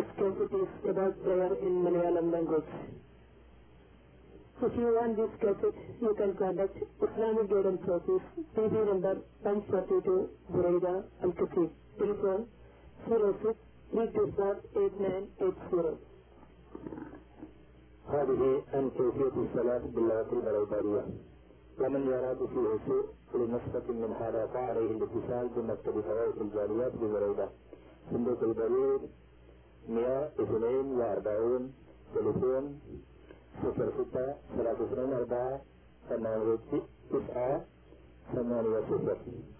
This cassette is about prayer in Malayalam language. If you want this cassette, you can contact Islamic Guidance Office, TV number 142, Buraida, Al-Qasim. Telephone 06 324 8980. هذه عن كيفية الصلاة باللغة البلغارية ومن يراد فيه سوء لنسبة من هذا فعليه الاتصال بمكتب فوائد الجاليات ببريدة صندوق البريد 142 تليفون 06 32 4 8 9 8 0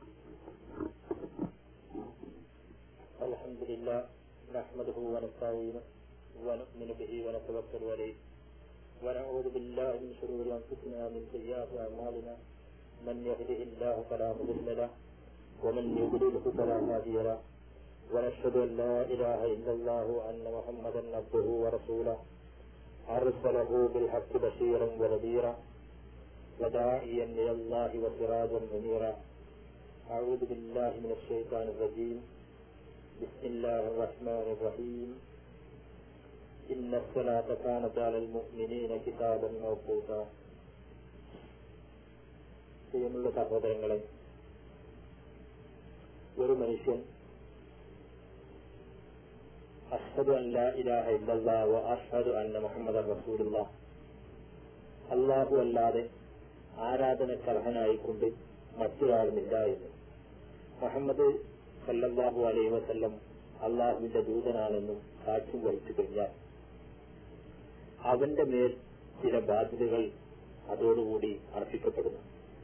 الحمد لله نحمده ونستعينه ونؤمن به ونتوكل عليه ونعوذ بالله من شرور انفسنا ومن سيئات اعمالنا من يهده الله فلا مضل له ومن يضلله فلا هادي له ونشهد ان لا اله الا الله وان محمدا عبده ورسوله ارسله بالحق بشيرا ونذيرا وداعيا الى الله وسراجا منيرا اعوذ بالله من الشيطان الرجيم بسم الله الرحمن الرحيم إن الصلاة كانت على المؤمنين كتابا موقوتا പ്രിയമുള്ള സഹോദരങ്ങളെ ഒരു മനുഷ്യൻ അഷ്ഹദു അല്ല ഇലാഹ ഇല്ലല്ലാ വ അഷ്ഹദു അന്ന മുഹമ്മദ് റസൂലുള്ള അള്ളാഹു അല്ലാതെ ആരാധനക്കർഹനായിക്കൊണ്ട് മറ്റൊരാളുമില്ല എന്ന് മുഹമ്മദ് സല്ലല്ലാഹു അലൈഹി വസല്ലം അള്ളാഹുവിന്റെ ദൂതനാണെന്നും സാക്ഷ്യം വഹിച്ചു കഴിഞ്ഞാൽ അവന്റെ മേൽ ചില ബാധ്യതകൾ അതോടുകൂടി അർപ്പിക്കപ്പെടുന്നു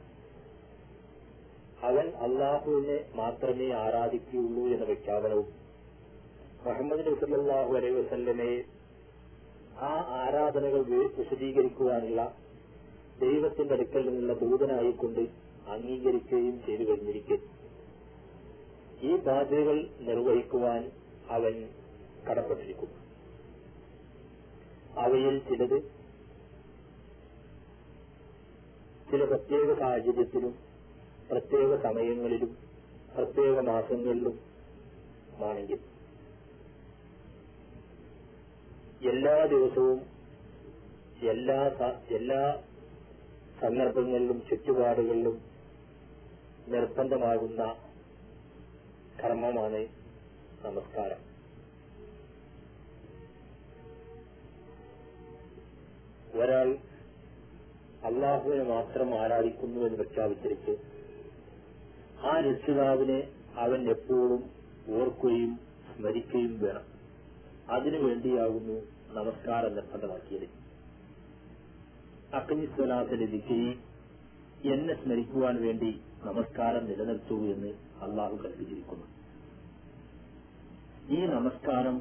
അവൻ അള്ളാഹുവിനെ മാത്രമേ ആരാധിക്കുകയുള്ളൂ എന്ന പ്രഖ്യാപനവും മുഹമ്മദ് നബി സല്ലല്ലാഹു അലൈഹി വസല്ലമയെ ആ ആരാധനകൾ വിശദീകരിക്കുവാനുള്ള ദൈവത്തിന്റെ അടുക്കൽ നിന്നുള്ള ദൂതനായിക്കൊണ്ട് അംഗീകരിക്കുകയും ചെയ്തു കഴിഞ്ഞിരിക്കുന്നു ഈ ബാധ്യതകൾ നിർവഹിക്കുവാൻ അവൻ കടപ്പെട്ടിരിക്കുന്നു അവയിൽ ചിലത് ചില പ്രത്യേക സാഹചര്യത്തിലും പ്രത്യേക സമയങ്ങളിലും പ്രത്യേക മാസങ്ങളിലും ആണെങ്കിൽ എല്ലാ ദിവസവും എല്ലാ എല്ലാ സന്ദർഭങ്ങളിലും ചുറ്റുപാടുകളിലും നിർബന്ധമാകുന്ന കർമ്മമാണ് നമസ്കാരം ഒരാൾ അള്ളാഹുവിനെ മാത്രം ആരാധിക്കുന്നു എന്ന് പ്രഖ്യാപിച്ചിരിക്കെ ആ രക്ഷിതാവിനെ അവൻ എപ്പോഴും ഓർക്കുകയും സ്മരിക്കുകയും വേണം അതിനുവേണ്ടിയാകുന്നു നമസ്കാരം നിർബന്ധമാക്കിയത് അഗ്നിസ്വലാത്തിന്റെ ദിക്കരി എന്നെ സ്മരിക്കുവാൻ വേണ്ടി നമസ്കാരം നിലനിർത്തൂ എന്ന് അള്ളാഹു കൽപ്പിച്ചിരിക്കുന്നു ഈ നമസ്കാരം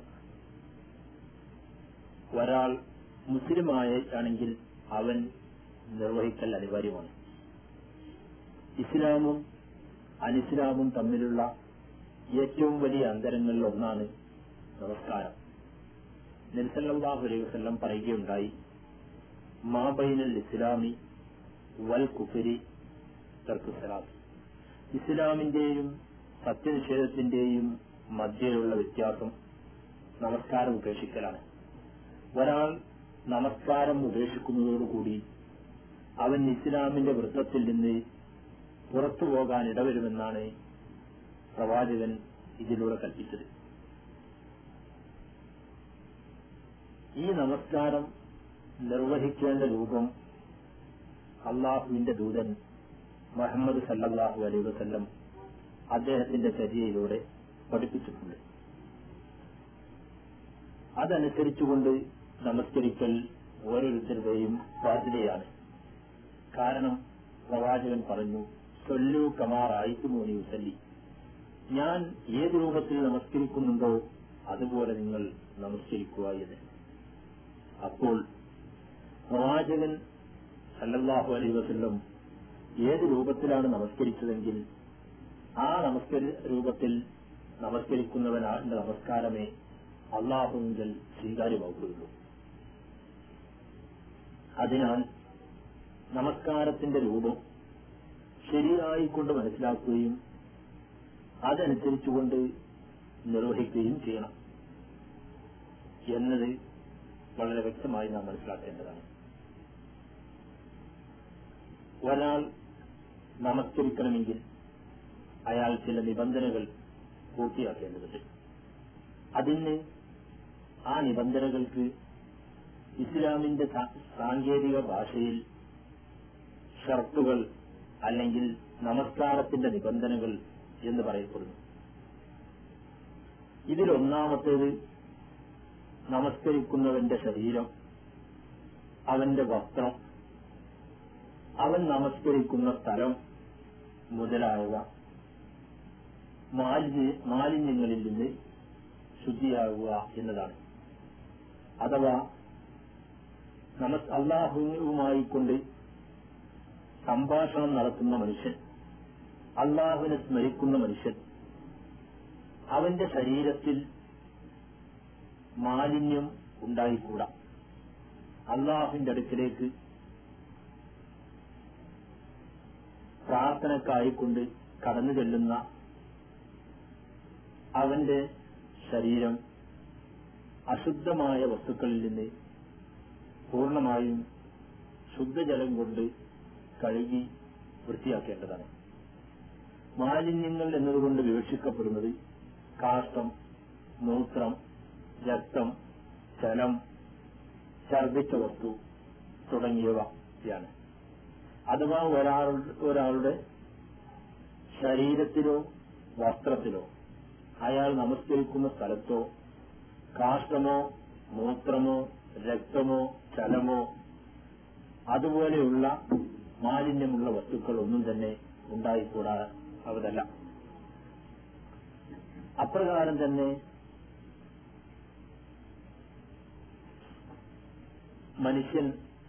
ഒരാൾ മുസ്ലിമായാണെങ്കിൽ അവൻ നിർവഹിക്കൽ അനിവാര്യമാണ് ഇസ്ലാമും അനിസ്ലാമും തമ്മിലുള്ള ഏറ്റവും വലിയ അന്തരങ്ങളിൽ ഒന്നാണ് നമസ്കാരം നിർസല്ലാഹു അലൈഹി വസ്ലം പറയുകയുണ്ടായി മാബൈനൽ ഇസ്ലാമി വൽ കുഫരി തർക്കുസലാത്ത് ഇസ്ലാമിന്റെയും സത്യനിഷേധത്തിന്റെയും മധ്യയുള്ള വ്യത്യാസം നമസ്കാരം ഉപേക്ഷിക്കലാണ് ഒരാൾ നമസ്കാരം ഉപേക്ഷിക്കുന്നതോടുകൂടി അവൻ ഇസ്ലാമിന്റെ വൃത്തത്തിൽ നിന്ന് പുറത്തു പോകാൻ ഇടവരുമെന്നാണ് പ്രവാചകൻ ഇതിലൂടെ കൽപ്പിച്ചത് ഈ നമസ്കാരം നിർവഹിക്കേണ്ട രൂപം അള്ളാഹുവിന്റെ ദൂതൻ മുഹമ്മദ് സല്ലാഹു അലൈ വസല്ലം അദ്ദേഹത്തിന്റെ ചര്യയിലൂടെ പഠിപ്പിച്ചിട്ടുണ്ട് അതനുസരിച്ചുകൊണ്ട് നമസ്കരിക്കൽ ഓരോരുത്തരുടെയും ബാധ്യതയാണ് കാരണം പ്രവാചകൻ പറഞ്ഞു സൊല്ലു കമാർ ആയിക്കുമോനി ഉസല്ലി ഞാൻ ഏത് രൂപത്തിൽ നമസ്കരിക്കുന്നുണ്ടോ അതുപോലെ നിങ്ങൾ നമസ്കരിക്കുക എന്ന് അപ്പോൾ പ്രവാചകൻ സല്ലല്ലാഹു അലൈഹി വസല്ലം ഏത് രൂപത്തിലാണ് നമസ്കരിച്ചതെങ്കിൽ ആ നമസ്കര രൂപത്തിൽ നമസ്കരിക്കുന്നവനാന്റെ നമസ്കാരമേ അള്ളാഹുവിൽ സ്വീകാര്യമാവുകയുള്ളൂ അതിനാൽ നമസ്കാരത്തിന്റെ രൂപം ശരിയായിക്കൊണ്ട് മനസ്സിലാക്കുകയും അതനുസരിച്ചുകൊണ്ട് നിർവഹിക്കുകയും ചെയ്യണം എന്നത് വളരെ വ്യക്തമായി നാം മനസ്സിലാക്കേണ്ടതാണ് ഒരാൾ നമസ്കരിക്കണമെങ്കിൽ അയാൾ ചില നിബന്ധനകൾ പൂർത്തിയാക്കേണ്ടതുണ്ട് അതിന് ആ നിബന്ധനകൾക്ക് ഇസ്ലാമിന്റെ സാ- സാങ്കേതിക ഭാഷയിൽ ഷർത്തുകൾ അല്ലെങ്കിൽ നമസ്കാരത്തിന്റെ നിബന്ധനകൾ എന്ന് പറയപ്പെടുന്നു ഇതിലൊന്നാമത്തേത് നമസ്കരിക്കുന്നവന്റെ ശരീരം അവന്റെ വസ്ത്രം അവൻ നമസ്കരിക്കുന്ന സ്ഥലം മുതലായവ മാലിന്യ മാലിന്യങ്ങളിൽ നിന്ന് ശുദ്ധിയാകുക എന്നതാണ് അഥവാ നമസ് അള്ളാഹുവുമായി കൊണ്ട് സംഭാഷണം നടത്തുന്ന മനുഷ്യൻ അള്ളാഹുവിനെ സ്മരിക്കുന്ന മനുഷ്യൻ അവന്റെ ശരീരത്തിൽ മാലിന്യം ഉണ്ടായിക്കൂടാ അള്ളാഹുവിന്റെ അടുക്കിലേക്ക് പ്രാർത്ഥനക്കായിക്കൊണ്ട് കടന്നു ചെല്ലുന്ന അവന്റെ ശരീരം അശുദ്ധമായ വസ്തുക്കളിൽ നിന്ന് പൂർണ്ണമായും ശുദ്ധജലം കൊണ്ട് കഴുകി വൃത്തിയാക്കേണ്ടതാണ് മാലിന്യങ്ങൾ എന്നതുകൊണ്ട് വിവക്ഷിക്കപ്പെടുന്നത് കാഷ്ടം മൂത്രം രക്തം ജലം ഛർദിച്ച വസ്തു തുടങ്ങിയവയാണ് അഥവാ ഒരാൾ ഒരാളുടെ ശരീരത്തിലോ വസ്ത്രത്തിലോ അയാൾ നമസ്കരിക്കുന്ന സ്ഥലത്തോ കാഷ്ടമോ മൂത്രമോ രക്തമോ ചലമോ അതുപോലെയുള്ള മാലിന്യമുള്ള വസ്തുക്കൾ ഒന്നും തന്നെ ഉണ്ടായിക്കൂടാ അവതല്ല അപ്രകാരം തന്നെ മനുഷ്യൻ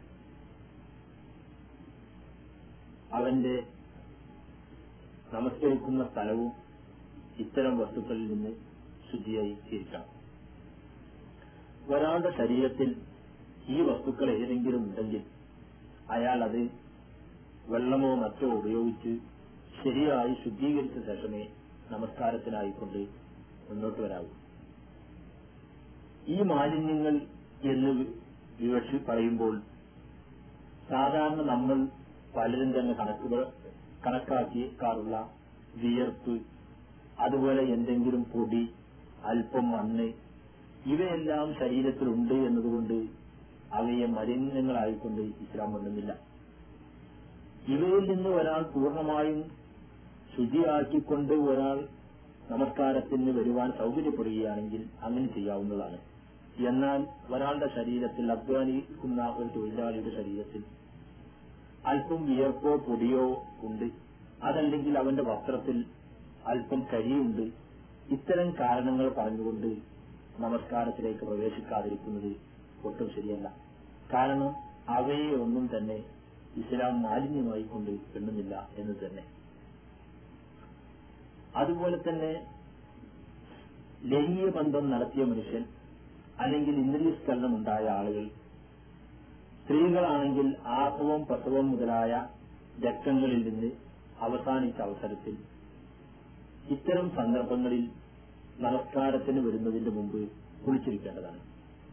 അവന്റെ നമസ്കരിക്കുന്ന സ്ഥലവും ഇത്തരം വസ്തുക്കളിൽ നിന്ന് ശുദ്ധിയായി ഇരിക്കണം ഒരാളുടെ ശരീരത്തിൽ ഈ വസ്തുക്കൾ ഏതെങ്കിലും ഉണ്ടെങ്കിൽ അയാൾ അത് വെള്ളമോ മറ്റോ ഉപയോഗിച്ച് ശരിയായി ശുദ്ധീകരിച്ച ശേഷമേ നമസ്കാരത്തിനായിക്കൊണ്ട് മുന്നോട്ട് വരാവൂ ഈ മാലിന്യങ്ങൾ എന്ന് വിവക്ഷി പറയുമ്പോൾ സാധാരണ നമ്മൾ പലരും തന്നെ കണക്കുകൾ കണക്കാക്കിക്കാറുള്ള വിയർപ്പ് അതുപോലെ എന്തെങ്കിലും പൊടി അല്പം മണ്ണ് ഇവയെല്ലാം ശരീരത്തിലുണ്ട് എന്നതുകൊണ്ട് അവയെ മലിനങ്ങളായിക്കൊണ്ട് ഇസ്ലാം എണ്ണുന്നില്ല ഇവയിൽ നിന്ന് ഒരാൾ പൂർണ്ണമായും ശുചിയാക്കിക്കൊണ്ട് ഒരാൾ നമസ്കാരത്തിന് വരുവാൻ സൗകര്യപ്പെടുകയാണെങ്കിൽ അങ്ങനെ ചെയ്യാവുന്നതാണ് എന്നാൽ ഒരാളുടെ ശരീരത്തിൽ അധ്വാനിക്കുന്ന ഒരു തൊഴിലാളിയുടെ ശരീരത്തിൽ അല്പം വിയർപ്പോ പൊടിയോ ഉണ്ട് അതല്ലെങ്കിൽ അവന്റെ വസ്ത്രത്തിൽ അല്പം കരിയുണ്ട് ഇത്തരം കാരണങ്ങൾ പറഞ്ഞുകൊണ്ട് നമസ്കാരത്തിലേക്ക് പ്രവേശിക്കാതിരിക്കുന്നത് ഒട്ടും ശരിയല്ല കാരണം അവയെ ഒന്നും തന്നെ ഇസ്ലാം മാലിന്യമായി കൊണ്ട് എണ്ണുന്നില്ല എന്ന് തന്നെ അതുപോലെ തന്നെ ലൈംഗിക ബന്ധം നടത്തിയ മനുഷ്യൻ അല്ലെങ്കിൽ ഇന്ദ്രിയസ്ഖലനം ഉണ്ടായ ആളുകൾ സ്ത്രീകളാണെങ്കിൽ ആർത്തവം പ്രസവം മുതലായ രക്തങ്ങളിൽ നിന്ന് അവസാനിച്ച അവസരത്തിൽ ഇത്തരം സന്ദർഭങ്ങളിൽ നമസ്കാരത്തിന് വരുന്നതിന്റെ മുമ്പ് കുളിച്ചിരിക്കേണ്ടതാണ്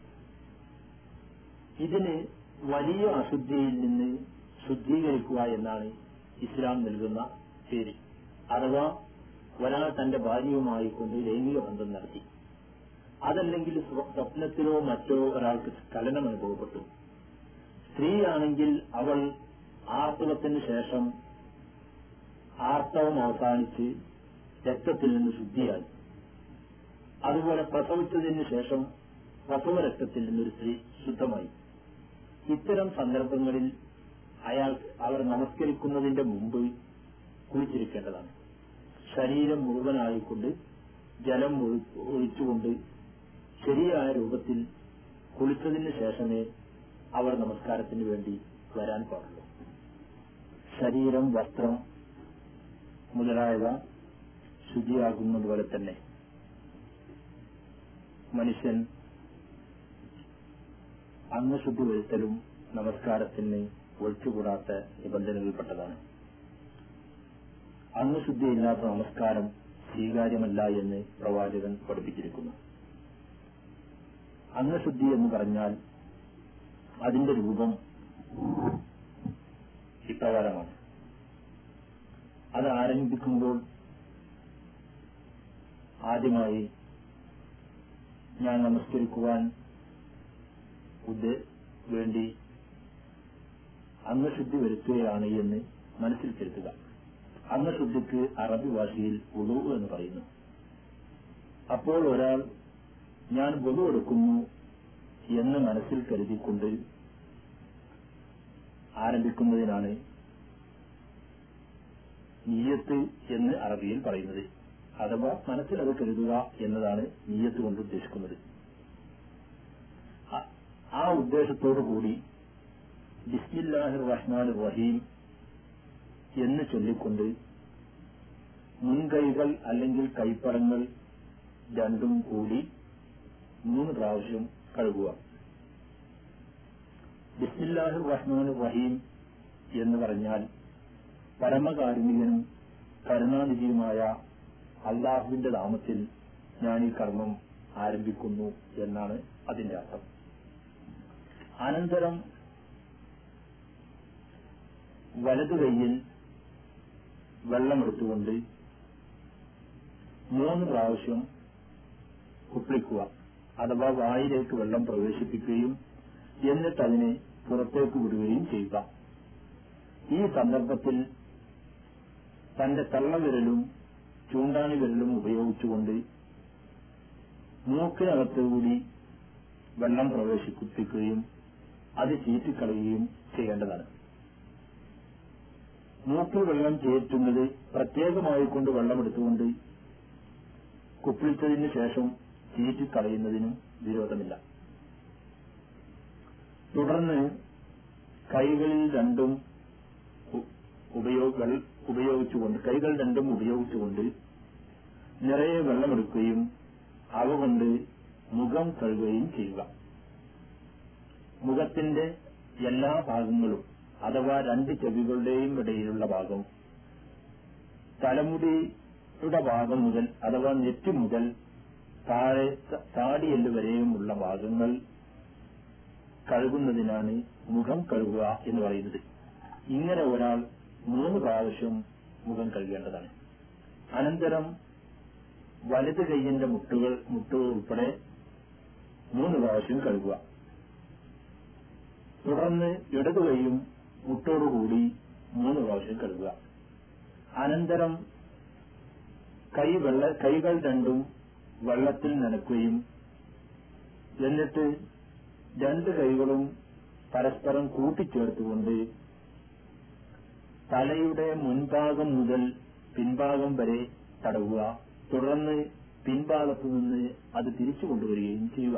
ഇതിന് വലിയ അശുദ്ധിയിൽ നിന്ന് ശുദ്ധീകരിക്കുക എന്നാണ് ഇസ്ലാം നൽകുന്ന പേര് അഥവാ ഒരാൾ തന്റെ ഭാര്യയുമായി കൊണ്ട് ലൈംഗിക ബന്ധം നടത്തി അതല്ലെങ്കിൽ സ്വ- സ്വപ്നത്തിലോ മറ്റോ ഒരാൾക്ക് സ്ഖലനം അനുഭവപ്പെട്ടു സ്ത്രീയാണെങ്കിൽ അവൾ ആർത്തവത്തിന് ശേഷം ആർത്തവം അവസാനിച്ച് രക്തത്തിൽ നിന്ന് ശുദ്ധിയായി അതുപോലെ പ്രസവിച്ചതിന് ശേഷം പ്രസവ രക്തത്തിൽ നിന്നൊരു സ്ത്രീ ശുദ്ധമായി ഇത്തരം സന്ദർഭങ്ങളിൽ അയാൾ അവർ നമസ്കരിക്കുന്നതിന്റെ മുമ്പ് കുളിച്ചിരിക്കേണ്ടതാണ് ശരീരം മുഴുവനായിക്കൊണ്ട് ജലം ഒഴി- ഒഴിച്ചുകൊണ്ട് ശരിയായ രൂപത്തിൽ കുളിച്ചതിന് ശേഷമേ അവർ നമസ്കാരത്തിന് വേണ്ടി വരാൻ പാടുള്ളൂ ശരീരം വസ്ത്രം മുതലായവ ശുചിയാകുന്നതുപോലെ തന്നെ മനുഷ്യൻ അംഗശുദ്ധി വരുത്തലും നമസ്കാരത്തിന് ഒഴിച്ചുകൂടാത്ത നിബന്ധനകളിൽപ്പെട്ടതാണ് അംഗശുദ്ധിയില്ലാത്ത നമസ്കാരം സ്വീകാര്യമല്ല എന്ന് പ്രവാചകൻ പഠിപ്പിച്ചിരിക്കുന്നു അംഗശുദ്ധി എന്ന് പറഞ്ഞാൽ അതിന്റെ രൂപം ഇപ്രകാരമാണ് അത് ആരംഭിക്കുമ്പോൾ ആദ്യമായി ഞാൻ നമസ്കരിക്കുവാൻ ഉദ്ദേ വേണ്ടി അംഗശുദ്ധി വരുത്തുകയാണ് എന്ന് മനസ്സിൽ കരുതുക അംഗശുദ്ധിക്ക് അറബി ഭാഷയിൽ ഉളു എന്ന് പറയുന്നു അപ്പോൾ ഒരാൾ ഞാൻ ബൊതു എടുക്കുന്നു എന്ന് മനസ്സിൽ കരുതിക്കൊണ്ട് ആരംഭിക്കുന്നതിനാണ് നീയത്ത് എന്ന് അറബിയിൽ പറയുന്നത് അഥവാ മനസ്സിൽ അത് കരുതുക എന്നതാണ് നീയത്ത് കൊണ്ട് ഉദ്ദേശിക്കുന്നത് ആ- ആ ഉദ്ദേശത്തോടു കൂടി ബിസ്മില്ലാഹിർ റഹ്മാൻ റഹീം എന്ന് ചൊല്ലിക്കൊണ്ട് മുൻകൈകൾ അല്ലെങ്കിൽ കൈപ്പടങ്ങൾ രണ്ടും കൂടി മൂന്ന് പ്രാവശ്യം കഴുകുക ബിസ്മില്ലാഹിർ റഹ്മാൻ റഹീം എന്ന് പറഞ്ഞാൽ പരമകാരുണികനും കരുണാനിധിയുമായ അള്ളാഹുവിന്റെ നാമത്തിൽ ഞാൻ ഈ കർമ്മം ആരംഭിക്കുന്നു എന്നാണ് അതിന്റെ അർത്ഥം അനന്തരം വലതു കൈയിൽ വെള്ളമെടുത്തുകൊണ്ട് മൂന്ന് പ്രാവശ്യം കുപ്പിളിക്കുക അഥവാ വായിലേക്ക് വെള്ളം പ്രവേശിപ്പിക്കുകയും എന്നിട്ട് അതിനെ പുറത്തേക്ക് വിടുകയും ചെയ്യുക ഈ സന്ദർഭത്തിൽ തന്റെ തള്ളവിരലും ചൂണ്ടാണി വിരലും ഉപയോഗിച്ചുകൊണ്ട് മൂക്കിനകത്തുകൂടി വെള്ളം പ്രവേശിപ്പിക്കുകയും അത് ചീറ്റിക്കളയുകയും ചെയ്യേണ്ടതാണ് മൂക്കിൽ വെള്ളം ചേറ്റുന്നത് പ്രത്യേകമായി കൊണ്ട് വെള്ളമെടുത്തുകൊണ്ട് കുപ്പിളിച്ചതിന് ശേഷം ചീറ്റിക്കളയുന്നതിനും വിരോധമില്ല തുടർന്ന് കൈകളിൽ രണ്ടും ഉ- ഉപയോഗ വെൾ- ഉപയോഗിച്ചുകൊണ്ട് കൈകൾ രണ്ടും ഉപയോഗിച്ചുകൊണ്ട് നിറയെ വെള്ളമെടുക്കുകയും അവ കൊണ്ട് മുഖം കഴുകുകയും ചെയ്യുക മുഖത്തിന്റെ എല്ലാ ഭാഗങ്ങളും അഥവാ രണ്ട് ചെവികളുടെയും ഇടയിലുള്ള ഭാഗം തലമുടിയുടെ ഭാഗം മുതൽ അഥവാ നെറ്റി മുതൽ താഴെ ത- താടിയെല്ല് വരെയുമുള്ള ഭാഗങ്ങൾ കഴുകുന്നതിനാണ് മുഖം കഴുകുക എന്ന് പറയുന്നത് ഇങ്ങനെ ഒരാൾ മൂന്ന് പ്രാവശ്യം മുഖം കഴുകേണ്ടതാണ് അനന്തരം വലത് കൈയിന്റെ മുട്ടുകൾ മുട്ടുകൾ ഉൾപ്പെടെ മൂന്ന് പ്രാവശ്യം കഴുകുക തുടർന്ന് ഇടതു കൈയും മുട്ടോടുകൂടി മൂന്ന് പ്രാവശ്യം കഴുകുക അനന്തരം കൈ വെള്ള കൈകൾ രണ്ടും വെള്ളത്തിൽ നനക്കുകയും എന്നിട്ട് രണ്ട് കൈകളും പരസ്പരം കൂട്ടിച്ചേർത്തുകൊണ്ട് തലയുടെ മുൻഭാഗം മുതൽ പിൻഭാഗം വരെ തടവുക തുടർന്ന് പിൻഭാഗത്തു നിന്ന് അത് തിരിച്ചു കൊണ്ടുവരികയും ചെയ്യുക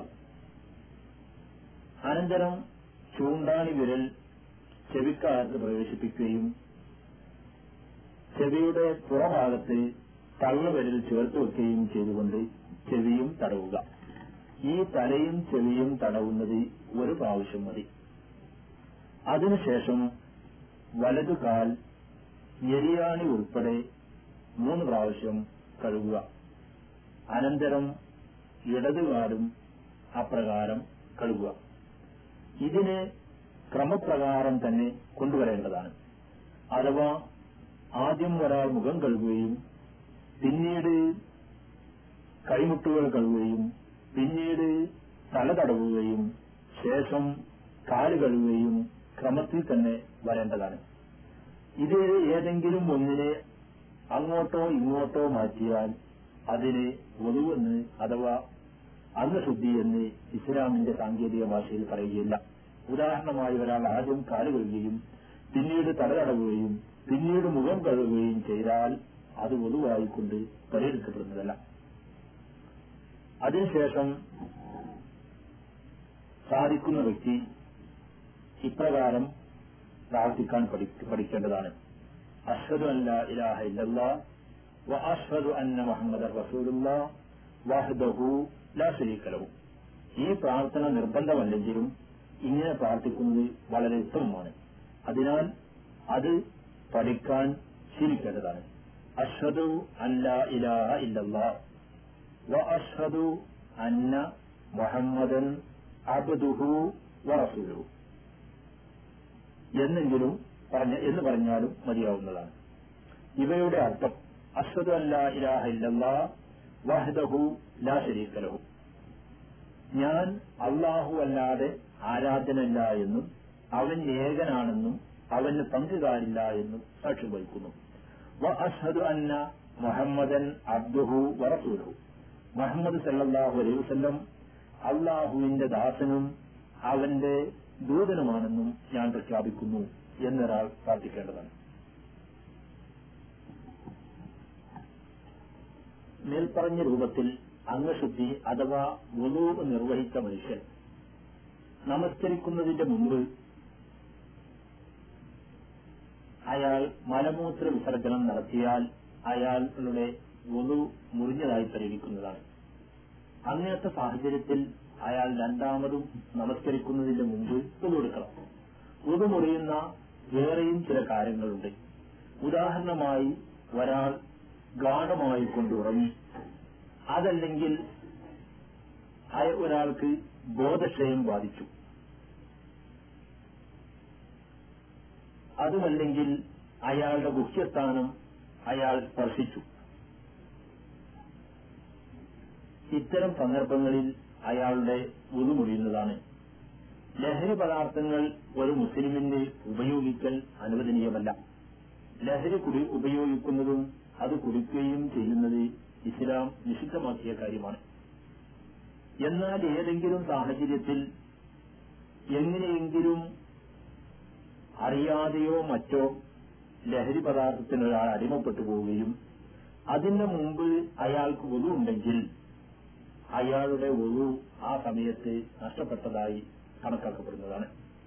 അനന്തരം ചൂണ്ടാണി വിരൽ ചെവിക്കാരത്ത് പ്രവേശിപ്പിക്കുകയും ചെവിയുടെ പുറഭാഗത്ത് തള്ളുവിരൽ ചേർത്ത് വെക്കുകയും ചെയ്തുകൊണ്ട് ചെവിയും തടവുക ഈ തലയും ചെവിയും തടവുന്നത് ഒരു പ്രാവശ്യം മതി അതിനുശേഷം വലതു കാൽ ഞെരിയാണി ഉൾപ്പെടെ മൂന്ന് പ്രാവശ്യം കഴുകുക അനന്തരം ഇടതുകാലും അപ്രകാരം കഴുകുക ഇതിന് ക്രമപ്രകാരം തന്നെ കൊണ്ടുവരേണ്ടതാണ് അഥവാ ആദ്യം ഒരാൾ മുഖം കഴുകുകയും പിന്നീട് കൈമുട്ടുകൾ കഴുകുകയും പിന്നീട് തല തടവുകയും ശേഷം കാല് കഴുകുകയും ക്രമത്തിൽ തന്നെ വരേണ്ടതാണ് ഇത് ഏതെങ്കിലും ഒന്നിനെ അങ്ങോട്ടോ ഇങ്ങോട്ടോ മാറ്റിയാൽ അതിന് ഒതുവെന്ന് അഥവാ അംഗശുദ്ധി എന്ന് ഇസ്ലാമിന്റെ സാങ്കേതിക ഭാഷയിൽ പറയുകയില്ല ഉദാഹരണമായി ഒരാൾ ആദ്യം കാല് കഴുകുകയും പിന്നീട് തല തടവുകയും പിന്നീട് മുഖം കഴുകുകയും ചെയ്താൽ അത് ഒതുവായിക്കൊണ്ട് പരിഹരിക്കപ്പെടുന്നതല്ല അതിനുശേഷം സാധിക്കുന്ന വ്യക്തി ഇപ്രകാരം പ്രാർത്ഥിക്കാൻ പഠി- പഠിക്കേണ്ടതാണ് അഷ്ഹദു അൻ ലാ ഇലാഹ ഇല്ലല്ലാ വ അഷ്ഹദു അന്ന മുഹമ്മദ് റസൂലുള്ളാ വഹ്ദഹു ലാ ശരീക ലഹു ഈ പ്രാർത്ഥന നിർബന്ധമല്ലെങ്കിലും ഇങ്ങനെ പ്രാർത്ഥിക്കുന്നത് വളരെ ഉത്തമമാണ് അതിനാൽ അത് പഠിക്കാൻ ശീലിക്കേണ്ടതാണ് അഷ്ഹദു അൻ ലാ ഇലാഹ ഇല്ലല്ലാ വ അഷ്ഹദു അന്ന മുഹമ്മദൻ അബ്ദുഹു വറസൂലുഹു എന്നെങ്കിലും പറഞ്ഞ എന്ന് പറഞ്ഞാലും മതിയാവുന്നതാണ് ഇവയുടെ അർത്ഥം അഷ്ഹദു അല്ലാ ഇലാഹ ഇല്ലല്ലാ വഹ്ദഹു ലാ ശരീക ലഹു ഞാൻ അള്ളാഹു അല്ലാതെ ആരാധനല്ല എന്നും അവൻ ഏകനാണെന്നും അവന് പങ്കുകാരില്ല എന്നും സാക്ഷ്യം വഹിക്കുന്നു വ അഷ്ഹദു അന്ന മുഹമ്മദൻ അബ്ദുഹു വറസൂലുഹു മുഹമ്മദ് സല്ലല്ലാഹു അലൈഹി വസല്ലം അള്ളാഹുവിന്റെ ദാസനും അവന്റെ ദൂതനുമാണെന്നും ഞാൻ പ്രഖ്യാപിക്കുന്നു എന്നൊരാൾ പ്രാർത്ഥിക്കേണ്ടതാണ് മേൽപ്പറഞ്ഞ രൂപത്തിൽ അംഗശുദ്ധി അഥവാ വുളു നിർവഹിച്ച മനുഷ്യൻ നമസ്കരിക്കുന്നതിന്റെ മുമ്പ് അയാൾ മലമൂത്ര വിസർജനം നടത്തിയാൽ അയാളുടെ വുളു മുറിഞ്ഞതായി പരിഗണിക്കുന്നതാണ് അങ്ങനത്തെ സാഹചര്യത്തിൽ അയാൾ രണ്ടാമതും നമസ്കരിക്കുന്നതിന്റെ മുമ്പ് ഉതുകൊടുക്കണം ഉതു മുറിയുന്ന വേറെയും ചില കാര്യങ്ങളുണ്ട് ഉദാഹരണമായി ഒരാൾ ഗാഠമായി കൊണ്ടുറങ്ങി അതല്ലെങ്കിൽ അയ- ഒരാൾക്ക് ബോധക്ഷയം ബാധിച്ചു അതുമല്ലെങ്കിൽ അയാളുടെ ഗുഹ്യസ്ഥാനം അയാൾ സ്പർശിച്ചു ഇത്തരം സന്ദർഭങ്ങളിൽ അയാളുടെ മുറിയുന്നതാണ് ലഹരി പദാർത്ഥങ്ങൾ ഒരു മുസ്ലിമിന് ഉപയോഗിക്കൽ അനുവദനീയമല്ല ലഹരി കുടി ഉപയോഗിക്കുന്നതും അത് കുടിക്കുകയും ചെയ്യുന്നത് ഇസ്ലാം നിഷിദ്ധമാക്കിയ കാര്യമാണ് എന്നാൽ ഏതെങ്കിലും സാഹചര്യത്തിൽ എങ്ങനെയെങ്കിലും അറിയാതെയോ മറ്റോ ലഹരി പദാർത്ഥത്തിന് ഒരാൾ അടിമപ്പെട്ടു പോവുകയും അതിന് മുമ്പ് അയാൾക്ക് ഒതു ഉണ്ടെങ്കിൽ അയാളുടെ ഒതു ആ സമയത്ത് നഷ്ടപ്പെട്ടതായി കണക്കാക്കപ്പെടുന്നതാണ്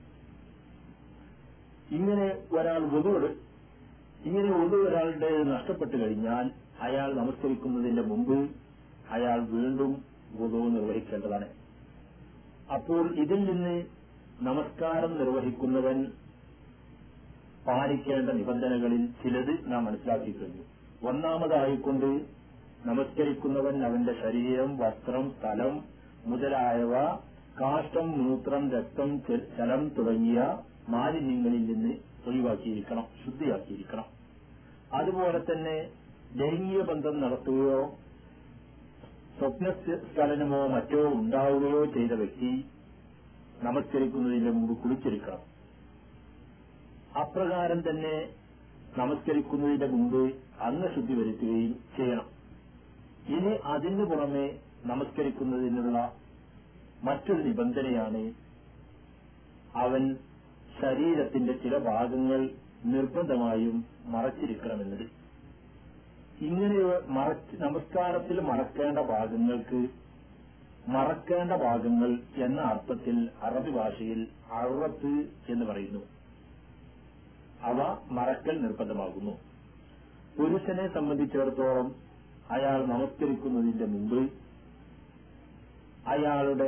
ഇങ്ങനെ ഒരാൾ ഒതുവോട് ഇങ്ങനെ ഒതു ഒരാളുടെ നഷ്ടപ്പെട്ടു കഴിഞ്ഞാൽ അയാൾ നമസ്കരിക്കുന്നതിന്റെ മുമ്പ് അയാൾ വീണ്ടും ഒതു നിർവഹിക്കേണ്ടതാണ് അപ്പോൾ ഇതിൽ നിന്ന് നമസ്കാരം നിർവഹിക്കുന്നവൻ പാലിക്കേണ്ട നിബന്ധനകളിൽ ചിലത് നാം മനസ്സിലാക്കി കഴിഞ്ഞു ഒന്നാമതായിക്കൊണ്ട് നമസ്കരിക്കുന്നവൻ അവന്റെ ശരീരം വസ്ത്രം സ്ഥലം മുതലായവ കാഷ്ടം മൂത്രം രക്തം ചെ- ജലം തുടങ്ങിയ മാലിന്യങ്ങളിൽ നിന്ന് ഒഴിവാക്കിയിരിക്കണം ശുദ്ധിയാക്കിയിരിക്കണം അതുപോലെ തന്നെ ലൈംഗിക ബന്ധം നടത്തുകയോ സ്വപ്നസ്ഖലനമോ മറ്റോ ഉണ്ടാവുകയോ ചെയ്ത വ്യക്തി നമസ്കരിക്കുന്നതിന് മുമ്പ് കുളിച്ചിരിക്കണം അപ്രകാരം തന്നെ നമസ്കരിക്കുന്നതിന്റെ മുമ്പ് അംഗശുദ്ധി വരുത്തുകയും ചെയ്യണം ഇനി അതിനു പുറമെ നമസ്കരിക്കുന്നതിനുള്ള മറ്റൊരു നിബന്ധനയാണ് അവൻ ശരീരത്തിന്റെ ചില ഭാഗങ്ങൾ നിർബന്ധമായും മറച്ചിരിക്കണമെന്നത് ഇങ്ങനെ മറച്ച് നമസ്കാരത്തിൽ മറക്കേണ്ട ഭാഗങ്ങൾക്ക് മറക്കേണ്ട ഭാഗങ്ങൾ എന്ന അർത്ഥത്തിൽ അറബി ഭാഷയിൽ അറുപത്ത് എന്ന് പറയുന്നു അവ മറക്കൽ നിർബന്ധമാകുന്നു പുരുഷനെ സംബന്ധിച്ചിടത്തോളം അയാൾ നമസ്കരിക്കുന്നതിന്റെ മുമ്പ് അയാളുടെ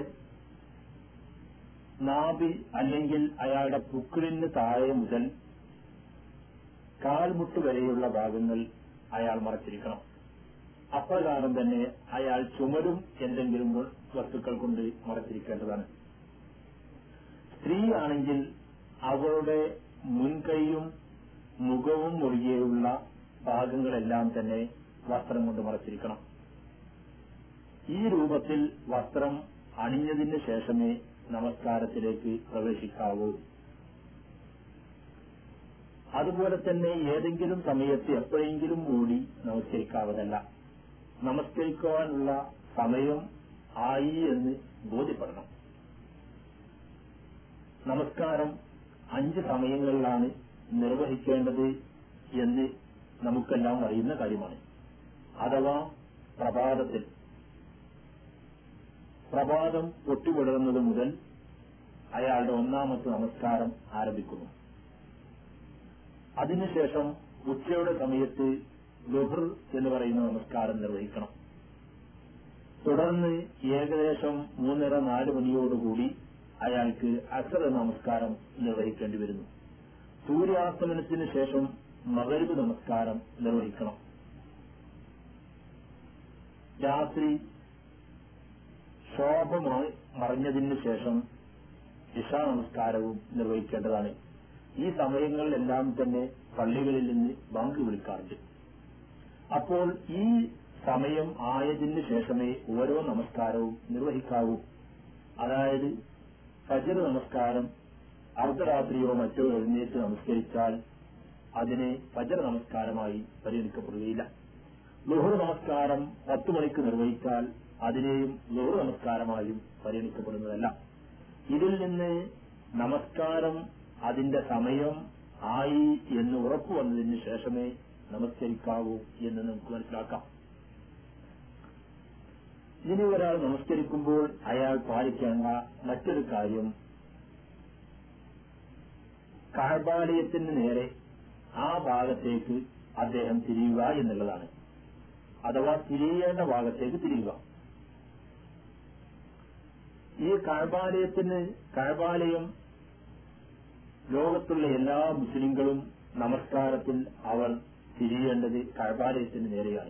നാഭി അല്ലെങ്കിൽ അയാളുടെ പുക്കിളിന് താഴെ മുതൽ കാൽമുട്ട് വരെയുള്ള ഭാഗങ്ങൾ അയാൾ മറച്ചിരിക്കണം അപ്രകാരം തന്നെ അയാൾ ചുമരും എന്തെങ്കിലും വസ്തുക്കൾ കൊണ്ട് മറച്ചിരിക്കേണ്ടതാണ് സ്ത്രീ ആണെങ്കിൽ അവളുടെ മുൻകൈയും മുഖവും ഒഴികെയുള്ള ഭാഗങ്ങളെല്ലാം തന്നെ വസ്ത്രം കൊണ്ട് മറച്ചിരിക്കണം ഈ രൂപത്തിൽ വസ്ത്രം അണിഞ്ഞതിന് ശേഷമേ നമസ്കാരത്തിലേക്ക് പ്രവേശിക്കാവൂ അതുപോലെ തന്നെ ഏതെങ്കിലും സമയത്ത് എപ്പോഴെങ്കിലും കൂടി നമസ്കരിക്കാവതല്ല നമസ്കരിക്കുവാനുള്ള സമയം ആയി എന്ന് ബോധ്യപ്പെടണം നമസ്കാരം അഞ്ച് സമയങ്ങളിലാണ് നിർവഹിക്കേണ്ടത് എന്ന് നമുക്കെല്ലാം അറിയുന്ന കാര്യമാണ് അഥവാ പ്രഭാതത്തിൽ പ്രഭാതം പൊട്ടിവിടുന്നത് മുതൽ അയാളുടെ ഒന്നാമത്തെ നമസ്കാരം ആരംഭിക്കുന്നു അതിനുശേഷം ഉച്ചയുടെ സമയത്ത് ലുഹർ എന്ന് പറയുന്ന നമസ്കാരം നിർവഹിക്കണം തുടർന്ന് ഏകദേശം മൂന്നര നാല് മണിയോടുകൂടി അയാൾക്ക് അസറ നമസ്കാരം നിർവഹിക്കേണ്ടി വരുന്നു സൂര്യാസ്തമനത്തിന് ശേഷം മകരുവ് നമസ്കാരം നിർവഹിക്കണം രാത്രി ശോഭമായി മറഞ്ഞതിന് ശേഷം ഇഷാ നമസ്കാരവും നിർവഹിക്കേണ്ടതാണ് ഈ സമയങ്ങളിലെല്ലാം തന്നെ പള്ളികളിൽ നിന്ന് ബാങ്ക് വിളിക്കാറുണ്ട് അപ്പോൾ ഈ സമയം ആയതിനു ശേഷമേ ഓരോ നമസ്കാരവും നിർവഹിക്കാവൂ അതായത് ഫജർ നമസ്കാരം അർദ്ധരാത്രിയോ മറ്റോ എഴുന്നേറ്റ് നമസ്കരിച്ചാൽ അതിനെ ഫജർ നമസ്കാരമായി പരിഗണിക്കപ്പെടുകയില്ല ലുഹർ നമസ്കാരം പത്തു മണിക്ക് നിർവഹിച്ചാൽ അതിനെയും ലുഹർ നമസ്കാരമായും പരിഗണിക്കപ്പെടുന്നതല്ല ഇതിൽ നിന്ന് നമസ്കാരം അതിന്റെ സമയം ആയി എന്ന് ഉറപ്പു വന്നതിന് ശേഷമേ നമസ്കരിക്കാവൂ എന്ന് നമുക്ക് മനസ്സിലാക്കാം ഇനി ഒരാൾ നമസ്കരിക്കുമ്പോൾ അയാൾ പാലിക്കേണ്ട മറ്റൊരു കാര്യം കാഴ്ബാലയത്തിന് നേരെ ആ ഭാഗത്തേക്ക് അദ്ദേഹം തിരിയുക എന്നുള്ളതാണ് അഥവാ തിരിയേണ്ട ഭാഗത്തേക്ക് തിരിയുക ഈ കാഴ്ബാലയത്തിന് കാഴ്ബാലയം ലോകത്തുള്ള എല്ലാ മുസ്ലിങ്ങളും നമസ്കാരത്തിൽ അവർ തിരിയേണ്ടത് കാഴ്ബാലയത്തിന് നേരെയാണ്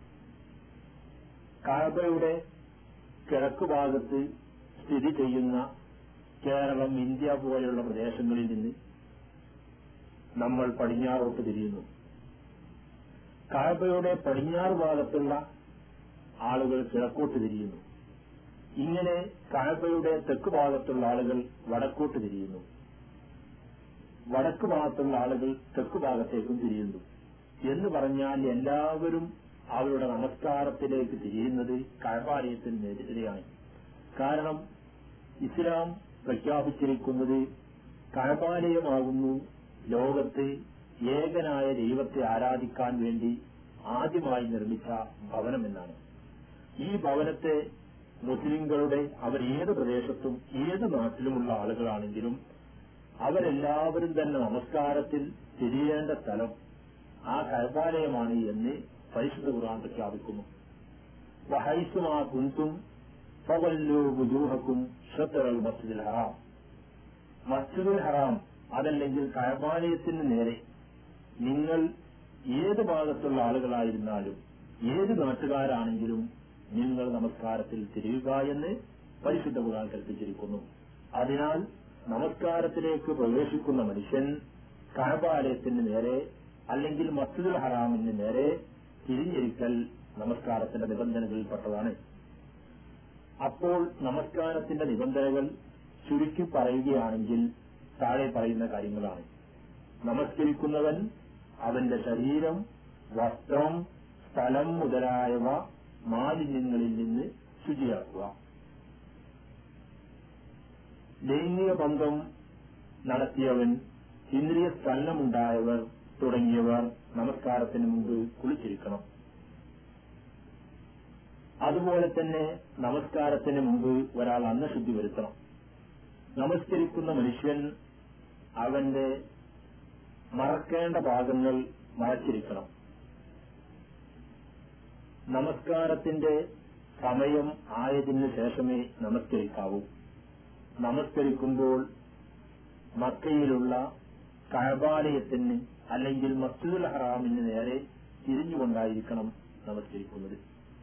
കാഴ്ബയുടെ കിഴക്ക് ഭാഗത്ത് സ്ഥിതി ചെയ്യുന്ന കേരളം ഇന്ത്യ പോലെയുള്ള പ്രദേശങ്ങളിൽ നിന്ന് നമ്മൾ പടിഞ്ഞാറോട്ട് തിരിയുന്നു കാഴ്ബയുടെ പടിഞ്ഞാറ് ഭാഗത്തുള്ള ആളുകൾ കിഴക്കോട്ട് തിരിയുന്നു ഇങ്ങനെ കാഴ്ബയുടെ തെക്ക് ഭാഗത്തുള്ള ആളുകൾ വടക്കോട്ട് തിരിയുന്നു വടക്ക് ഭാഗത്തുള്ള ആളുകൾ തെക്ക് ഭാഗത്തേക്കും തിരിയുന്നു എന്ന് പറഞ്ഞാൽ എല്ലാവരും അവരുടെ നമസ്കാരത്തിലേക്ക് തിരിയുന്നത് കഴബാലയത്തിനെതിരെയാണ് കാരണം ഇസ്ലാം പ്രഖ്യാപിച്ചിരിക്കുന്നത് കഴബാലയമാകുന്നു ലോകത്ത് ഏകനായ ദൈവത്തെ ആരാധിക്കാൻ വേണ്ടി ആദ്യമായി നിർമ്മിച്ച ഭവനമെന്നാണ് ഈ ഭവനത്തെ മുസ്ലിങ്ങളുടെ അവർ ഏത് പ്രദേശത്തും ഏത് നാട്ടിലുമുള്ള ആളുകളാണെങ്കിലും അവരെല്ലാവരും തന്നെ നമസ്കാരത്തിൽ തിരിയേണ്ട സ്ഥലം ആ കഴബാലയമാണ് എന്ന് പരിശുദ്ധ ഖുർആൻ പ്രഖ്യാപിക്കുന്നു വഹൈസുമാ കുന്തും ഫവല്ലു ബുജൂഹക്കും ഷത്തറൽ മസ്ജിദുൽ ഹറാം മസ്ജിദുൽ ഹറാം അതല്ലെങ്കിൽ കഴബാലയത്തിന് നേരെ നിങ്ങൾ ഏത് ഭാഗത്തുള്ള ആളുകളായിരുന്നാലും ഏത് നാട്ടുകാരാണെങ്കിലും നിങ്ങൾ നമസ്കാരത്തിൽ തിരിയുക എന്ന് പരിശുദ്ധ ഖുർആൻ കൽപ്പിച്ചിരിക്കുന്നു അതിനാൽ നമസ്കാരത്തിലേക്ക് പ്രവേശിക്കുന്ന മനുഷ്യൻ കഴബാലയത്തിന് നേരെ അല്ലെങ്കിൽ മസ്ജിദുൽ ഹറാമിന് നേരെ തിരിഞ്ഞിരിക്കൽ നമസ്കാരത്തിന്റെ നിബന്ധനകളിൽപ്പെട്ടതാണ് അപ്പോൾ നമസ്കാരത്തിന്റെ നിബന്ധനകൾ ചുരുക്കി പറയുകയാണെങ്കിൽ താഴെ പറയുന്ന കാര്യങ്ങളാണ് നമസ്കരിക്കുന്നവൻ അവന്റെ ശരീരം വസ്ത്രം സ്ഥലം മുതലായവ മാലിന്യങ്ങളിൽ നിന്ന് ശുചിയാക്കുക ലൈംഗിക ബന്ധം നടത്തിയവൻ ഇന്ദ്രിയ സ്ഥലമുണ്ടായവർ തുടങ്ങിയവർ നമസ്കാരത്തിന് മുമ്പ് കുളിച്ചിരിക്കണം അതുപോലെ തന്നെ നമസ്കാരത്തിന് മുമ്പ് ഒരാൾ അന്നശുദ്ധി വരുത്തണം നമസ്കരിക്കുന്ന മനുഷ്യൻ അവന്റെ മറക്കേണ്ട ഭാഗങ്ങൾ മറച്ചിരിക്കണം നമസ്കാരത്തിന്റെ സമയം ആയതിനു ശേഷമേ നമസ്കരിക്കാവൂ നമസ്കരിക്കുമ്പോൾ മക്കയിലുള്ള കഴബാലയത്തിന് അല്ലെങ്കിൽ മസ്ജിദുൽ ഹറാമിന് നേരെ തിരിഞ്ഞുകൊണ്ടായിരിക്കണം നമസ്കരിക്കുന്നത്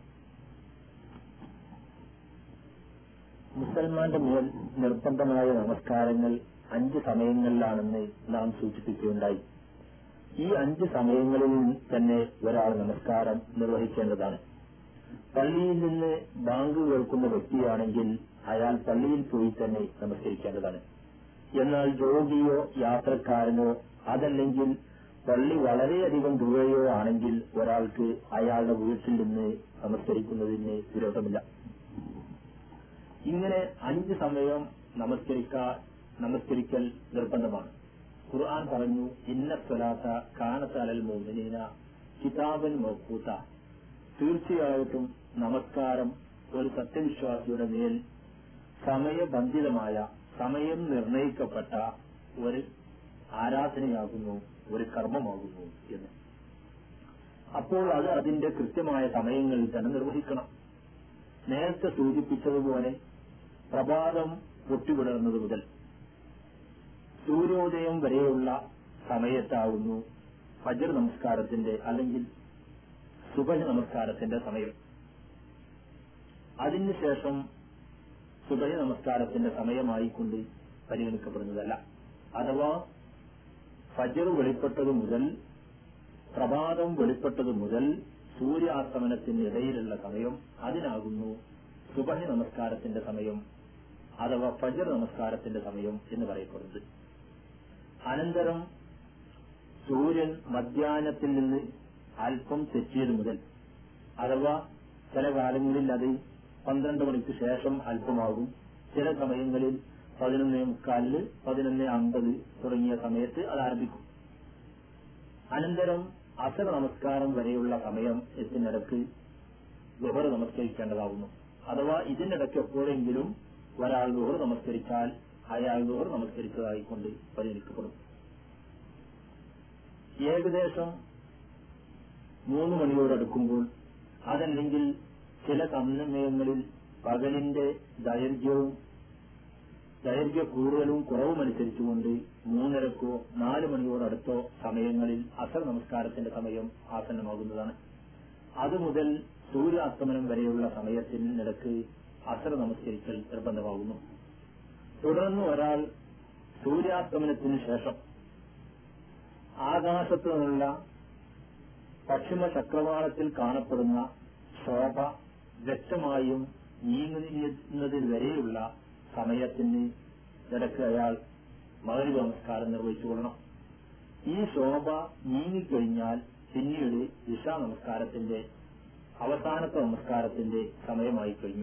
മുസൽമാന്റെ മേൽ നിർബന്ധമായ നമസ്കാരങ്ങൾ അഞ്ച് സമയങ്ങളിലാണെന്ന് നാം സൂചിപ്പിക്കുകയുണ്ടായി ഈ അഞ്ച് സമയങ്ങളിൽ തന്നെ ഒരാൾ നമസ്കാരം നിർവഹിക്കേണ്ടതാണ് പള്ളിയിൽ നിന്ന് ബാങ്ക് കേൾക്കുന്ന വ്യക്തിയാണെങ്കിൽ അയാൾ പള്ളിയിൽ പോയി തന്നെ നമസ്കരിക്കേണ്ടതാണ് എന്നാൽ രോഗിയോ യാത്രക്കാരനോ അതല്ലെങ്കിൽ പള്ളി വളരെയധികം ദൂരെയോ ആണെങ്കിൽ ഒരാൾക്ക് അയാളുടെ വീട്ടിൽ നിന്ന് നമസ്കരിക്കുന്നതിന് വിരോധമില്ല ഇങ്ങനെ അഞ്ച് സമയം നമസ്കരിക്കാ നമസ്കരിക്കൽ നിർബന്ധമാണ് ഖുർആൻ പറഞ്ഞു ഇന്ന സ്വലാത്ത കാനത്തലൽ മോമിനീന കിതാബൻ മൗക്കൂത്ത തീർച്ചയായിട്ടും നമസ്കാരം ഒരു സത്യവിശ്വാസിയുടെ മേൽ സമയബന്ധിതമായ സമയം നിർണയിക്കപ്പെട്ട ഒരു ആരാധനയാകുന്നു ഒരു കർമ്മമാകുന്നു എന്ന് അപ്പോൾ അത് അതിന്റെ കൃത്യമായ സമയങ്ങളിൽ തന്നെ നിർവഹിക്കണം നേരത്തെ സൂചിപ്പിച്ചതുപോലെ പ്രഭാതം പൊട്ടിവിടർന്നത് മുതൽ സൂര്യോദയം വരെയുള്ള സമയത്താവുന്നു ഫജർ നമസ്കാരത്തിന്റെ അല്ലെങ്കിൽ സുബഹ നമസ്കാരത്തിന്റെ സമയം അതിനുശേഷം സുബഹി നമസ്കാരത്തിന്റെ സമയമായിക്കൊണ്ട് പരിഗണിക്കപ്പെടുന്നതല്ല അഥവാ ഫജർ വെളിപ്പെട്ടത് മുതൽ പ്രഭാതം വെളിപ്പെട്ടത് മുതൽ സൂര്യാസ്തമനത്തിന് ഇടയിലുള്ള സമയം അതിനാകുന്നു സുബഹി നമസ്കാരത്തിന്റെ സമയം അഥവാ ഫജർ നമസ്കാരത്തിന്റെ സമയം എന്ന് പറയപ്പെടുന്നത് അനന്തരം സൂര്യൻ മധ്യാഹ്നത്തിൽ നിന്ന് അല്പം തെറ്റിയത് മുതൽ അഥവാ ചില കാലങ്ങളിൽ അത് പന്ത്രണ്ട് മണിക്ക് ശേഷം അല്പമാകും ചില സമയങ്ങളിൽ പതിനൊന്നേ മുക്കാലില് പതിനൊന്ന് അമ്പത് തുടങ്ങിയ സമയത്ത് അത് ആരംഭിക്കും അനന്തരം അസർ നമസ്കാരം വരെയുള്ള സമയം എത്തിനിടക്ക് ഗുഹർ നമസ്കരിക്കേണ്ടതാകുന്നു അഥവാ ഇതിനിടയ്ക്ക് എപ്പോഴെങ്കിലും ഒരാൾ ഗുഹർ നമസ്കരിച്ചാൽ അയാൾ ഗുഹർ നമസ്കരിച്ചതായിക്കൊണ്ട് പരിഗണിക്കപ്പെടും ഏകദേശം മൂന്ന് മണിയോടടുക്കുമ്പോൾ അതല്ലെങ്കിൽ ചില സമയങ്ങളിൽ പകലിന്റെ ദൈർഘ്യവും ദൈർഘ്യ കൂടുതലും കുറവും അനുസരിച്ചുകൊണ്ട് മൂന്നരക്കോ നാല് മണിയോടടുത്തോ സമയങ്ങളിൽ അസർ നമസ്കാരത്തിന്റെ സമയം ആസന്നമാകുന്നതാണ് അതുമുതൽ സൂര്യാസ്തമനം വരെയുള്ള സമയത്തിനിടക്ക് അസർ നമസ്കരിക്കൽ നിർബന്ധമാകുന്നു തുടർന്ന് ഒരാൾ സൂര്യാസ്തമനത്തിന് ശേഷം ആകാശത്തു നിന്നുള്ള പശ്ചിമ ചക്രവാളത്തിൽ കാണപ്പെടുന്ന ശോഭ വ്യക്തമായും നീങ്ങുന്നതിൽ വരെയുള്ള സമയത്തിന് ഇടയ്ക്ക് അയാൾ മകരി നമസ്കാരം നിർവഹിച്ചുകൊള്ളണം ഈ ശോഭ നീങ്ങിക്കഴിഞ്ഞാൽ പിന്നീട് ദിശാ നമസ്കാരത്തിന്റെ അവസാനത്തെ നമസ്കാരത്തിന്റെ സമയമായി കഴിഞ്ഞു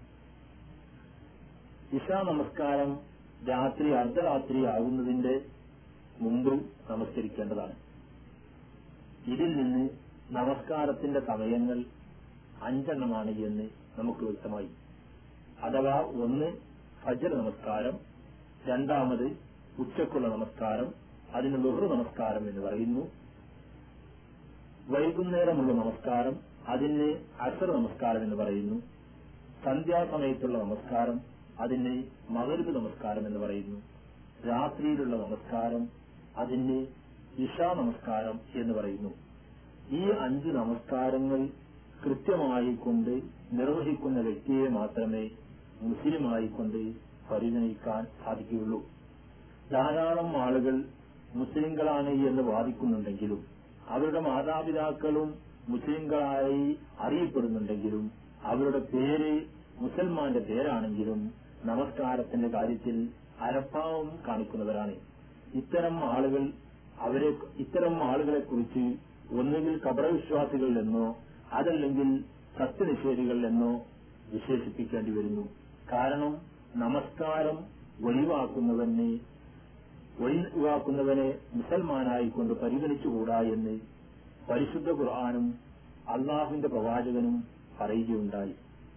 ഇഷാ നമസ്കാരം രാത്രി അർദ്ധരാത്രി ആകുന്നതിന്റെ മുമ്പ് നമസ്കരിക്കേണ്ടതാണ് ഇതിൽ നിന്ന് നമസ്കാരത്തിന്റെ സമയങ്ങൾ അഞ്ചെണ്ണമാണ് എന്ന് നമുക്ക് വ്യക്തമായി അഥവാ ഒന്ന് ഫജർ നമസ്കാരം രണ്ടാമത് ഉച്ചക്കുള്ള നമസ്കാരം അതിന് ലുഹർ നമസ്കാരം എന്ന് പറയുന്നു വൈകുന്നേരമുള്ള നമസ്കാരം അതിന് അസർ നമസ്കാരം എന്ന് പറയുന്നു സന്ധ്യാസമയത്തുള്ള നമസ്കാരം അതിന് മകരുത് നമസ്കാരം എന്ന് പറയുന്നു രാത്രിയിലുള്ള നമസ്കാരം അതിന് ഇഷാ നമസ്കാരം എന്ന് പറയുന്നു ഈ അഞ്ച് നമസ്കാരങ്ങൾ കൃത്യമായി കൊണ്ട് നിർവഹിക്കുന്ന വ്യക്തിയെ മാത്രമേ മുസ്ലിമായിക്കൊണ്ട് പരിഗണിക്കാൻ സാധിക്കുകയുള്ളൂ ധാരാളം ആളുകൾ മുസ്ലിങ്ങളാണ് എന്ന് വാദിക്കുന്നുണ്ടെങ്കിലും അവരുടെ മാതാപിതാക്കളും മുസ്ലിങ്ങളായി അറിയപ്പെടുന്നുണ്ടെങ്കിലും അവരുടെ പേര് മുസൽമാന്റെ പേരാണെങ്കിലും നമസ്കാരത്തിന്റെ കാര്യത്തിൽ അലപ്പാവം കാണിക്കുന്നവരാണ് ഇത്തരം ആളുകൾ അവരെ ഇത്തരം ആളുകളെ കുറിച്ച് ഒന്നുകിൽ കബറവിശ്വാസികൾ എന്നോ അതല്ലെങ്കിൽ സത്യനിഷേധികൾ എന്നോ വിശേഷിപ്പിക്കേണ്ടി വരുന്നു കാരണം നമസ്കാരം ഒഴിവാക്കുന്നവനെ ഒഴിവാക്കുന്നവനെ മുസൽമാനായിക്കൊണ്ട് പരിഗണിച്ചുകൂടാ എന്ന് പരിശുദ്ധ ഖുർആാനും അള്ളാഹുവിന്റെ പ്രവാചകനും പറയുകയുണ്ടായി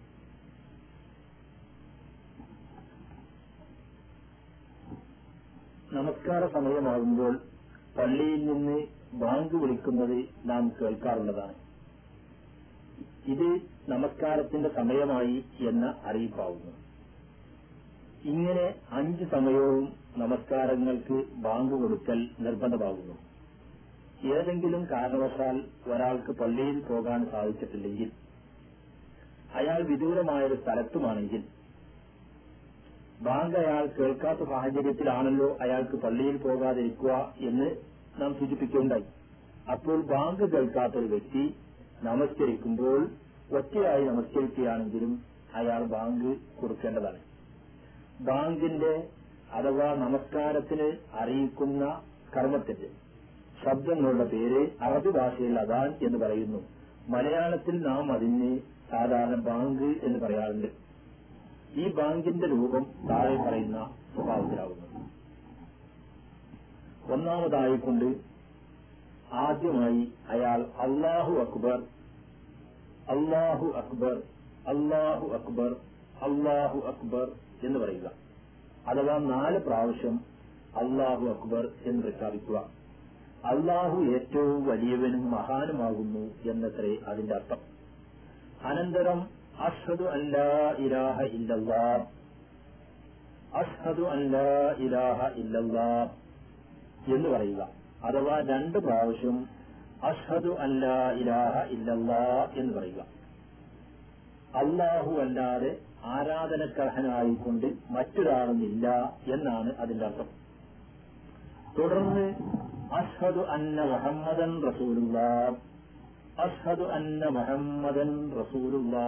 നമസ്കാര സമയമാകുമ്പോൾ പള്ളിയിൽ നിന്ന് ബാങ്ക് വിളിക്കുന്നത് നാം കേൾക്കാറുള്ളതാണ് ഇത് നമസ്കാരത്തിന്റെ സമയമായി എന്ന അറിയിപ്പാവുന്നു ഇങ്ങനെ അഞ്ച് സമയവും നമസ്കാരങ്ങൾക്ക് ബാങ്ക് കൊടുക്കൽ നിർബന്ധമാകുന്നു ഏതെങ്കിലും കാരണവശാൽ ഒരാൾക്ക് പള്ളിയിൽ പോകാൻ സാധിച്ചിട്ടില്ലെങ്കിൽ അയാൾ വിദൂരമായൊരു സ്ഥലത്തുമാണെങ്കിൽ ബാങ്ക് അയാൾ കേൾക്കാത്ത സാഹചര്യത്തിലാണല്ലോ അയാൾക്ക് പള്ളിയിൽ പോകാതിരിക്കുക എന്ന് നാം സൂചിപ്പിക്കുകയുണ്ടായി അപ്പോൾ ബാങ്ക് കേൾക്കാത്ത ഒരു വ്യക്തി നമസ്കരിക്കുമ്പോൾ ഒറ്റയായി നമസ്കരിക്കുകയാണെങ്കിലും അയാൾ ബാങ്ക് കൊടുക്കേണ്ടതാണ് ബാങ്കിന്റെ അഥവാ നമസ്കാരത്തിന് അറിയിക്കുന്ന കർമ്മത്തിന്റെ ശബ്ദങ്ങളുടെ പേര് അറബി ഭാഷയിൽ അദാൻ എന്ന് പറയുന്നു മലയാളത്തിൽ നാം അതിന് സാധാരണ ബാങ്ക് എന്ന് പറയാറുണ്ട് ഈ ബാങ്കിന്റെ രൂപം താഴെ പറയുന്ന സ്വഭാവത്തിലാവുന്നു ഒന്നാമതായിക്കൊണ്ട് ആദ്യമായി അയാൾ അള്ളാഹു അക്ബർ അള്ളാഹു അക്ബർ അള്ളാഹു അക്ബർ അള്ളാഹു അക്ബർ എന്ന് പറയുക അഥവാ നാല് പ്രാവശ്യം അള്ളാഹു അക്ബർ എന്ന് പ്രഖ്യാപിക്കുക അള്ളാഹു ഏറ്റവും വലിയവനും മഹാനുമാകുന്നു എന്നത്രേ അതിന്റെ അർത്ഥം അനന്തരം അഷ്ഹദു അല്ലാ ഇലാഹ ഇല്ലല്ലാ അഷ്ഹദു അല്ലാ ഇലാഹ ഇല്ലല്ലാ എന്ന് പറയുക അഥവാ രണ്ട് പ്രാവശ്യം അഷ്ഹദു അല്ലാ ഇലാഹ ഇല്ലല്ലാ എന്ന് പറയുക അള്ളാഹു അല്ലാതെ ആരാധനക്കർഹനായിക്കൊണ്ട് മറ്റൊരാളുമില്ല എന്നാണ് അതിന്റെ അർത്ഥം തുടർന്ന് അഷ്ഹദു അന്ന മുഹമ്മദൻ റസൂലുള്ള അഷ്ഹദു അന്ന മുഹമ്മദൻ റസൂലുള്ള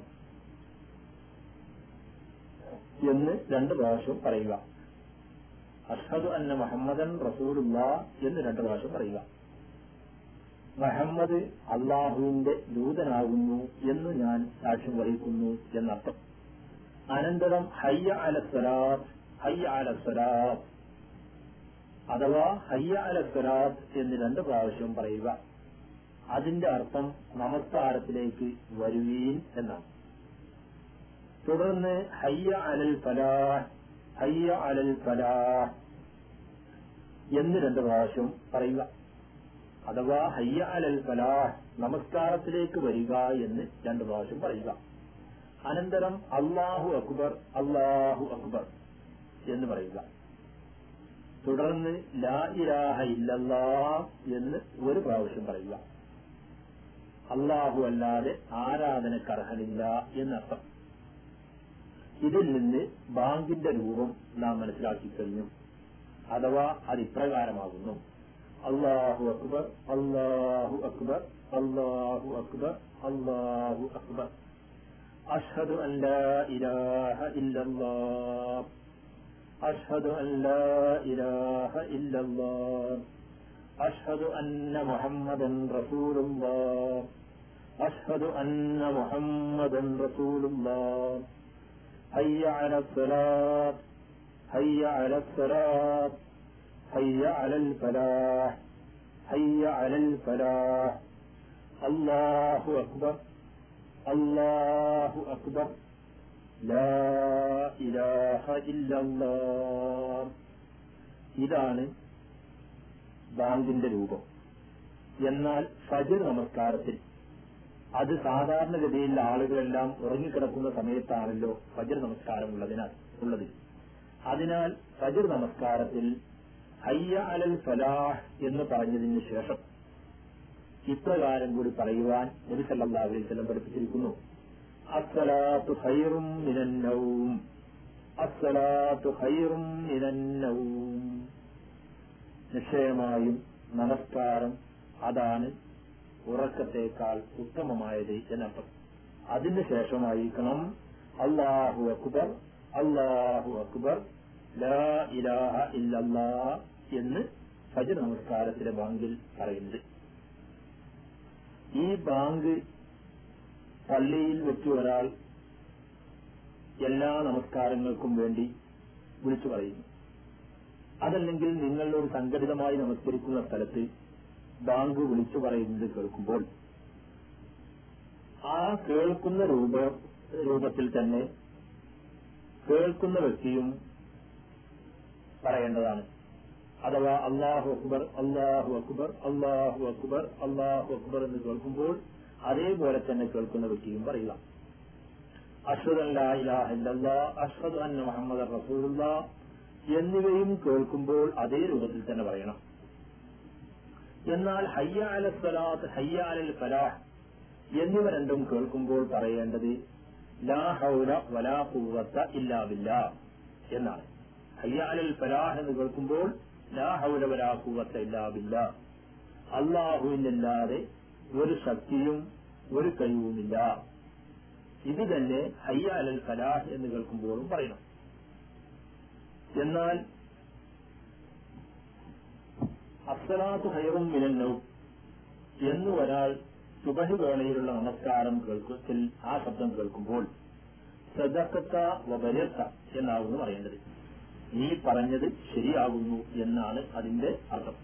എന്ന് രണ്ട് പ്രാവശ്യം പറയുക അഷ്ഹദു അന്ന മുഹമ്മദൻ റസൂലുള്ള എന്ന് രണ്ട് പ്രാവശ്യം പറയുക മുഹമ്മദ് അള്ളാഹുവിന്റെ ദൂതനാകുന്നു എന്ന് ഞാൻ സാക്ഷ്യം വഹിക്കുന്നു എന്നർത്ഥം അനന്തരം ഹയ്യ അലസ്വലാത്ത് ഹയ്യ അലസ്വലാത്ത് അഥവാ ഹയ്യ അലസ്വലാത്ത് എന്ന് രണ്ട് പ്രാവശ്യം പറയുക അതിന്റെ അർത്ഥം നമസ്കാരത്തിലേക്ക് വരുവീൻ എന്നാണ് തുടർന്ന് ഹയ്യ അലൽ ഫലാഹ് ഹയ്യ അലൽ ഫലാഹ് എന്ന് രണ്ട് പ്രാവശ്യം പറയുക അഥവാ ഹയ്യ അലൽ ഫലാഹ് നമസ്കാരത്തിലേക്ക് വരിക എന്ന് രണ്ട് പ്രാവശ്യം പറയുക അനന്തരം അള്ളാഹു അക്ബർ അള്ളാഹു അക്ബർ എന്ന് പറയുക തുടർന്ന് ലാ ഇലാഹ ഇല്ലല്ലാ എന്ന് ഒരു പ്രാവശ്യം പറയുക അള്ളാഹു അല്ലാതെ ആരാധനക്കർഹനില്ല എന്നർത്ഥം ഇതിൽ നിന്ന് ബാങ്കിന്റെ രൂപം നാം മനസ്സിലാക്കി കഴിഞ്ഞു അഥവാ അത് ഇപ്രകാരമാകുന്നു അള്ളാഹു അക്ബർ അള്ളാഹു അക്ബർ അള്ളാഹു അക്ബർ അള്ളാഹു അക്ബർ أشهد أن لا إله إلا الله أشهد أن لا إله إلا الله أشهد أن محمدا رسول الله أشهد أن محمدا رسول الله حي على الصلاة حي على الصلاة حي على الفلاح حي على الفلاح الله أكبر الله أكبر لا إله إلا الله ഇതാണ് ബാങ്കിന്റെ രൂപം എന്നാൽ ഫജർ നമസ്കാരത്തിൽ അത് സാധാരണഗതിയിൽ ആളുകളെല്ലാം ഉറങ്ങിക്കിടക്കുന്ന സമയത്താണല്ലോ ഫജർ നമസ്കാരം ഉള്ളതിനാൽ ഉള്ളത് അതിനാൽ ഫജർ നമസ്കാരത്തിൽ ഹയ്യ അലൽ ഫലാഹ് എന്ന് പറഞ്ഞതിന് ശേഷം ഇപ്രകാരം കൂടി പറയുവാൻ നബി സല്ലല്ലാഹു അലൈഹി വസല്ലം പഠിപ്പിച്ചിരിക്കുന്നു അസ്സലാത്തു ഖൈറും മിനൻ നൗം അസ്സലാത്തു ഖൈറും മിനൻ നൗം നിശ്ചയമായും നമസ്കാരം അതാണ് ഉറക്കത്തേക്കാൾ ഉത്തമമായത് എന്നർത്ഥം അതിന് ശേഷമായിരിക്കണം അള്ളാഹു അക്ബർ അള്ളാഹു അക്ബർ ലാ ഇലാഹ ഇല്ലല്ലാ എന്ന് ഫജർ നമസ്കാരത്തിലെ ബാങ്കിൽ പറയുന്നത് ഈ ബാങ്ക് പള്ളിയിൽ വെച്ച് ഒരാൾ എല്ലാ നമസ്കാരങ്ങൾക്കും വേണ്ടി വിളിച്ചു പറയുന്നു അതല്ലെങ്കിൽ നിങ്ങൾ ഒരു സംഘടിതമായി നമസ്കരിക്കുന്ന സ്ഥലത്ത് ബാങ്ക് വിളിച്ചു പറയുന്നത് കേൾക്കുമ്പോൾ ആ കേൾക്കുന്ന രൂപ രൂപത്തിൽ തന്നെ കേൾക്കുന്ന വ്യക്തിയും പറയേണ്ടതാണ് അഥവാ അള്ളാഹു അക്ബർ അള്ളാഹു അക്ബർ അള്ളാഹു അക്ബർ അള്ളാഹു അക്ബർ എന്ന് കേൾക്കുമ്പോൾ അതേപോലെ തന്നെ കേൾക്കുന്ന വ്യക്തിയും പറയുക അഷ്ഹദ് അൻ ലാ ഇലാഹ ഇല്ലല്ലാ അഷ്ഹദു അന്ന മുഹമ്മദ് റസൂലുള്ള എന്നിവയും കേൾക്കുമ്പോൾ അതേ രൂപത്തിൽ തന്നെ പറയണം എന്നാൽ ഹയ്യ അല സ്വലാത്ത് ഹയ്യ അലൽ ഫലാഹ് എന്നിവ രണ്ടും കേൾക്കുമ്പോൾ പറയേണ്ടത് ലാ ഹൗല വലാ ഖുവത്ത ഇല്ലാ ബില്ലാ എന്നാണ് ഹയ്യ അലൽ ഫലാഹ് എന്ന് കേൾക്കുമ്പോൾ ലാ ഹൗല വലാ ഖുവത്ത ഇല്ലാ ബില്ലാ അള്ളാഹുവിനല്ലാതെ ഒരു ശക്തിയും ഒരു കഴിവുമില്ല ഇത് തന്നെ ഹയ്യ അലൽ ഫലാഹ് എന്ന് കേൾക്കുമ്പോഴും പറയണം എന്നാൽ അസ്സലാത്ത് ഹൈറും മിനന്നൗ എന്ന് ഒരാൾ സുബഹി വേളയിലുള്ള നമസ്കാരം കേൾക്കത്തിൽ ആ ശബ്ദം കേൾക്കുമ്പോൾ സദക്കത്ത വബരത്ത എന്നാകുന്നു പറയേണ്ടത് നീ പറഞ്ഞത് ശരിയാകുന്നു എന്നാണ് അതിന്റെ അർത്ഥം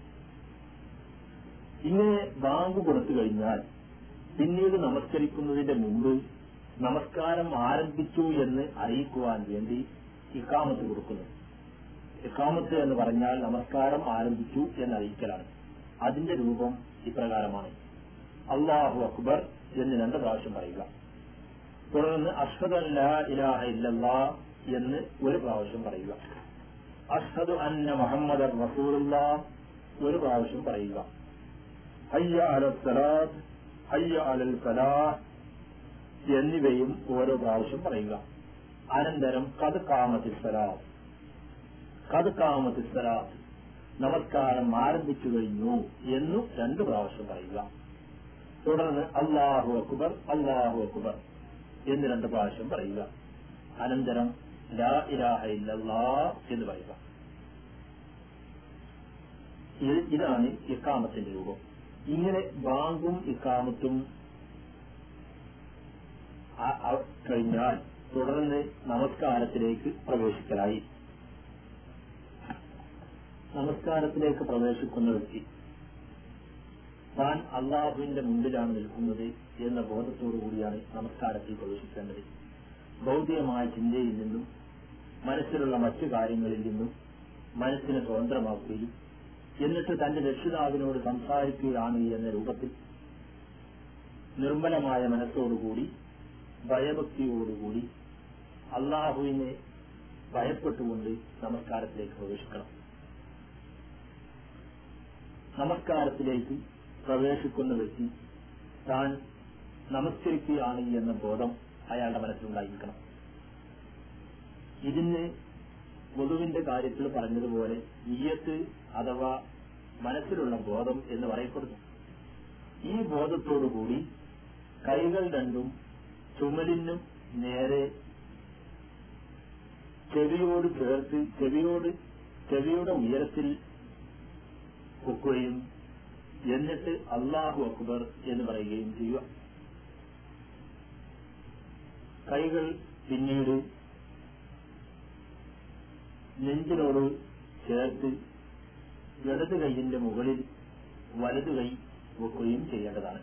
ഇങ്ങനെ ബാങ്ക് കൊടുത്തു കഴിഞ്ഞാൽ പിന്നീട് നമസ്കരിക്കുന്നതിന്റെ മുമ്പ് നമസ്കാരം ആരംഭിച്ചു എന്ന് അറിയിക്കുവാൻ വേണ്ടി ഇക്കാമത്ത് കൊടുക്കുന്നു ഇക്കാമത്ത് എന്ന് പറഞ്ഞാൽ നമസ്കാരം ആരംഭിച്ചു എന്നറിയിക്കലാണ് അതിന്റെ രൂപം ഇപ്രകാരമാണ് അള്ളാഹു അക്ബർ എന്ന് രണ്ട് പ്രാവശ്യം പറയുക തുടർന്ന് അഷ്ഹദ് അല്ല ഇലാഹ ഇല്ലല്ലാ എന്ന് ഒരു പ്രാവശ്യം പറയുക അഷ്ഹദു അന്ന മുഹമ്മദ് റസൂലുള്ള ഒരു പ്രാവശ്യം പറയുക ഹയ്യ അല സലാത്ത് ഹയ്യ അലൽ ഫലാഹ് എന്നിവയും ഓരോ പ്രാവശ്യം പറയുക അനന്തരം കത് കാമത്തിസ്വരാത്ത് കത് കാമത്തിസ്വരാത്ത് നമസ്കാരം ആരംഭിച്ചു കഴിഞ്ഞു എന്നു രണ്ടു പ്രാവശ്യം പറയുക തുടർന്ന് അള്ളാഹു അക്ബർ അള്ളാഹു അക്ബർ എന്ന് രണ്ട് പ്രാവശ്യം പറയുക അനന്തരം ലാ ഇലാഹ ഇല്ലല്ലാ എന്ന് പറയുക ഇത് ഇതാണ് ഇക്കാമത്തിന്റെ രൂപം ഇങ്ങനെ ബാങ്കും ഇക്കാമത്തും ആ- ആ- കഴിഞ്ഞാൽ തുടർന്ന് നമസ്കാരത്തിലേക്ക് പ്രവേശിക്കലായി നമസ്കാരത്തിലേക്ക് പ്രവേശിക്കുന്ന വ്യക്തി താൻ അള്ളാഹുവിന്റെ മുമ്പിലാണ് നിൽക്കുന്നത് എന്ന ബോധത്തോടു കൂടിയാണ് നമസ്കാരത്തിൽ പ്രവേശിക്കേണ്ടത് ഭൗതികമായ ചിന്തയിൽ നിന്നും മനസ്സിലുള്ള മറ്റു കാര്യങ്ങളിൽ നിന്നും മനസ്സിനെ സ്വതന്ത്രമാക്കുകയും എന്നിട്ട് തന്റെ രക്ഷിതാവിനോട് സംസാരിക്കുകയാണ് എന്ന രൂപത്തിൽ നിർമ്മലമായ മനസ്സോടുകൂടി ഭയഭക്തിയോടുകൂടി അള്ളാഹുവിനെ ഭയപ്പെട്ടുകൊണ്ട് നമസ്കാരത്തിലേക്ക് പ്രവേശിക്കണം നമസ്കാരത്തിലേക്ക് പ്രവേശിക്കുന്ന വ്യക്തി താൻ നമസ്കരിക്കുകയാണ് എന്ന ബോധം അയാളുടെ മനസ്സിലുണ്ടായിരിക്കണം ഇതിന് പൊതുവിന്റെ കാര്യത്തിൽ പറഞ്ഞതുപോലെ നീയത്ത് അഥവാ മനസ്സിലുള്ള ബോധം എന്ന് പറയപ്പെടുന്നു ഈ ബോധത്തോടുകൂടി കൈകൾ രണ്ടും ചുമലിനും നേരെ ചെവിയോട് ചേർത്ത് ചെവിയോട് ചെവിയുടെ ഉയരത്തിൽ പൊക്കുകയും എന്നിട്ട് അള്ളാഹു അക്ബർ എന്ന് പറയുകയും ചെയ്യുക കൈകൾ പിന്നീട് നെഞ്ചിനോട് ചേർത്ത് ഇടത് കൈയിന്റെ മുകളിൽ വലതു കൈ വെക്കുകയും ചെയ്യേണ്ടതാണ്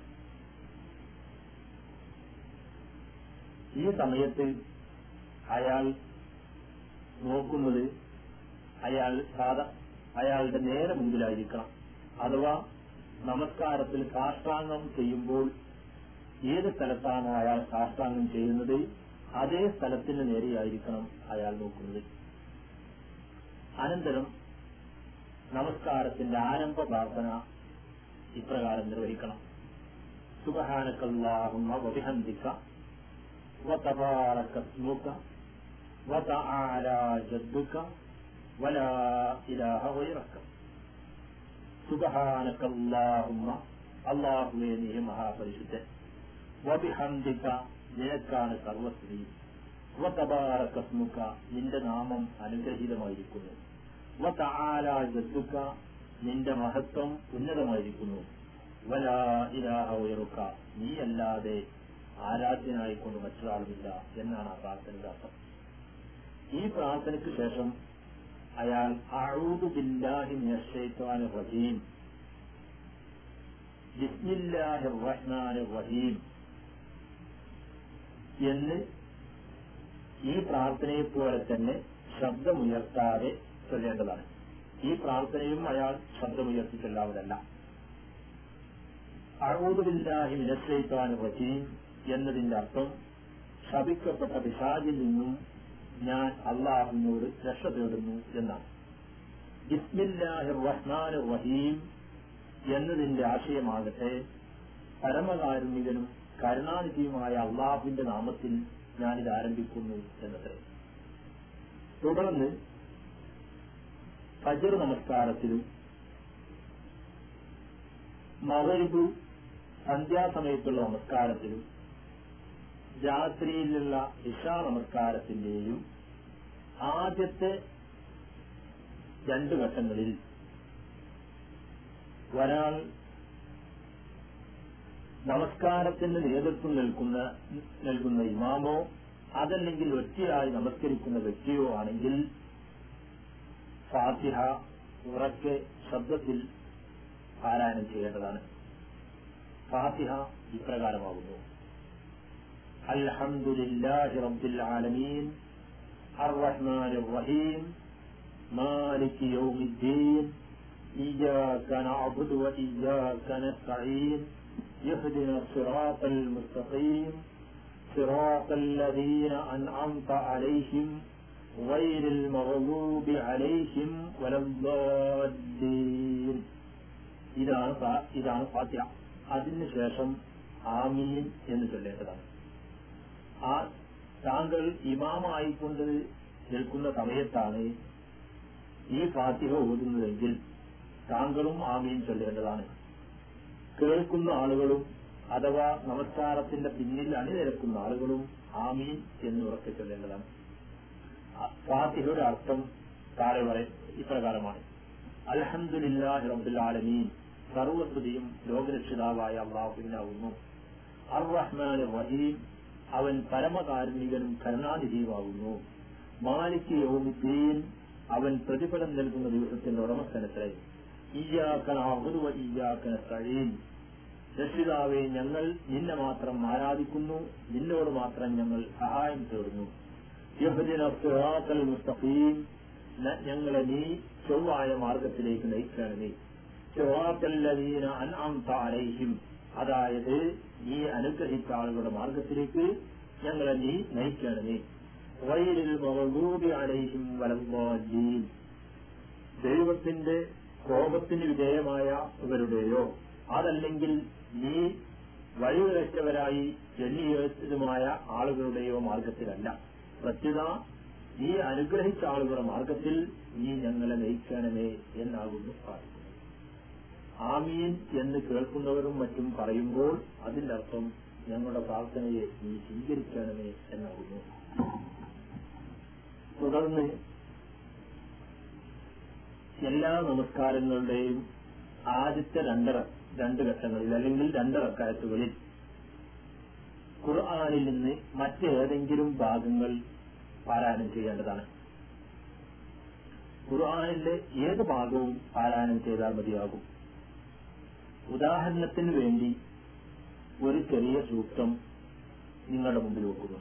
ഈ സമയത്ത് അയാൾ നോക്കുന്നത് അയാൾ സാധ അയാളുടെ നേരെ മുമ്പിലായിരിക്കണം അഥവാ നമസ്കാരത്തിൽ സാഷ്ടാംഗം ചെയ്യുമ്പോൾ ഏത് സ്ഥലത്താണ് അയാൾ സാഷ്ടാംഗം ചെയ്യുന്നത് അതേ സ്ഥലത്തിന് നേരെയായിരിക്കണം അയാൾ നോക്കുന്നത് അനന്തരം നമസ്കാരത്തിന്റെ ആരംഭ പ്രാർത്ഥന ഇപ്രകാരം നിർവഹിക്കണം സുബഹാനക്കല്ലാഹുമ്മ വബിഹംദിക وتبارك اسمك وتعالى جدك ولا إله غيرك سبحانك اللهم അള്ളാഹുവെ നീ മഹാപരിശുദ്ധൻ വബിഹംദിക നിനക്കാണ് സർവസ്ത്രീയും വതബാറകസ്മുക നിന്റെ നാമം അനുഗ്രഹീതമായിരിക്കുന്നു വതആല ജദ്ദുക നിന്റെ മഹത്വം ഉന്നതമായിരിക്കുന്നു വലാ ഇലാഹ ഉയറുക നീയല്ലാതെ ആരാധ്യനായിക്കൊണ്ട് മറ്റൊരാളുമില്ല എന്നാണ് ആ പ്രാർത്ഥനയുടെ അർത്ഥം ഈ പ്രാർത്ഥനയ്ക്ക് ശേഷം അയാൾ അഴൂദ് ബില്ലാഹി മിനശ്ശൈത്വാനിർ റജീം ബിസ്മില്ലാഹിർ റഹ്മാനിർ റഹീം എന്ന് ഈ പ്രാർത്ഥനയെ പോലെ തന്നെ ശബ്ദമുയർത്താതെ ചൊല്ലേണ്ടതാണ് ഈ പ്രാർത്ഥനയും അയാൾ ശബ്ദമുയർത്തി ചൊല്ലാവതല്ല അഴൂദുബില്ലാഹി മിനശ്ശൈത്വാനിർ റജീം എന്നതിന്റെ അർത്ഥം ശപിക്കപ്പെട്ട പിശാചിൽ നിന്നും ഞാൻ അള്ളാഹുവിനോട് രക്ഷ തേടുന്നു എന്നാണ് ബിസ്മില്ലാഹിർ റഹ്മാൻ റഹീം എന്നതിന്റെ ആശയമാകട്ടെ പരമകാരുണികനും കരുണാനിധിയുമായ അള്ളാഹുവിന്റെ നാമത്തിൽ ഞാനിത് ആരംഭിക്കുന്നു എന്നത്രേ തുടർന്ന് ഫജർ നമസ്കാരത്തിലും മകരിബ് സന്ധ്യാസമയത്തുള്ള നമസ്കാരത്തിലും രാത്രിയിലുള്ള ഇഷാ നമസ്കാരത്തിന്റെയും ആദ്യത്തെ രണ്ടു ഘട്ടങ്ങളിൽ ഒരാൾ നമസ്കാരത്തിന് നേതൃത്വം നിൽക്കുന്ന നൽകുന്ന ഇമാമോ അതല്ലെങ്കിൽ ഒറ്റയായി നമസ്കരിക്കുന്ന വ്യക്തിയോ ആണെങ്കിൽ ഫാത്തിഹ ഉറക്കെ ശബ്ദത്തിൽ പാരായണം ചെയ്യേണ്ടതാണ് ഫാത്തിഹ ഇപ്രകാരമാകുന്നു الحمد لله رب العالمين الرحمن الرحيم مالك يوم الدين إياك نعبد وإياك نستعين يهدنا الصراط المستقيم صراط الذين أنعمت عليهم غير المغضوب عليهم ولا الضالين ഇതാണ് ഫാ- ഇതാണ് ഫാത്തിഹ അതിനുശേഷം ആമീൻ എന്ന് ചൊല്ലേണ്ടതാണ് ആ താങ്കൾ ഇമാമായിക്കൊണ്ട് നിൽക്കുന്ന സമയത്താണ് ഈ ഫാത്തിഹ ഓതുന്നതെങ്കിൽ താങ്കളും ആമീൻ ചൊല്ലേണ്ടതാണ് കേൾക്കുന്ന ആളുകളും അഥവാ നമസ്കാരത്തിന്റെ പിന്നിൽ അണിനിരക്കുന്ന ആളുകളും ആമീൻ എന്ന് ഉറക്കെ ചൊല്ലേണ്ടതാണ് ഫാത്തിഹയുടെ അർത്ഥം താഴെ പറയും ഇപ്രകാരമാണ് അൽഹംദുലില്ലാഹി റബ്ബിൽ ആലമീൻ സർവസ്തുതിയും ലോകരക്ഷിതാവായ അള്ളാഹുവിനാവുന്നു അർ റഹ്മാൻ റഹീം അവൻ പരമകാരുണികനും കരുണാനിധിയുമാകുന്നു മാലിക് യൗമിദ്ദീൻ അവൻ പ്രതിഫലം നൽകുന്ന ദിവസത്തിന്റെ ഉടമസ്ഥനത്തെ ഇയ്യാക്കന അഹുദുവ ഇയ്യാക്കന സഴീൻ രക്ഷിതാവെ ഞങ്ങൾ നിന്നെ മാത്രം ആരാധിക്കുന്നു നിന്നോട് മാത്രം ഞങ്ങൾ സഹായം തേടുന്നു യഹ്ദിന സിറാത്തൽ മുസ്തഖീം ഞങ്ങളെ നീ ചൊവ്വായ മാർഗത്തിലേക്ക് നയിക്കണമേ സിറാത്തല്ലദീന അൻഅംത അലൈഹിം അതായത് നീ അനുഗ്രഹിച്ച ആളുകളുടെ മാർഗത്തിലേക്ക് ഞങ്ങളെ നീ നയിക്കണമേ വൈരിൽ മഹബൂബി അലൈഹിം വലംബാലീൻ ദൈവത്തിന്റെ കോപത്തിന് വിധേയമായ ഇവരുടെയോ അതല്ലെങ്കിൽ നീ വഴിവിളച്ചവരായി എണ്ണിയതുമായ ആളുകളുടെയോ മാർഗത്തിലല്ല പ്രത്യുത നീ അനുഗ്രഹിച്ച ആളുകളുടെ മാർഗത്തിൽ നീ ഞങ്ങളെ നയിക്കണമേ എന്നാകുന്നു പ്രാർത്ഥിക്കുന്നത് ആമീൻ എന്ന് കേൾക്കുന്നവരും മറ്റും പറയുമ്പോൾ അതിന്റെ അർത്ഥം ഞങ്ങളുടെ പ്രാർത്ഥനയെ നീ സ്വീകരിക്കണമേ എന്നാകുന്നു തുടർന്ന് എല്ലാ നമസ്കാരങ്ങളുടെയും ആദ്യത്തെ രണ്ടര രണ്ട് ഘട്ടങ്ങളിൽ അല്ലെങ്കിൽ രണ്ടറക്കായത്തുകളിൽ ഖുർആാനിൽ നിന്ന് മറ്റേതെങ്കിലും ഭാഗങ്ങൾ പാരായണം ചെയ്യേണ്ടതാണ് ഖുർആാനിലെ ഏത് ഭാഗവും പാരായണം ചെയ്താൽ മതിയാകും ഉദാഹരണത്തിന് വേണ്ടി ഒരു ചെറിയ സൂക്തം നിങ്ങളുടെ മുമ്പിൽ വെക്കുന്നു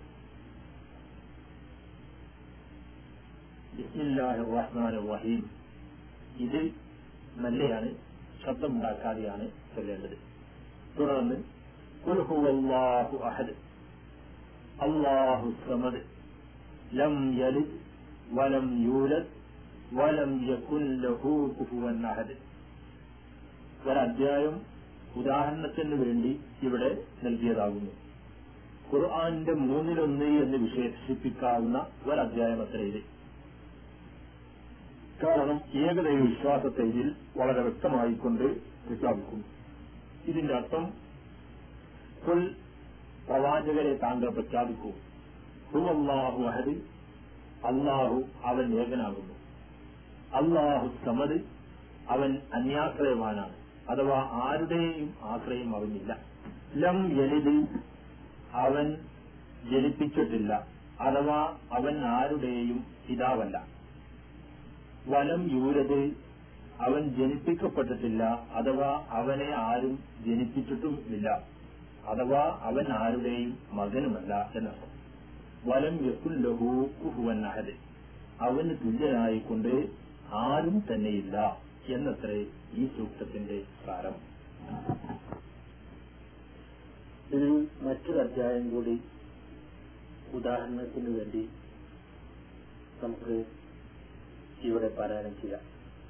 ബിസ്മില്ലാഹിർ റഹ്മാനിർ റഹീം ഇത് നല്ലയാണ് ശബ്ദമുണ്ടാക്കാതെയാണ് ചൊല്ലേണ്ടത് തുടർന്ന് കുൽഹുവല്ലാഹു അഹദ് അല്ലാഹു സമദ് ലം യലിദ് വലം യൂലദ് വലം യകുൻ ലഹു കുഫുവൻ അഹദ് ഒരധ്യായം ഉദാഹരണത്തിന് വേണ്ടി ഇവിടെ നൽകിയതാകുന്നു ഖുർആാനിന്റെ മൂന്നിലൊന്ന് എന്ന് വിശേഷിപ്പിക്കാവുന്ന ഒരധ്യായം അത്ര ഇത് കാരണം ഏകദൈവ വിശ്വാസത്തെ ഇതിൽ വളരെ വ്യക്തമായിക്കൊണ്ട് പ്രഖ്യാപിക്കുന്നു ഇതിന്റെ അർത്ഥം കുൽ പ്രവാചകരെ താങ്കൾ പ്രഖ്യാപിക്കൂ ഹുവല്ലാഹു അഹദ് അള്ളാഹു അവൻ ഏകനാകുന്നു അള്ളാഹു സമദ് അവൻ അന്യാശ്രയവാനാണ് അഥവാ ആരുടെയും ആശ്രയം അവനില്ല ലം യലിദ് അവൻ ജനിപ്പിച്ചിട്ടില്ല അഥവാ അവൻ ആരുടെയും പിതാവല്ല വലം യൂരത് അവൻ ജനിപ്പിക്കപ്പെട്ടിട്ടില്ല അഥവാ അവനെ ആരും ജനിപ്പിച്ചിട്ടുമില്ല അഥവാ അവൻ ആരുടെയും മകനുമല്ല എന്നർത്ഥം വലം യക്കുൽ ലഹു കുഹുവൻ അഹദ് അവന് തുല്യനായിക്കൊണ്ട് ആരും തന്നെയില്ല എന്നത്രേ ഈ സൂക്തത്തിന്റെ സാരം ഇതിൽ മറ്റൊരു അധ്യായം കൂടി ഉദാഹരണത്തിന് വേണ്ടി നമുക്ക് ഇവിടെ പാരായണം ചെയ്യാം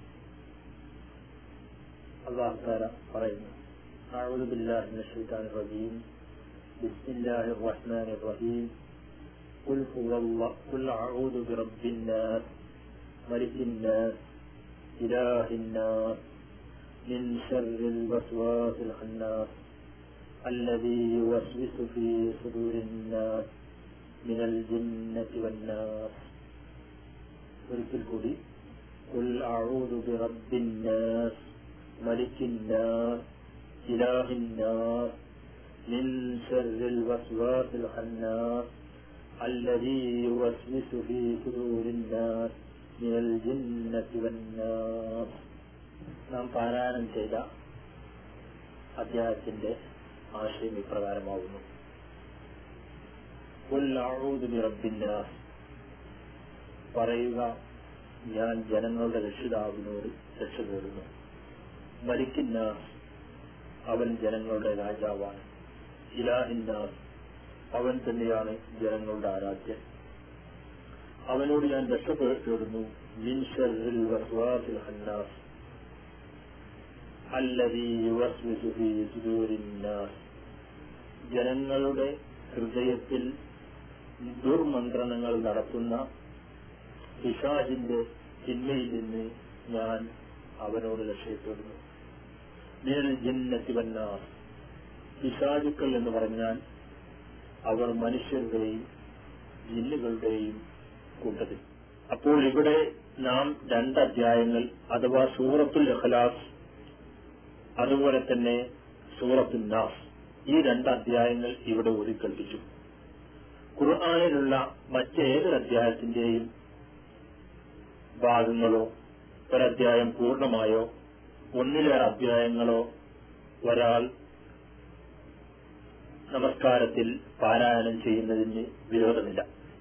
അള്ളാഹു താര പറയുന്നു أعوذ بالله من الشيطان الرجيم بسم الله الرحمن الرحيم قل هو الله قل أعوذ برب الناس ملك الناس إله الناس من شر الوسواس الخناس الذي يوسوس في صدور الناس من الجنة والناس ഒരിക്കൽ കൂടി قل أعوذ برب الناس ملك الناس إله الناس من شر الوسواس الخناس الذي يوسوس في صدور الناس من الجنة والناس നാം പാരായണം ചെയ്ത അധ്യായത്തിന്റെ ആശയം ഇപ്രകാരമാവുന്നു قل أعوذ برب الناس പറയുക ഞാൻ ജനങ്ങളുടെ രക്ഷിതാവിനോട് രക്ഷ തേടുന്നു മലിക്കിന്നാസ് അവൻ ജനങ്ങളുടെ രാജാവാണ് ഇലാഹിന്നാസ് അവൻ തന്നെയാണ് ജനങ്ങളുടെ ആരാധ്യൻ അവനോട് ഞാൻ രക്ഷ തേടുന്നു മിൻ ഷർറിൽ വസ്വാസിൽ ഹന്നാസ് അല്ലദീ യുവസ്വിസു ഫീ സുദൂരിന്നാസ് ജനങ്ങളുടെ ഹൃദയത്തിൽ ദുർമന്ത്രണങ്ങൾ നടത്തുന്ന പിശാജിന്റെ ചിന്മയിൽ നിന്ന് ഞാൻ അവനോട് രക്ഷപ്പെടുന്നു നിഴൽ ജിന്നത്തി വന്നാർ പിശാചുക്കൾ എന്ന് പറഞ്ഞാൽ അവർ മനുഷ്യരുടെയും ജിന്നുകളുടെയും കൂട്ടത്തിൽ അപ്പോൾ ഇവിടെ നാം രണ്ട് അധ്യായങ്ങൾ അഥവാ സൂറത്തുൽ ഇഖ്ലാസ് അതുപോലെ തന്നെ സൂറത്തുൽ നാസ് ഈ രണ്ട് അധ്യായങ്ങൾ ഇവിടെ ഒതുക്കൽപ്പിച്ചു ഖുർആാനിലുള്ള മറ്റേത് അധ്യായത്തിന്റെയും ഭാഗങ്ങളോ ഒരധ്യായം പൂർണ്ണമായോ ഒന്നിലേറെ അധ്യായങ്ങളോ ഒരാൾ നമസ്കാരത്തിൽ പാരായണം ചെയ്യുന്നതിന് വിരോധമില്ല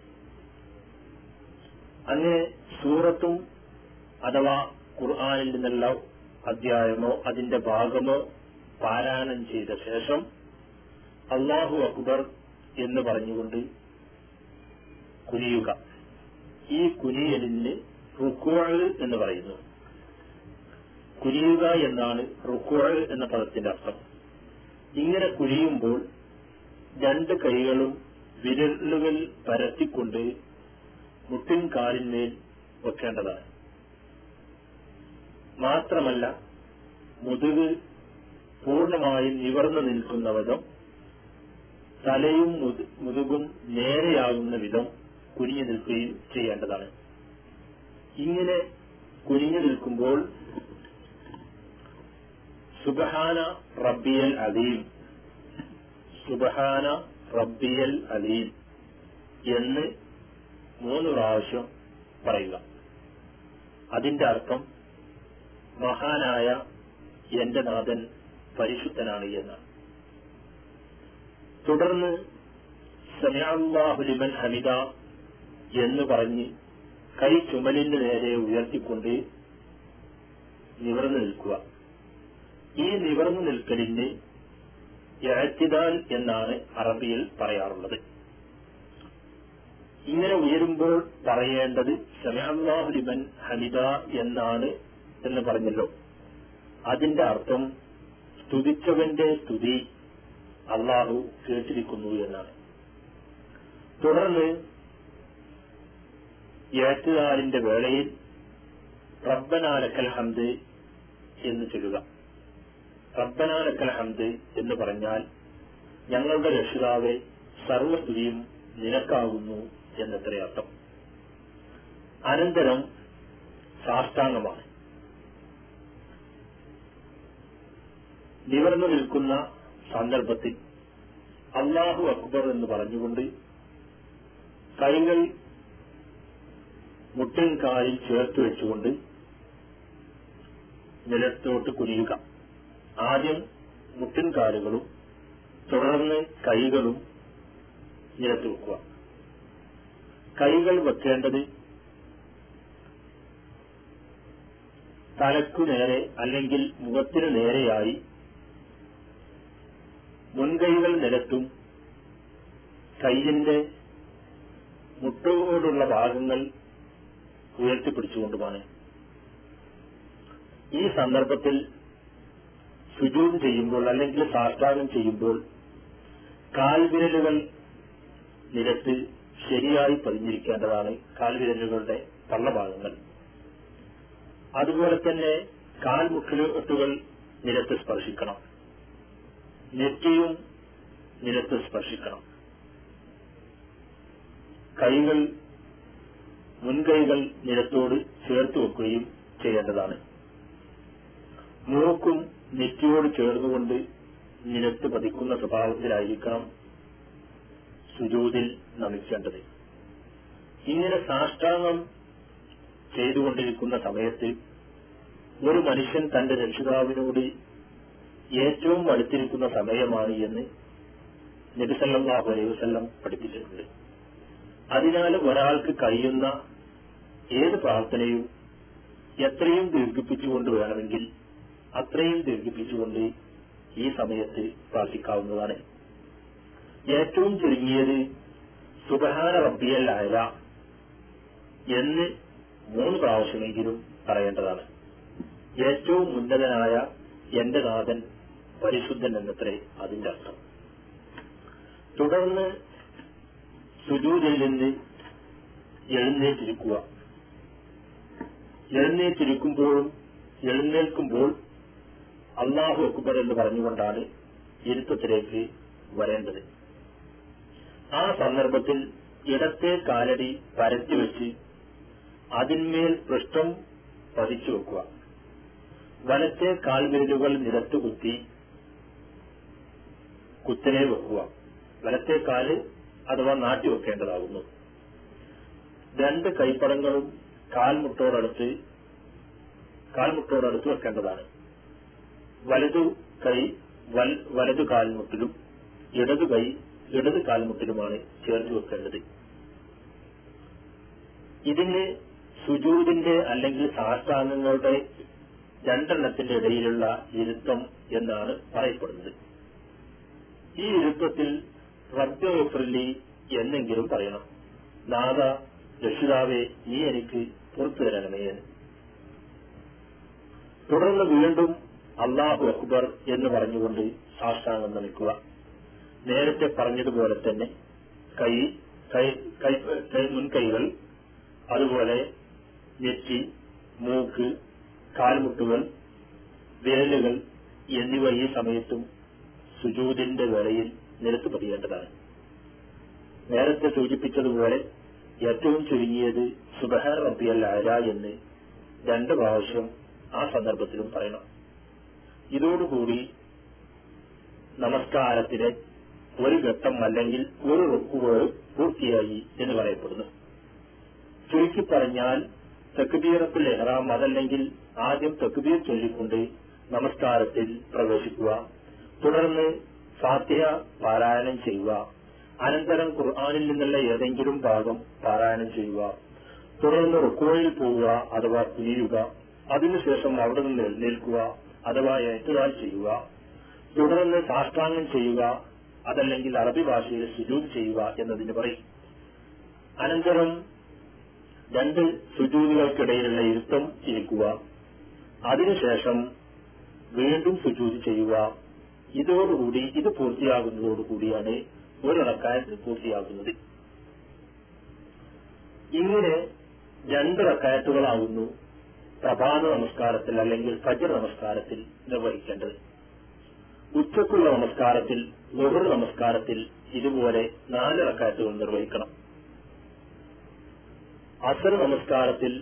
അങ്ങനെ സൂറത്തും അഥവാ ഖുർആാനിൽ നിന്നുള്ള അധ്യായമോ അതിന്റെ ഭാഗമോ പാരായണം ചെയ്ത ശേഷം അള്ളാഹു അക്ബർ എന്ന് പറഞ്ഞുകൊണ്ട് കുനിയുക ഈ കുനിയലിന് റുക്കോഴ് എന്ന് പറയുന്നു കുനിയുക എന്നാണ് റുക്കോഴ് എന്ന പദത്തിന്റെ അർത്ഥം ഇങ്ങനെ കുനിയുമ്പോൾ രണ്ട് കൈകളും വിരലുകൾ പരത്തിക്കൊണ്ട് മുട്ടിൻ കാലിന്മേൽ വെക്കേണ്ടതാണ് മാത്രമല്ല മുതുക് പൂർണ്ണമായും നിവർന്നു നിൽക്കുന്ന വിധം തലയും മുതുകും നേരെയാകുന്ന വിധം കുനിഞ്ഞു നിൽക്കുകയും ചെയ്യേണ്ടതാണ് ഇങ്ങനെ കുനിഞ്ഞു നിൽക്കുമ്പോൾ സുബഹാന റബ്ബിയൽ അലീം സുബഹാന റബ്ബിയൽ അലീം എന്ന് മൂന്ന് പ്രാവശ്യം പറയുക അതിന്റെ അർത്ഥം മഹാനായ എന്റെ നാഥൻ പരിശുദ്ധനാണ് എന്നാണ് തുടർന്ന് സമയാഹുലിമൻ ഹമിദ എന്ന് പറഞ്ഞ് കൈ ചുമലിന് നേരെ ഉയർത്തിക്കൊണ്ട് നിവർന്നു നിൽക്കുക ഈ നിവർന്നു നിൽക്കലിന് എഴത്തിദാൽ എന്നാണ് അറബിയിൽ പറയാറുള്ളത് ഇങ്ങനെ ഉയരുമ്പോൾ പറയേണ്ടത് സമയാഹുലിമൻ ഹമിദ എന്നാണ് എന്ന് പറഞ്ഞല്ലോ അതിന്റെ അർത്ഥം സ്തുതിച്ചവന്റെ സ്തുതി അള്ളാഹു കേട്ടിരിക്കുന്നു എന്നാണ് തുടർന്ന് ഏറ്റുകാലിന്റെ വേളയിൽ റബ്ബനാലക്കൽ ഹംദ് എന്ന് ചൊല്ലുക റബ്ബനാലക്കൽ ഹംദ് എന്ന് പറഞ്ഞാൽ ഞങ്ങളുടെ രക്ഷിതാവെ സർവസ്തുതിയും നിനക്കാകുന്നു എന്നത്ര അർത്ഥം അനന്തരം സാഷ്ടാംഗമാണ് നിവർന്നു നിൽക്കുന്ന സന്ദർഭത്തിൽ അള്ളാഹു അക്ബർ എന്ന് പറഞ്ഞുകൊണ്ട് കൈകൾ മുട്ടിൻ കാലിൽ ചേർത്ത് വെച്ചുകൊണ്ട് നിലത്തോട്ട് കുനിയുക ആദ്യം മുട്ടിൻ കാലുകളും തുടർന്ന് കൈകളും നിലത്ത് വെക്കുക കൈകൾ വെക്കേണ്ടത് തലക്കു നേരെ അല്ലെങ്കിൽ മുഖത്തിനു നേരെയായി മുൻകൈകൾ നിലത്തും കൈയിന്റെ മുട്ടോടുള്ള ഭാഗങ്ങൾ ഉയർത്തിപ്പിടിച്ചുകൊണ്ടുമാണ് ഈ സന്ദർഭത്തിൽ സുജൂത് ചെയ്യുമ്പോൾ അല്ലെങ്കിൽ സാഷ്ടാംഗം ചെയ്യുമ്പോൾ കാൽവിരലുകൾ നിലത്ത് ശരിയായി പതിഞ്ഞിരിക്കേണ്ടതാണ് കാൽവിരലുകളുടെ തള്ളഭാഗങ്ങൾ അതുപോലെ തന്നെ കാൽമുക്കിലുകൾ നിലത്ത് സ്പർശിക്കണം നെറ്റിയും നിലത്ത് സ്പർശിക്കണം കൈകൾ മുൻകൈകൾ നിലത്തോട് ചേർത്ത് വെക്കുകയും ചെയ്യേണ്ടതാണ് മൂക്കും നെറ്റിയോട് ചേർന്നുകൊണ്ട് നിലത്ത് പതിക്കുന്ന സ്വഭാവത്തിലായിരിക്കണം സുജൂതിൽ നമിക്കേണ്ടത് ഇങ്ങനെ സാഷ്ടാംഗം ചെയ്തുകൊണ്ടിരിക്കുന്ന സമയത്ത് ഒരു മനുഷ്യൻ തന്റെ രക്ഷിതാവിനോട് ഏറ്റവും അടുത്തിരിക്കുന്ന സമയമാണ് എന്ന് നബിസല്ലാഹു അലൈഹി വസ്ല്ലം പഠിപ്പിച്ചിട്ടുണ്ട് അതിനാൽ ഒരാൾക്ക് കഴിയുന്ന ഏത് പ്രാർത്ഥനയും എത്രയും ദീർഘിപ്പിച്ചുകൊണ്ട് വേണമെങ്കിൽ അത്രയും ദീർഘിപ്പിച്ചുകൊണ്ട് ഈ സമയത്ത് പ്രാർത്ഥിക്കാവുന്നതാണ് ഏറ്റവും ചുരുങ്ങിയത് സുബഹാന റബ്ബിയൽ അയല എന്ന് മൂന്ന് പ്രാവശ്യമെങ്കിലും പറയേണ്ടതാണ് ഏറ്റവും ഉന്നതനായ എന്റെ നാഥൻ പരിശുദ്ധൻ എന്നത്രേ അതിന്റെ അർത്ഥം തുടർന്ന് സുജൂതിൽ നിന്ന് എഴുന്നേറ്റിരിക്കുക എഴുന്നേറ്റിരിക്കുമ്പോഴും എഴുന്നേൽക്കുമ്പോൾ അള്ളാഹു അക്ബർ എന്ന് പറഞ്ഞുകൊണ്ടാണ് ഇരുത്തത്തിലേക്ക് വരേണ്ടത് ആ സന്ദർഭത്തിൽ ഇടത്തെ കാലടി പരത്തി വെച്ച് അതിന്മേൽ പൃഷ്ഠം പതിച്ചു വെക്കുക വലത്തെ കാൽവിരലുകൾ നിലത്ത് കുത്തി കുത്തനെ വെക്കുക വലത്തെ കാല് അഥവാ നാട്ടി വെക്കേണ്ടതാകുന്നു രണ്ട് കൈപ്പടങ്ങളും കാൽമുട്ടോടടുത്ത് കാൽമുട്ടോടടുത്ത് വെക്കേണ്ടതാണ് വലതു കൈ വൽ- വലതു കാൽമുട്ടിലും ഇടതു കൈ ഇടത് കാൽമുട്ടിലുമാണ് ചേർത്ത് വെക്കേണ്ടത് ഇതിന് സുജൂദിന്റെ അല്ലെങ്കിൽ സാഷ്ടാംഗങ്ങളുടെ രണ്ടെണ്ണത്തിന്റെ ഇടയിലുള്ള ഇരുത്തം എന്നാണ് പറയപ്പെടുന്നത് ഈ ഇരുത്തത്തിൽ റബ്ബി എന്നെങ്കിലും പറയണം നാഥ രക്ഷിതാവെ നീ എനിക്ക് പുറത്തു തരണമേ എന്ന് തുടർന്ന് വീണ്ടും അള്ളാഹു അക്ബർ എന്ന് പറഞ്ഞുകൊണ്ട് സാഷ്ടാംഗം നമിക്കുക നേരത്തെ പറഞ്ഞതുപോലെ തന്നെ കൈ കൈ കൈ കൈ മുൻകൈകൾ അതുപോലെ നെറ്റി മൂക്ക് കാൽമുട്ടുകൾ വിരലുകൾ എന്നിവ ഈ സമയത്തും സുജൂദിന്റെ വേളയിൽ നിരത്ത് പതിയേണ്ടതാണ് നേരത്തെ സൂചിപ്പിച്ചതുപോലെ ഏറ്റവും ചുരുങ്ങിയത് സുബഹാർ റബ്ബിയൽ അല എന്ന് രണ്ട് പ്രാവശ്യം ആ സന്ദർഭത്തിലും പറയണം ഇതോടുകൂടി നമസ്കാരത്തിന് ഒരു ഘട്ടം അല്ലെങ്കിൽ ഒരു റുക്കുകൾ പൂർത്തിയായി എന്ന് പറയപ്പെടുന്നു ചുരുക്കി പറഞ്ഞാൽ തക്ബീറത്തുൽ എഹ്റാം അതല്ലെങ്കിൽ ആദ്യം തക്ബീർ ചൊല്ലിക്കൊണ്ട് നമസ്കാരത്തിൽ പ്രവേശിക്കുക തുടർന്ന് ഫാത്തിഹ പാരായണം ചെയ്യുക അനന്തരം ഖുർആാനിൽ നിന്നുള്ള ഏതെങ്കിലും ഭാഗം പാരായണം ചെയ്യുക തുടർന്ന് റുക്കോയിൽ പോവുക അഥവാ കുനിയുക അതിനുശേഷം അവിടെ നിന്ന് എഴുന്നേൽക്കുക അഥവാ ഏറ്റുകാൽ ചെയ്യുക തുടർന്ന് സാഷ്ടാംഗം ചെയ്യുക അതല്ലെങ്കിൽ അറബി ഭാഷയിൽ സുജൂദ് ചെയ്യുക എന്നതിന് പറയും അനന്തരം രണ്ട് സുജൂദുകൾക്കിടയിലുള്ള ഇരുത്തം ഇരിക്കുക അതിനുശേഷം വീണ്ടും സുജൂദ് ചെയ്യുക ഇതോടുകൂടി ഇത് പൂർത്തിയാകുന്നതോടുകൂടിയാണ് ഒരിറക്കായത്ത് പൂർത്തിയാകുന്നത് ഇങ്ങനെ രണ്ട് റക്കായത്തുകളാകുന്നു പ്രഭാത നമസ്കാരത്തിൽ അല്ലെങ്കിൽ ഫജർ നമസ്കാരത്തിൽ നിർവഹിക്കേണ്ടത് ഉച്ചക്കുള്ള നമസ്കാരത്തിൽ ലുഹർ നമസ്കാരത്തിൽ ഇതുപോലെ നാല് റക്കായത്തുകൾ നിർവഹിക്കണം അസർ നമസ്കാരത്തിൽ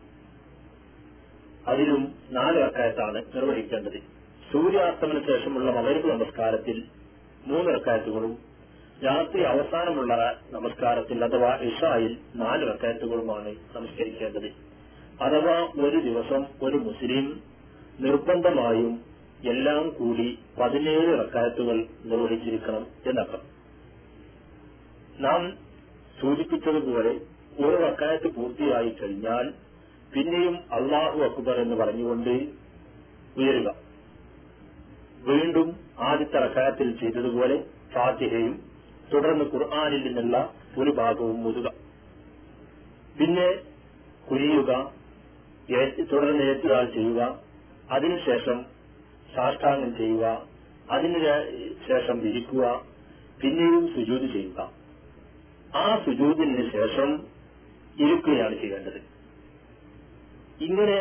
അതിലും നാല് റക്കായത്താണ് നിർവഹിക്കേണ്ടത് സൂര്യാസ്തമന ശേഷമുള്ള മകരവ് നമസ്കാരത്തിൽ മൂന്ന് റക്കായത്തുകളും രാത്രി അവസാനമുള്ള നമസ്കാരത്തിൽ അഥവാ ഇഷായിൽ നാല് റക്കായത്തുകളുമാണ് നമസ്കരിക്കേണ്ടത് അഥവാ ഒരു ദിവസം ഒരു മുസ്ലിം നിർബന്ധമായും എല്ലാം കൂടി പതിനേഴ് റക്കായത്തുകൾ നിർവഹിച്ചിരിക്കണം എന്നർത്ഥം നാം സൂചിപ്പിച്ചതുപോലെ ഒരു റക്കായത്ത് പൂർത്തിയായി കഴിഞ്ഞാൽ പിന്നെയും അള്ളാഹു അക്ബർ എന്ന് പറഞ്ഞുകൊണ്ട് ഉയരുക വീണ്ടും ആദ്യത്തെ റക്കായത്തിൽ ചെയ്തതുപോലെ ഫാത്തിഹയും തുടർന്ന് ഖുർആാനിൽ നിന്നുള്ള ഒരു ഭാഗവും മുതുക പിന്നെ കുനിയുക ഏറ്റ് തുടർന്ന് ഏറ്റുകാൽ ചെയ്യുക അതിനുശേഷം സാഷ്ടാംഗം ചെയ്യുക അതിനു ശേഷം വിരിക്കുക പിന്നെയും സുജൂത് ചെയ്യുക ആ സുജൂതിന് ശേഷം ഇരിക്കുകയാണ് ചെയ്യേണ്ടത് ഇങ്ങനെ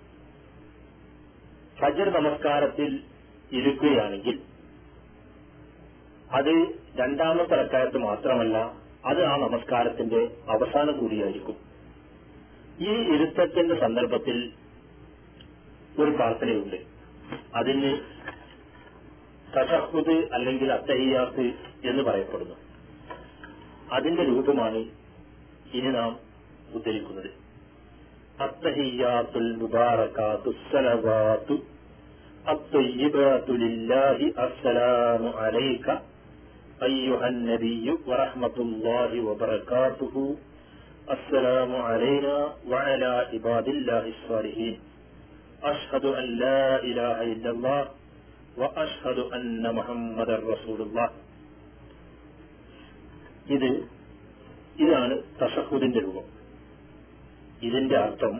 ഫജർ നമസ്കാരത്തിൽ ഇരിക്കുകയാണെങ്കിൽ അത് രണ്ടാമത്തെ റക്കായത്ത് മാത്രമല്ല അത് ആ നമസ്കാരത്തിന്റെ അവസാനം കൂടിയായിരിക്കും ഈ ഇരുത്തത്തിന്റെ സന്ദർഭത്തിൽ ഒരു പ്രാർത്ഥനയുണ്ട് അതിന് തഷഹുദ് അല്ലെങ്കിൽ അത്തഹിയാത്ത് എന്ന് പറയപ്പെടുന്നു അതിന്റെ രൂപമാണ് ഇനി നാം ഉദ്ധരിക്കുന്നത് അത്തഹിയാത്തുൽ മുബാറക്കാത്തു സലവാത്തു الطيبات لله السلام عليك أيها النبي ورحمة الله وبركاته السلام علينا وعلى عباد الله الصالحين أشهد أن لا إله إلا الله وأشهد أن محمد رسول الله ഇത് ഇതാണ് തഷഹുദിന്റെ രൂപം ഇതിന്റെ അർത്ഥം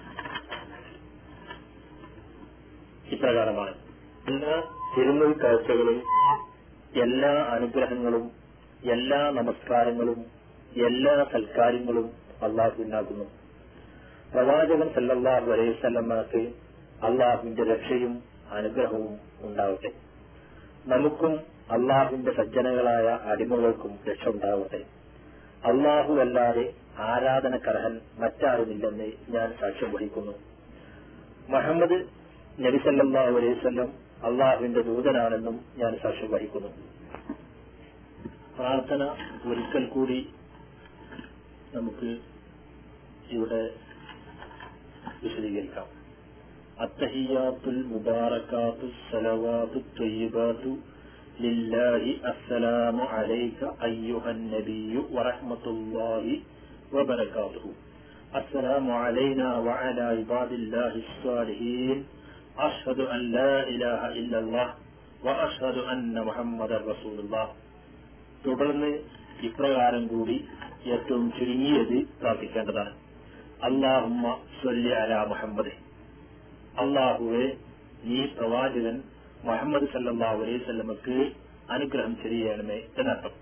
ഇപ്രകാരമാണ് എല്ലാ തിരുമുൽ കാഴ്ചകളും എല്ലാ അനുഗ്രഹങ്ങളും എല്ലാ നമസ്കാരങ്ങളും എല്ലാ സൽക്കാര്യങ്ങളും അള്ളാഹുവിനാകുന്നു പ്രവാചകൻ സല്ലല്ലാഹു അലൈഹി വസല്ലമക്ക് അള്ളാഹുവിന്റെ രക്ഷയും അനുഗ്രഹവും ഉണ്ടാവട്ടെ നമുക്കും അള്ളാഹുവിന്റെ സജ്ജനങ്ങളായ അടിമകൾക്കും രക്ഷ ഉണ്ടാവട്ടെ അള്ളാഹു അല്ലാതെ ആരാധനക്കർഹൻ മറ്റാരുമില്ലെന്ന് ഞാൻ സാക്ഷ്യം വഹിക്കുന്നു മുഹമ്മദ് നബി സല്ലല്ലാഹു അലൈഹി വസല്ലം അള്ളാഹുവിന്റെ ദൂതനാണെന്നും ഞാൻ സാക്ഷ്യം വഹിക്കുന്നു പ്രാർത്ഥന ഒരിക്കൽ കൂടി നമുക്ക് ഇവിടെ വിശദീകരിക്കാം അത്തഹിയാത്തുൽ മുബാറക്കാത്തു സലവാത്തു ത്വയ്യിബാത്തു لله السلام عليك أيها النبي ورحمة الله وبركاته السلام علينا وعلى عباد الله الصالحين أشهد أن لا إله إلا الله وأشهد أن محمد رسول الله തുടർന്ന് ഇപ്രകാരം കൂടി ഏറ്റവും ചുരുങ്ങിയത് പ്രാർത്ഥിക്കേണ്ടതാണ് അള്ളാഹുമ്മ സ്വല്ലി അല മുഹമ്മദ് അള്ളാഹുവെ നീ പ്രവാചകൻ മുഹമ്മദ് സല്ലാഹു അലൈഹി സ്വല്ലമക്ക് അനുഗ്രഹം ചെയ്യണമേ എന്നർത്ഥം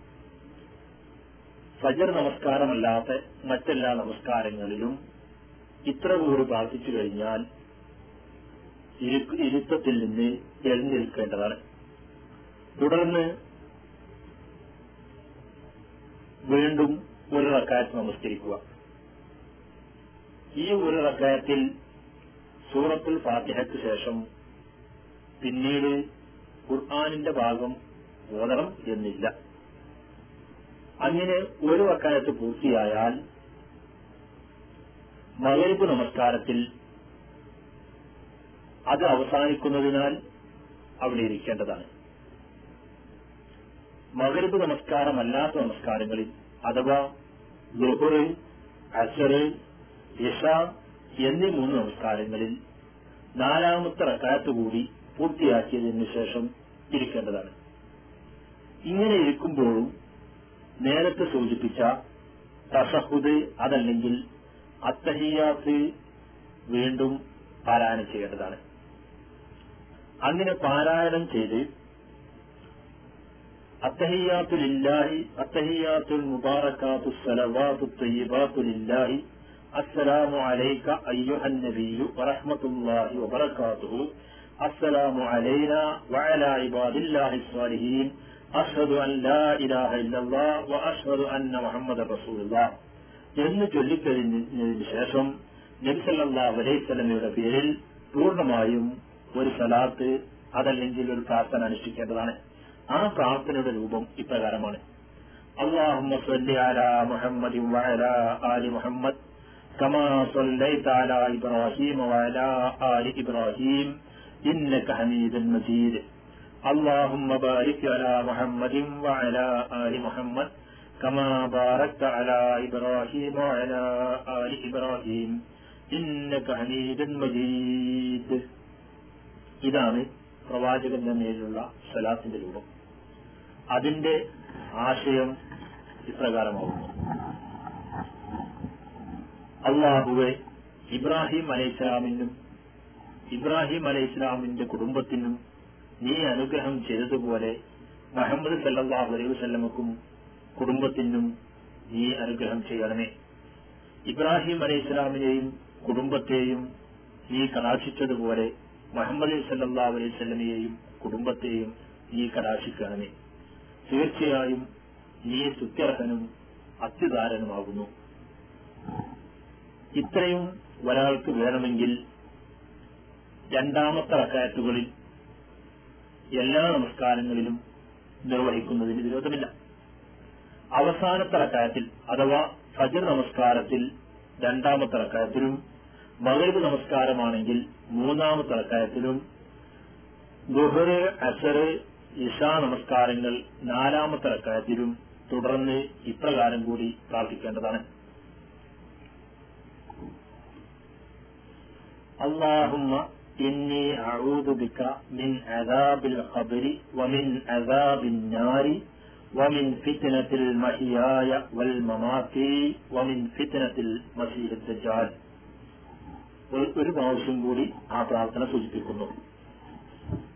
ഫജർ നമസ്കാരമല്ലാത്ത മറ്റെല്ലാ നമസ്കാരങ്ങളിലും ഇത്ര കൂടി പ്രാർത്ഥിച്ചു കഴിഞ്ഞാൽ ഇരുത്തത്തിൽ നിന്ന് എഴുന്നേൽക്കേണ്ടതാണ് തുടർന്ന് വീണ്ടും ഒരു റക്കായത്ത് നമസ്കരിക്കുക ഈ ഒരു റക്കായത്തിൽ സൂറത്തുൽ ഫാത്തിഹയ്ക്ക് ശേഷം പിന്നീട് ഖുർആാനിന്റെ ഭാഗം ഓതണം എന്നില്ല അങ്ങനെ ഒരു വക്കാലത്ത് പൂർത്തിയായാൽ മകരിപ്പ് നമസ്കാരത്തിൽ അത് അവസാനിക്കുന്നതിനാൽ അവിടെ ഇരിക്കേണ്ടതാണ് മകരിപ്പ് നമസ്കാരമല്ലാത്ത നമസ്കാരങ്ങളിൽ അഥവാ ലുഹുർ അസർ ഇഷ എന്നീ മൂന്ന് നമസ്കാരങ്ങളിൽ നാലാമത്തെ റക്കാത്ത് കൂടി പൂർത്തിയാക്കിയതിനു ശേഷം ഇരിക്കേണ്ടതാണ് ഇങ്ങനെ ഇരിക്കുമ്പോഴും നേരത്തെ സൂചിപ്പിച്ച തസഹുദ് അതല്ലെങ്കിൽ അത്തഹിയാത്ത് വീണ്ടും പാരായണം ചെയ്യേണ്ടതാണ് അങ്ങനെ പാരായണം ചെയ്ത് അത്തഹിയാത്തുലില്ലാഹി അത്തഹിയാത്തുൽ മുബാറക്കാത്തു സലവാത്തു തയ്യിബാത്തുലില്ലാഹി السلام عليك أيها النبي ورحمة الله وبركاته السلام علينا وعلى عباد الله الصالحين أشهد أن لا إله إلا الله وأشهد أن محمد رسول الله എന്ന് ചൊല്ലിക്കഴിഞ്ഞതിന് ശേഷം നബിസല്ലാഹു അലൈഹി സ്വലമയുടെ പേരിൽ പൂർണ്ണമായും ഒരു സലാത്ത് അതല്ലെങ്കിൽ ഒരു പ്രാർത്ഥന അനുഷ്ഠിക്കേണ്ടതാണ് ആ പ്രാർത്ഥനയുടെ രൂപം ഇപ്രകാരമാണ് اللهم صل على محمد وعلى آل محمد كما صليت على إبراهيم وعلى آل إبراهيم إنك حميد مجيد اللهم بارك على محمد وعلى آل محمد كما باركت على إبراهيم وعلى آل إبراهيم إنك حميد مجيد ഇതാണ് പ്രവാചകന്റെ മേലുള്ള സലാത്തിന്റെ രൂപം അതിന്റെ ആശയം ഇപ്രകാരമാകുന്നു അള്ളാഹുവെ ഇബ്രാഹിം അലൈഹിസ്ലാമിനും ഇബ്രാഹിം അലൈഹിസ്ലാമിന്റെ കുടുംബത്തിനും നീ അനുഗ്രഹം ചെയ്തതുപോലെ മുഹമ്മദ് സല്ലാഹു അലൈഹി വസ്ലമക്കും കുടുംബത്തിനും നീ അനുഗ്രഹം ചെയ്യണമേ ഇബ്രാഹിം അലൈഹിസ്ലാമിനെയും കുടുംബത്തെയും നീ കടാക്ഷിച്ചതുപോലെ മുഹമ്മദ് സല്ലാഹു അലൈഹി സ്വലമയെയും കുടുംബത്തെയും നീ കടാക്ഷിക്കണമേ തീർച്ചയായും നീ സുത്യർഹനും അത്യുദാരനുമാകുന്നു ഇത്രയും ഒരാൾക്ക് വേണമെങ്കിൽ രണ്ടാമത്തെ റക്കായത്തുകളിൽ എല്ലാ നമസ്കാരങ്ങളിലും നിർവഹിക്കുന്നതിന് വിരോധമില്ല അവസാനത്തെ റക്കായത്തിൽ അഥവാ ഫജർ നമസ്കാരത്തിൽ രണ്ടാമത്തെ റക്കായത്തിലും മകരവ് നമസ്കാരമാണെങ്കിൽ മൂന്നാമത്തെ റക്കായത്തിലും ദുഹറ് അസറ് ഇഷാ നമസ്കാരങ്ങൾ നാലാമത്തെ റക്കായത്തിലും തുടർന്ന് ഇപ്രകാരം കൂടി പ്രാർത്ഥിക്കേണ്ടതാണ് اللهم إني أعوذ بك من عذاب القبر ومن عذاب النار ومن فتنة المحياي والممات ومن فتنة المسيح الدجال ഒരു പ്രാവശ്യം കൂടി ആ പ്രാർത്ഥന സൂചിപ്പിക്കുന്നു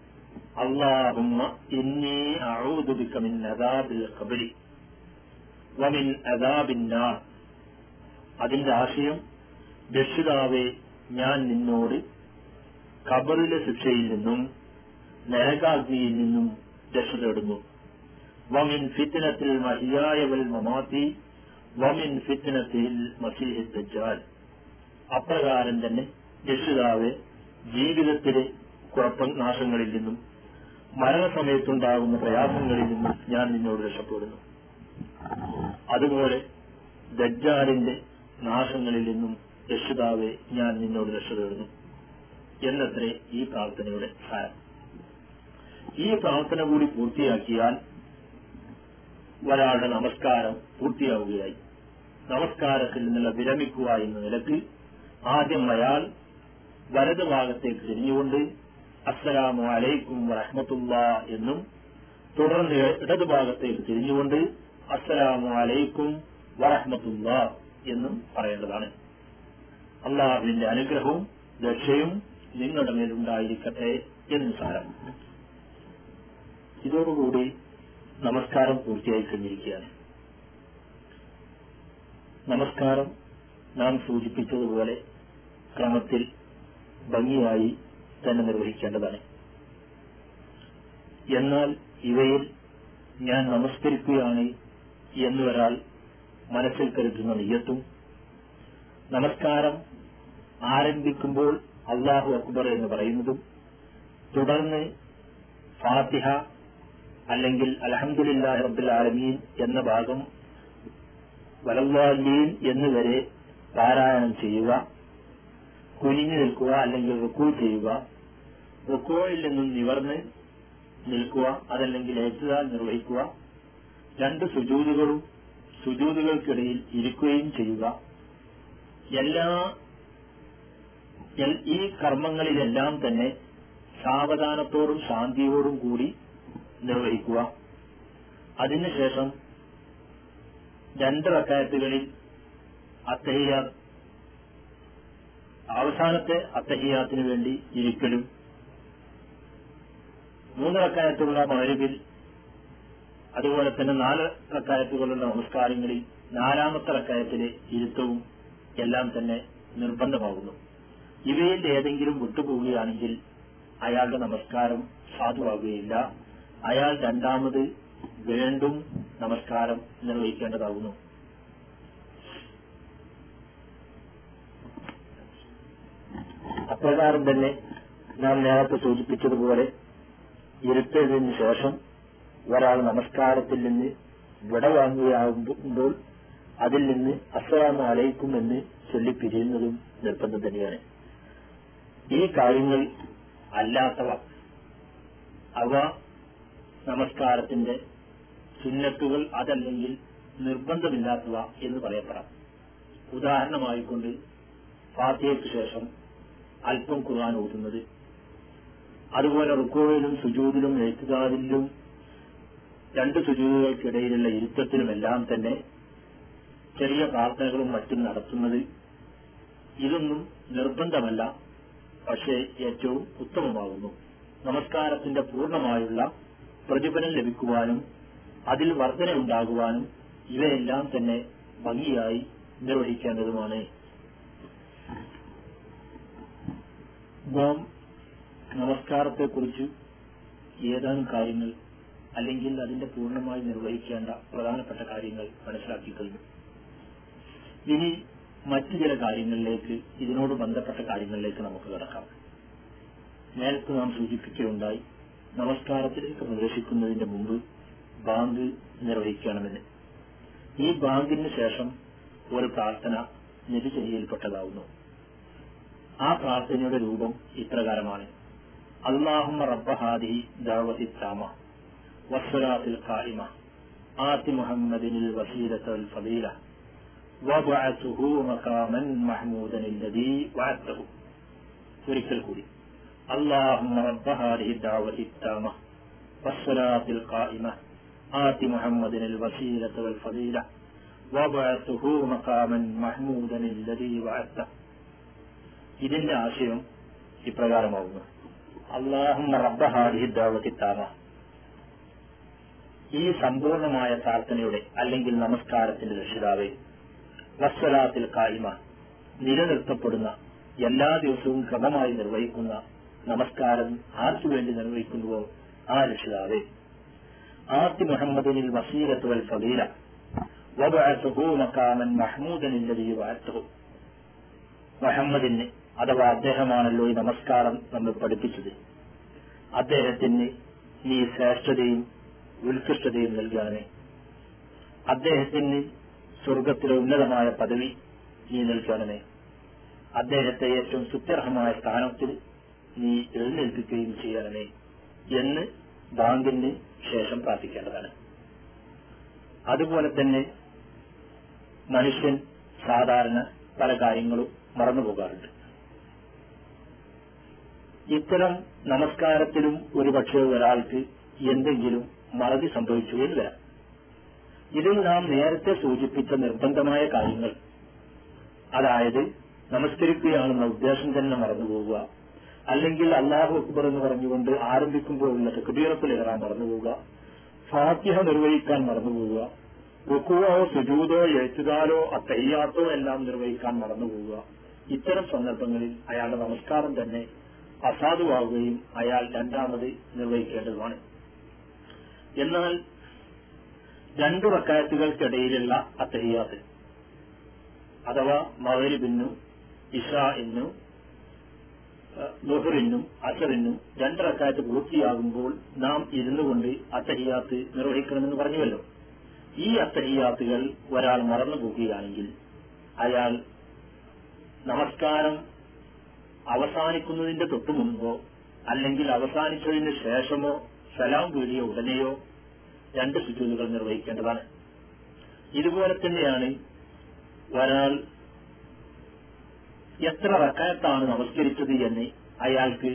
അള്ളാഹുമ്മ ഇന്നി അഊദു ബിക മിൻ അദാബിൽ ഖബരി വമിൻ അദാബിന്നാർ അതിന്റെ ആശയം രക്ഷിതാവെ ഞാൻ നിന്നോട് കബറിലെ ശിക്ഷയിൽ നിന്നും നരകാഗ്നിയിൽ നിന്നും രക്ഷ തേടുന്നു വമിൻ ഫിത്തിനത്തിൽ മഹിയായവൽ മമാത്തി വമിൻ ഫിത്തിനത്തിൽ മസീഹ് ദജ്ജാൽ അപ്രകാരം തന്നെ രക്ഷിതാവ് ജീവിതത്തിലെ കുഴപ്പനാശങ്ങളിൽ നിന്നും മരണസമയത്തുണ്ടാകുന്ന പ്രയാസങ്ങളിൽ നിന്നും ഞാൻ നിന്നോട് രക്ഷപ്പെടുന്നു അതുപോലെ ദജ്ജാലിന്റെ നാശങ്ങളിൽ നിന്നും രക്ഷിതാവെ ഞാൻ നിന്നോട് രക്ഷ തേടുന്നു എന്നത്രേ ഈ പ്രാർത്ഥനയുടെ സാരം ഈ പ്രാർത്ഥന കൂടി പൂർത്തിയാക്കിയാൽ ഒരാളുടെ നമസ്കാരം പൂർത്തിയാവുകയായി നമസ്കാരത്തിൽ നിന്നുള്ള വിരമിക്കുക എന്ന നിലക്ക് ആദ്യം അയാൾ വലത് ഭാഗത്തേക്ക് തിരിഞ്ഞുകൊണ്ട് അസ്സലാമു അലൈക്കും വറഹ്മത്തുള്ള എന്നും തുടർന്ന് ഇടതു ഭാഗത്തേക്ക് തിരിഞ്ഞുകൊണ്ട് അസ്സലാമു അലൈക്കും വറഹ്മത്തുള്ള എന്നും പറയേണ്ടതാണ് അള്ളാഹുവിന്റെ അനുഗ്രഹവും രക്ഷയും നിങ്ങളുടെ മേലുണ്ടായിരിക്കട്ടെ എന്ന് സാരം ഇതോടുകൂടി നമസ്കാരം പൂർത്തിയായി കഴിഞ്ഞിരിക്കുകയാണ് നമസ്കാരം നാം സൂചിപ്പിച്ചതുപോലെ ക്രമത്തിൽ ഭംഗിയായി തന്നെ നിർവഹിക്കേണ്ടതാണ് എന്നാൽ ഇവയിൽ ഞാൻ നമസ്കരിക്കുകയാണ് എന്നൊരാൾ മനസ്സിൽ കരുതുന്ന നെയ്യത്തും നമസ്കാരം ആരംഭിക്കുമ്പോൾ അള്ളാഹു അക്ബർ എന്ന് പറയുന്നതും തുടർന്ന് ഫാത്തിഹ അല്ലെങ്കിൽ അലഹമുല്ലാഹി റബ്ബുൽ ആലമീൻ എന്ന ഭാഗം വലല്ലാലീൻ എന്നുവരെ പാരായണം ചെയ്യുക കുനിഞ്ഞു നിൽക്കുക അല്ലെങ്കിൽ റുക്കൂ ചെയ്യുക റുക്കോയിൽ നിന്നും നിവർന്ന് നിൽക്കുക അതല്ലെങ്കിൽ ഏറ്റുതാൽ നിർവഹിക്കുക രണ്ട് സുജൂതുകളും സുജൂതുകൾക്കിടയിൽ ഇരിക്കുകയും ചെയ്യുക എല്ലാ ഈ കർമ്മങ്ങളിലെല്ലാം തന്നെ സാവധാനത്തോടും ശാന്തിയോടും കൂടി നിർവഹിക്കുക അതിനുശേഷം രണ്ട് റക്കായത്തുകളിൽ അത്തഹിയാ അവസാനത്തെ അത്തഹിയാത്തിന് വേണ്ടി ഇരിക്കലും മൂന്ന് റക്കായത്തുള്ള മകരുവിൽ അതുപോലെ തന്നെ നാല് റക്കായത്തുകളുള്ള നമസ്കാരങ്ങളിൽ നാലാമത്തെ റക്കായത്തിലെ ഇരുത്തവും എല്ലാം തന്നെ നിർബന്ധമാകുന്നു ഇവയിൽ ഏതെങ്കിലും വിട്ടുപോവുകയാണെങ്കിൽ അയാളുടെ നമസ്കാരം സാധുവാകുകയില്ല അയാൾ രണ്ടാമത് വീണ്ടും നമസ്കാരം നിർവഹിക്കേണ്ടതാകുന്നു അപ്രകാരം തന്നെ നാം നേരത്തെ സൂചിപ്പിച്ചതുപോലെ ഇരുത്തതിന് ശേഷം ഒരാൾ നമസ്കാരത്തിൽ നിന്ന് വിട വാങ്ങുകയാകുമ്പോൾ അതിൽ നിന്ന് അസ്സലാമു അലൈക്കും എന്ന് ചൊല്ലിപ്പിരിയുന്നതും നിർബന്ധം തന്നെയാണ് ഈ കാര്യങ്ങൾ അല്ലാത്തവ അവ നമസ്കാരത്തിന്റെ സുന്നത്തുകൾ അതല്ലെങ്കിൽ നിർബന്ധമില്ലാത്തവ എന്ന് പറയപ്പെടാം ഉദാഹരണമായിക്കൊണ്ട് ഫാത്തിയയ്ക്ക് ശേഷം അല്പം ഖുർആൻ ഓതുന്നത് അതുപോലെ റുക്കോയിലും സുജൂദിലും എഴുത്തുകാരിലും രണ്ട് സുജൂദുകൾക്കിടയിലുള്ള ഇരുത്തത്തിലുമെല്ലാം തന്നെ ചെറിയ പ്രാർത്ഥനകളും മറ്റും നടത്തുന്നത് ഇതൊന്നും നിർബന്ധമല്ല പക്ഷേ ഏറ്റവും ഉത്തമമാകുന്നു നമസ്കാരത്തിന്റെ പൂർണ്ണമായുള്ള പ്രതിഫലം ലഭിക്കുവാനും അതിൽ വർധനയുണ്ടാകുവാനും ഇവയെല്ലാം തന്നെ ഭംഗിയായി നിർവഹിക്കേണ്ടതുമാണ് നാം നമസ്കാരത്തെക്കുറിച്ച് ഏതാനും കാര്യങ്ങൾ അല്ലെങ്കിൽ അതിന്റെ പൂർണ്ണമായി നിർവഹിക്കേണ്ട പ്രധാനപ്പെട്ട കാര്യങ്ങൾ മനസ്സിലാക്കി കഴിഞ്ഞു ഇനി മറ്റു ചില കാര്യങ്ങളിലേക്ക് ഇതിനോട് ബന്ധപ്പെട്ട കാര്യങ്ങളിലേക്ക് നമുക്ക് കിടക്കാം നേരത്തെ നാം സൂചിപ്പിക്കുകയുണ്ടായി നമസ്കാരത്തിലേക്ക് പ്രവേശിക്കുന്നതിന്റെ മുമ്പ് ബാങ്ക് നിർവഹിക്കണമെന്ന് ഈ ബാങ്കിന് ശേഷം ഒരു പ്രാർത്ഥന നിരുചര്യയിൽപ്പെട്ടതാവുന്നു ആ പ്രാർത്ഥനയുടെ രൂപം ഇപ്രകാരമാണ് അള്ളാഹുമ്മ റബ്ബഹാദി ദാവതി താമ വസ്വലാത്തിൽ കായിമ ആത്തി മുഹമ്മദിനിൽ വസീലത്തൽ ഫദീല وبعثه مقاما محمودا الذي وعدته ഒരിക്കൽ കൂടി اللهم رب هذه الدعوة التامة والصلاة القائمة آت محمد الوسيلة والفضيلة وبعثه مقاما محمودا الذي وعدته ഇതിന്റെ ആശയം ഇപ്രകാരമാവുന്നു അള്ളാഹുമ്മ റബ്ബ ഹാദിഹി ദാവത്തി താമ ഈ സമ്പൂർണമായ പ്രാർത്ഥനയുടെ അല്ലെങ്കിൽ നമസ്കാരത്തിന്റെ രക്ഷിതാവേ വസ്വലാത്തിൽ കായിമ നിലനിർത്തപ്പെടുന്ന എല്ലാ ദിവസവും ക്രമമായി നിർവഹിക്കുന്ന നമസ്കാരം ആർക്കു വേണ്ടി നിർവഹിക്കുന്നുവോ ആ രക്ഷിതാവേ ആർത്തി മുഹമ്മദിനിൽ വസീലത്ത് വൽ ഫലീല വബഅത്തുഹു മക്കാമൻ മഹ്മൂദൻ ഇല്ലദീ വഅത്തുഹു മുഹമ്മദിന് അഥവാ അദ്ദേഹമാണല്ലോ ഈ നമസ്കാരം നമ്മൾ പഠിപ്പിച്ചത് അദ്ദേഹത്തിന് നീ ശ്രേഷ്ഠതയും ഉത്കൃഷ്ടതയും നൽകണമേ അദ്ദേഹത്തിന് സ്വർഗത്തിലെ ഉന്നതമായ പദവി നീ നൽകണമേ അദ്ദേഹത്തെ ഏറ്റവും സുത്യർഹമായ സ്ഥാനത്തിൽ നീ എഴുന്നേൽപ്പിക്കുകയും ചെയ്യണമേ എന്ന് ബാങ്കിന് ശേഷം പ്രാർത്ഥിക്കേണ്ടതാണ് അതുപോലെ തന്നെ മനുഷ്യൻ സാധാരണ പല കാര്യങ്ങളും മറന്നുപോകാറുണ്ട് ഇത്തരം നമസ്കാരത്തിലും ഒരുപക്ഷെ ഒരാൾക്ക് എന്തെങ്കിലും മറതി സംഭവിച്ചു എന്ന് വരാം ഇതിൽ നാം നേരത്തെ സൂചിപ്പിച്ച നിർബന്ധമായ കാര്യങ്ങൾ അതായത് നമസ്കരിക്കുകയാണെന്ന ഉദ്ദേശം തന്നെ മറന്നുപോവുക അല്ലെങ്കിൽ അള്ളാഹു അക്ബർ എന്ന് പറഞ്ഞുകൊണ്ട് ആരംഭിക്കുമ്പോഴുള്ള തെക്കുബീറത്തിൽ ഇറാൻ മറന്നുപോവുക ഫാത്തിഹ നിർവഹിക്കാൻ മറന്നുപോവുക റുക്കുവോ സുജൂതോ എഴുത്തുകാരോ അത്തയ്യാത്തോ എല്ലാം നിർവഹിക്കാൻ മറന്നുപോവുക ഇത്തരം സന്ദർഭങ്ങളിൽ അയാളുടെ നമസ്കാരം തന്നെ അസാധുവാകുകയും അയാൾ രണ്ടാമത് നിർവഹിക്കേണ്ടതുമാണ് എന്നാൽ രണ്ടു റക്കായത്തുകൾക്കിടയിലുള്ള അത്തഹിയാത്ത് അഥവാ മകരിബിനും ഇഷാഇനും ദുഹറിനും അസറിനും രണ്ട് റക്കായത്ത് പൂർത്തിയാകുമ്പോൾ നാം ഇരുന്നു കൊണ്ട് അത്തഹിയാത്ത് നിർവഹിക്കണമെന്ന് പറഞ്ഞുവല്ലോ ഈ അത്തഹിയാത്തുകൾ ഒരാൾ മറന്നു പോകുകയാണെങ്കിൽ അയാൾ നമസ്കാരം അവസാനിക്കുന്നതിന്റെ തൊട്ടു മുൻപോ അല്ലെങ്കിൽ അവസാനിച്ചതിന് ശേഷമോ സലാം വീടിയ ഉടനെയോ രണ്ട് സുജൂതുകൾ നിർവഹിക്കേണ്ടതാണ് ഇതുപോലെ തന്നെയാണ് ഒരാൾ എത്ര റക്കായത്താണ് നമസ്കരിച്ചത് എന്ന് അയാൾക്ക്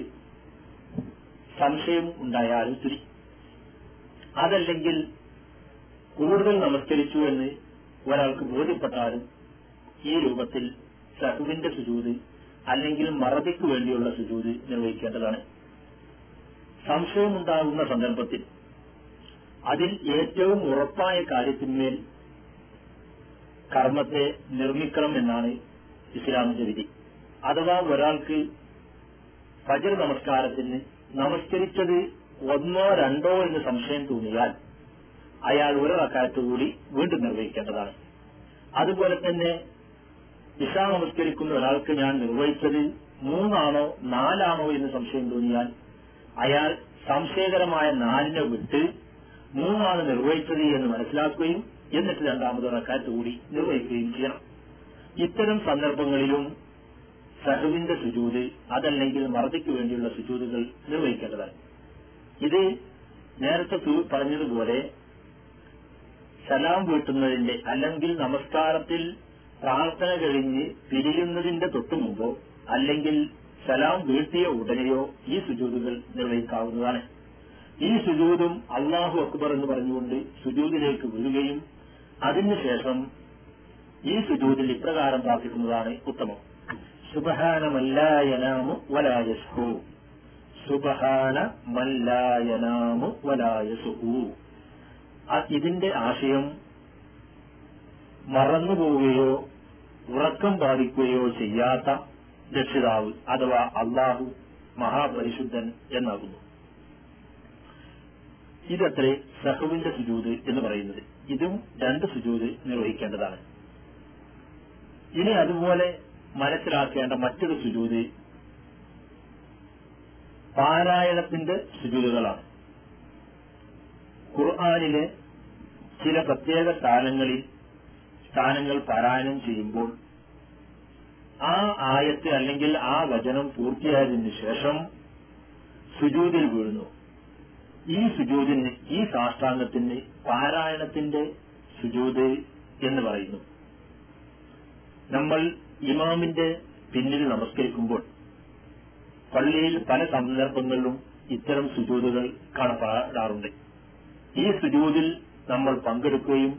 സംശയം ഉണ്ടായാലും തിരി അതല്ലെങ്കിൽ കൂടുതൽ നമസ്കരിച്ചു എന്ന് ഒരാൾക്ക് ബോധ്യപ്പെട്ടാലും ഈ രൂപത്തിൽ സഹുവിന്റെ സുജൂത് അല്ലെങ്കിൽ മറതിക്ക് വേണ്ടിയുള്ള സുജൂത് നിർവഹിക്കേണ്ടതാണ് സംശയമുണ്ടാകുന്ന സന്ദർഭത്തിൽ അതിൽ ഏറ്റവും ഉറപ്പായ കാര്യത്തിന്മേൽ കർമ്മത്തെ നിർമ്മിക്കണം എന്നാണ് ഇസ്ലാമിന്റെ വിധി അഥവാ ഒരാൾക്ക് ഫജർ നമസ്കാരത്തിന് നമസ്കരിച്ചത് ഒന്നോ രണ്ടോ എന്ന് സംശയം തോന്നിയാൽ അയാൾ ഒരു റക്കാലത്ത് കൂടി വീണ്ടും നിർവഹിക്കേണ്ടതാണ് അതുപോലെ തന്നെ ഇഷ നമസ്കരിക്കുന്ന ഒരാൾക്ക് ഞാൻ നിർവഹിച്ചത് മൂന്നാണോ നാലാണോ എന്ന് സംശയം തോന്നിയാൽ അയാൾ സംശയകരമായ നാലിനെ വിട്ട് മൂന്നാണ് നിർവഹിച്ചത് എന്ന് മനസ്സിലാക്കുകയും എന്നിട്ട് രണ്ടാമത് റക്കാറ്റ് കൂടി നിർവഹിക്കുകയും ചെയ്യണം ഇത്തരം സന്ദർഭങ്ങളിലും സഹുവിന്റെ സുജൂത് അതല്ലെങ്കിൽ മറതിക്ക് വേണ്ടിയുള്ള സുജൂതുകൾ നിർവഹിക്കേണ്ടതാണ് ഇത് നേരത്തെ സു- പറഞ്ഞതുപോലെ സലാം വീട്ടുന്നതിന്റെ അല്ലെങ്കിൽ നമസ്കാരത്തിൽ പ്രാർത്ഥന കഴിഞ്ഞ് പിരിയുന്നതിന്റെ തൊട്ടു മുമ്പോ അല്ലെങ്കിൽ സലാം വീട്ടിയ ഉടനെയോ ഈ സുജൂതുകൾ നിർവഹിക്കാവുന്നതാണ് ഈ സുജൂതും അള്ളാഹു അക്ബർ എന്ന് പറഞ്ഞുകൊണ്ട് സുജൂദിലേക്ക് വീഴുകയും അതിനുശേഷം ഈ സുജൂദിൽ ഇപ്രകാരം പ്രാർത്ഥിക്കുന്നതാണ് ഉത്തമം സുബഹാന മല്ലായനാമു വലായസ്ഹു സുബഹാന മല്ലായനാമു വലായസുഹു ഇതിന്റെ ആശയം മറന്നുപോവുകയോ ഉറക്കം ബാധിക്കുകയോ ചെയ്യാത്ത രക്ഷിതാവ് അഥവാ അള്ളാഹു മഹാപരിശുദ്ധൻ എന്നാകുന്നു ഇതത്രേ സഹുവിന്റെ സുജൂത് എന്ന് പറയുന്നത് ഇതും രണ്ട് സുജൂത് നിർവഹിക്കേണ്ടതാണ് ഇനി അതുപോലെ മനസ്സിലാക്കേണ്ട മറ്റൊരു സുജൂത് പാരായണത്തിന്റെ സുജൂതുകളാണ് ഖുർആാനിലെ ചില പ്രത്യേക സ്ഥാനങ്ങളിൽ സ്ഥാനങ്ങൾ പാരായണം ചെയ്യുമ്പോൾ ആ ആയത്ത് അല്ലെങ്കിൽ ആ വചനം പൂർത്തിയായതിനു ശേഷം സുജൂതിൽ വീഴുന്നു ഈ സുജൂതിന് ഈ സാഷ്ടാംഗത്തിന് പാരായണത്തിന്റെ സുജൂത് എന്ന് പറയുന്നു നമ്മൾ ഇമാമിന്റെ പിന്നിൽ നമസ്കരിക്കുമ്പോൾ പള്ളിയിൽ പല സന്ദർഭങ്ങളിലും ഇത്തരം സുജൂതുകൾ കാണപ്പെടാറുണ്ട് ഈ സുജൂതിൽ നമ്മൾ പങ്കെടുക്കുകയും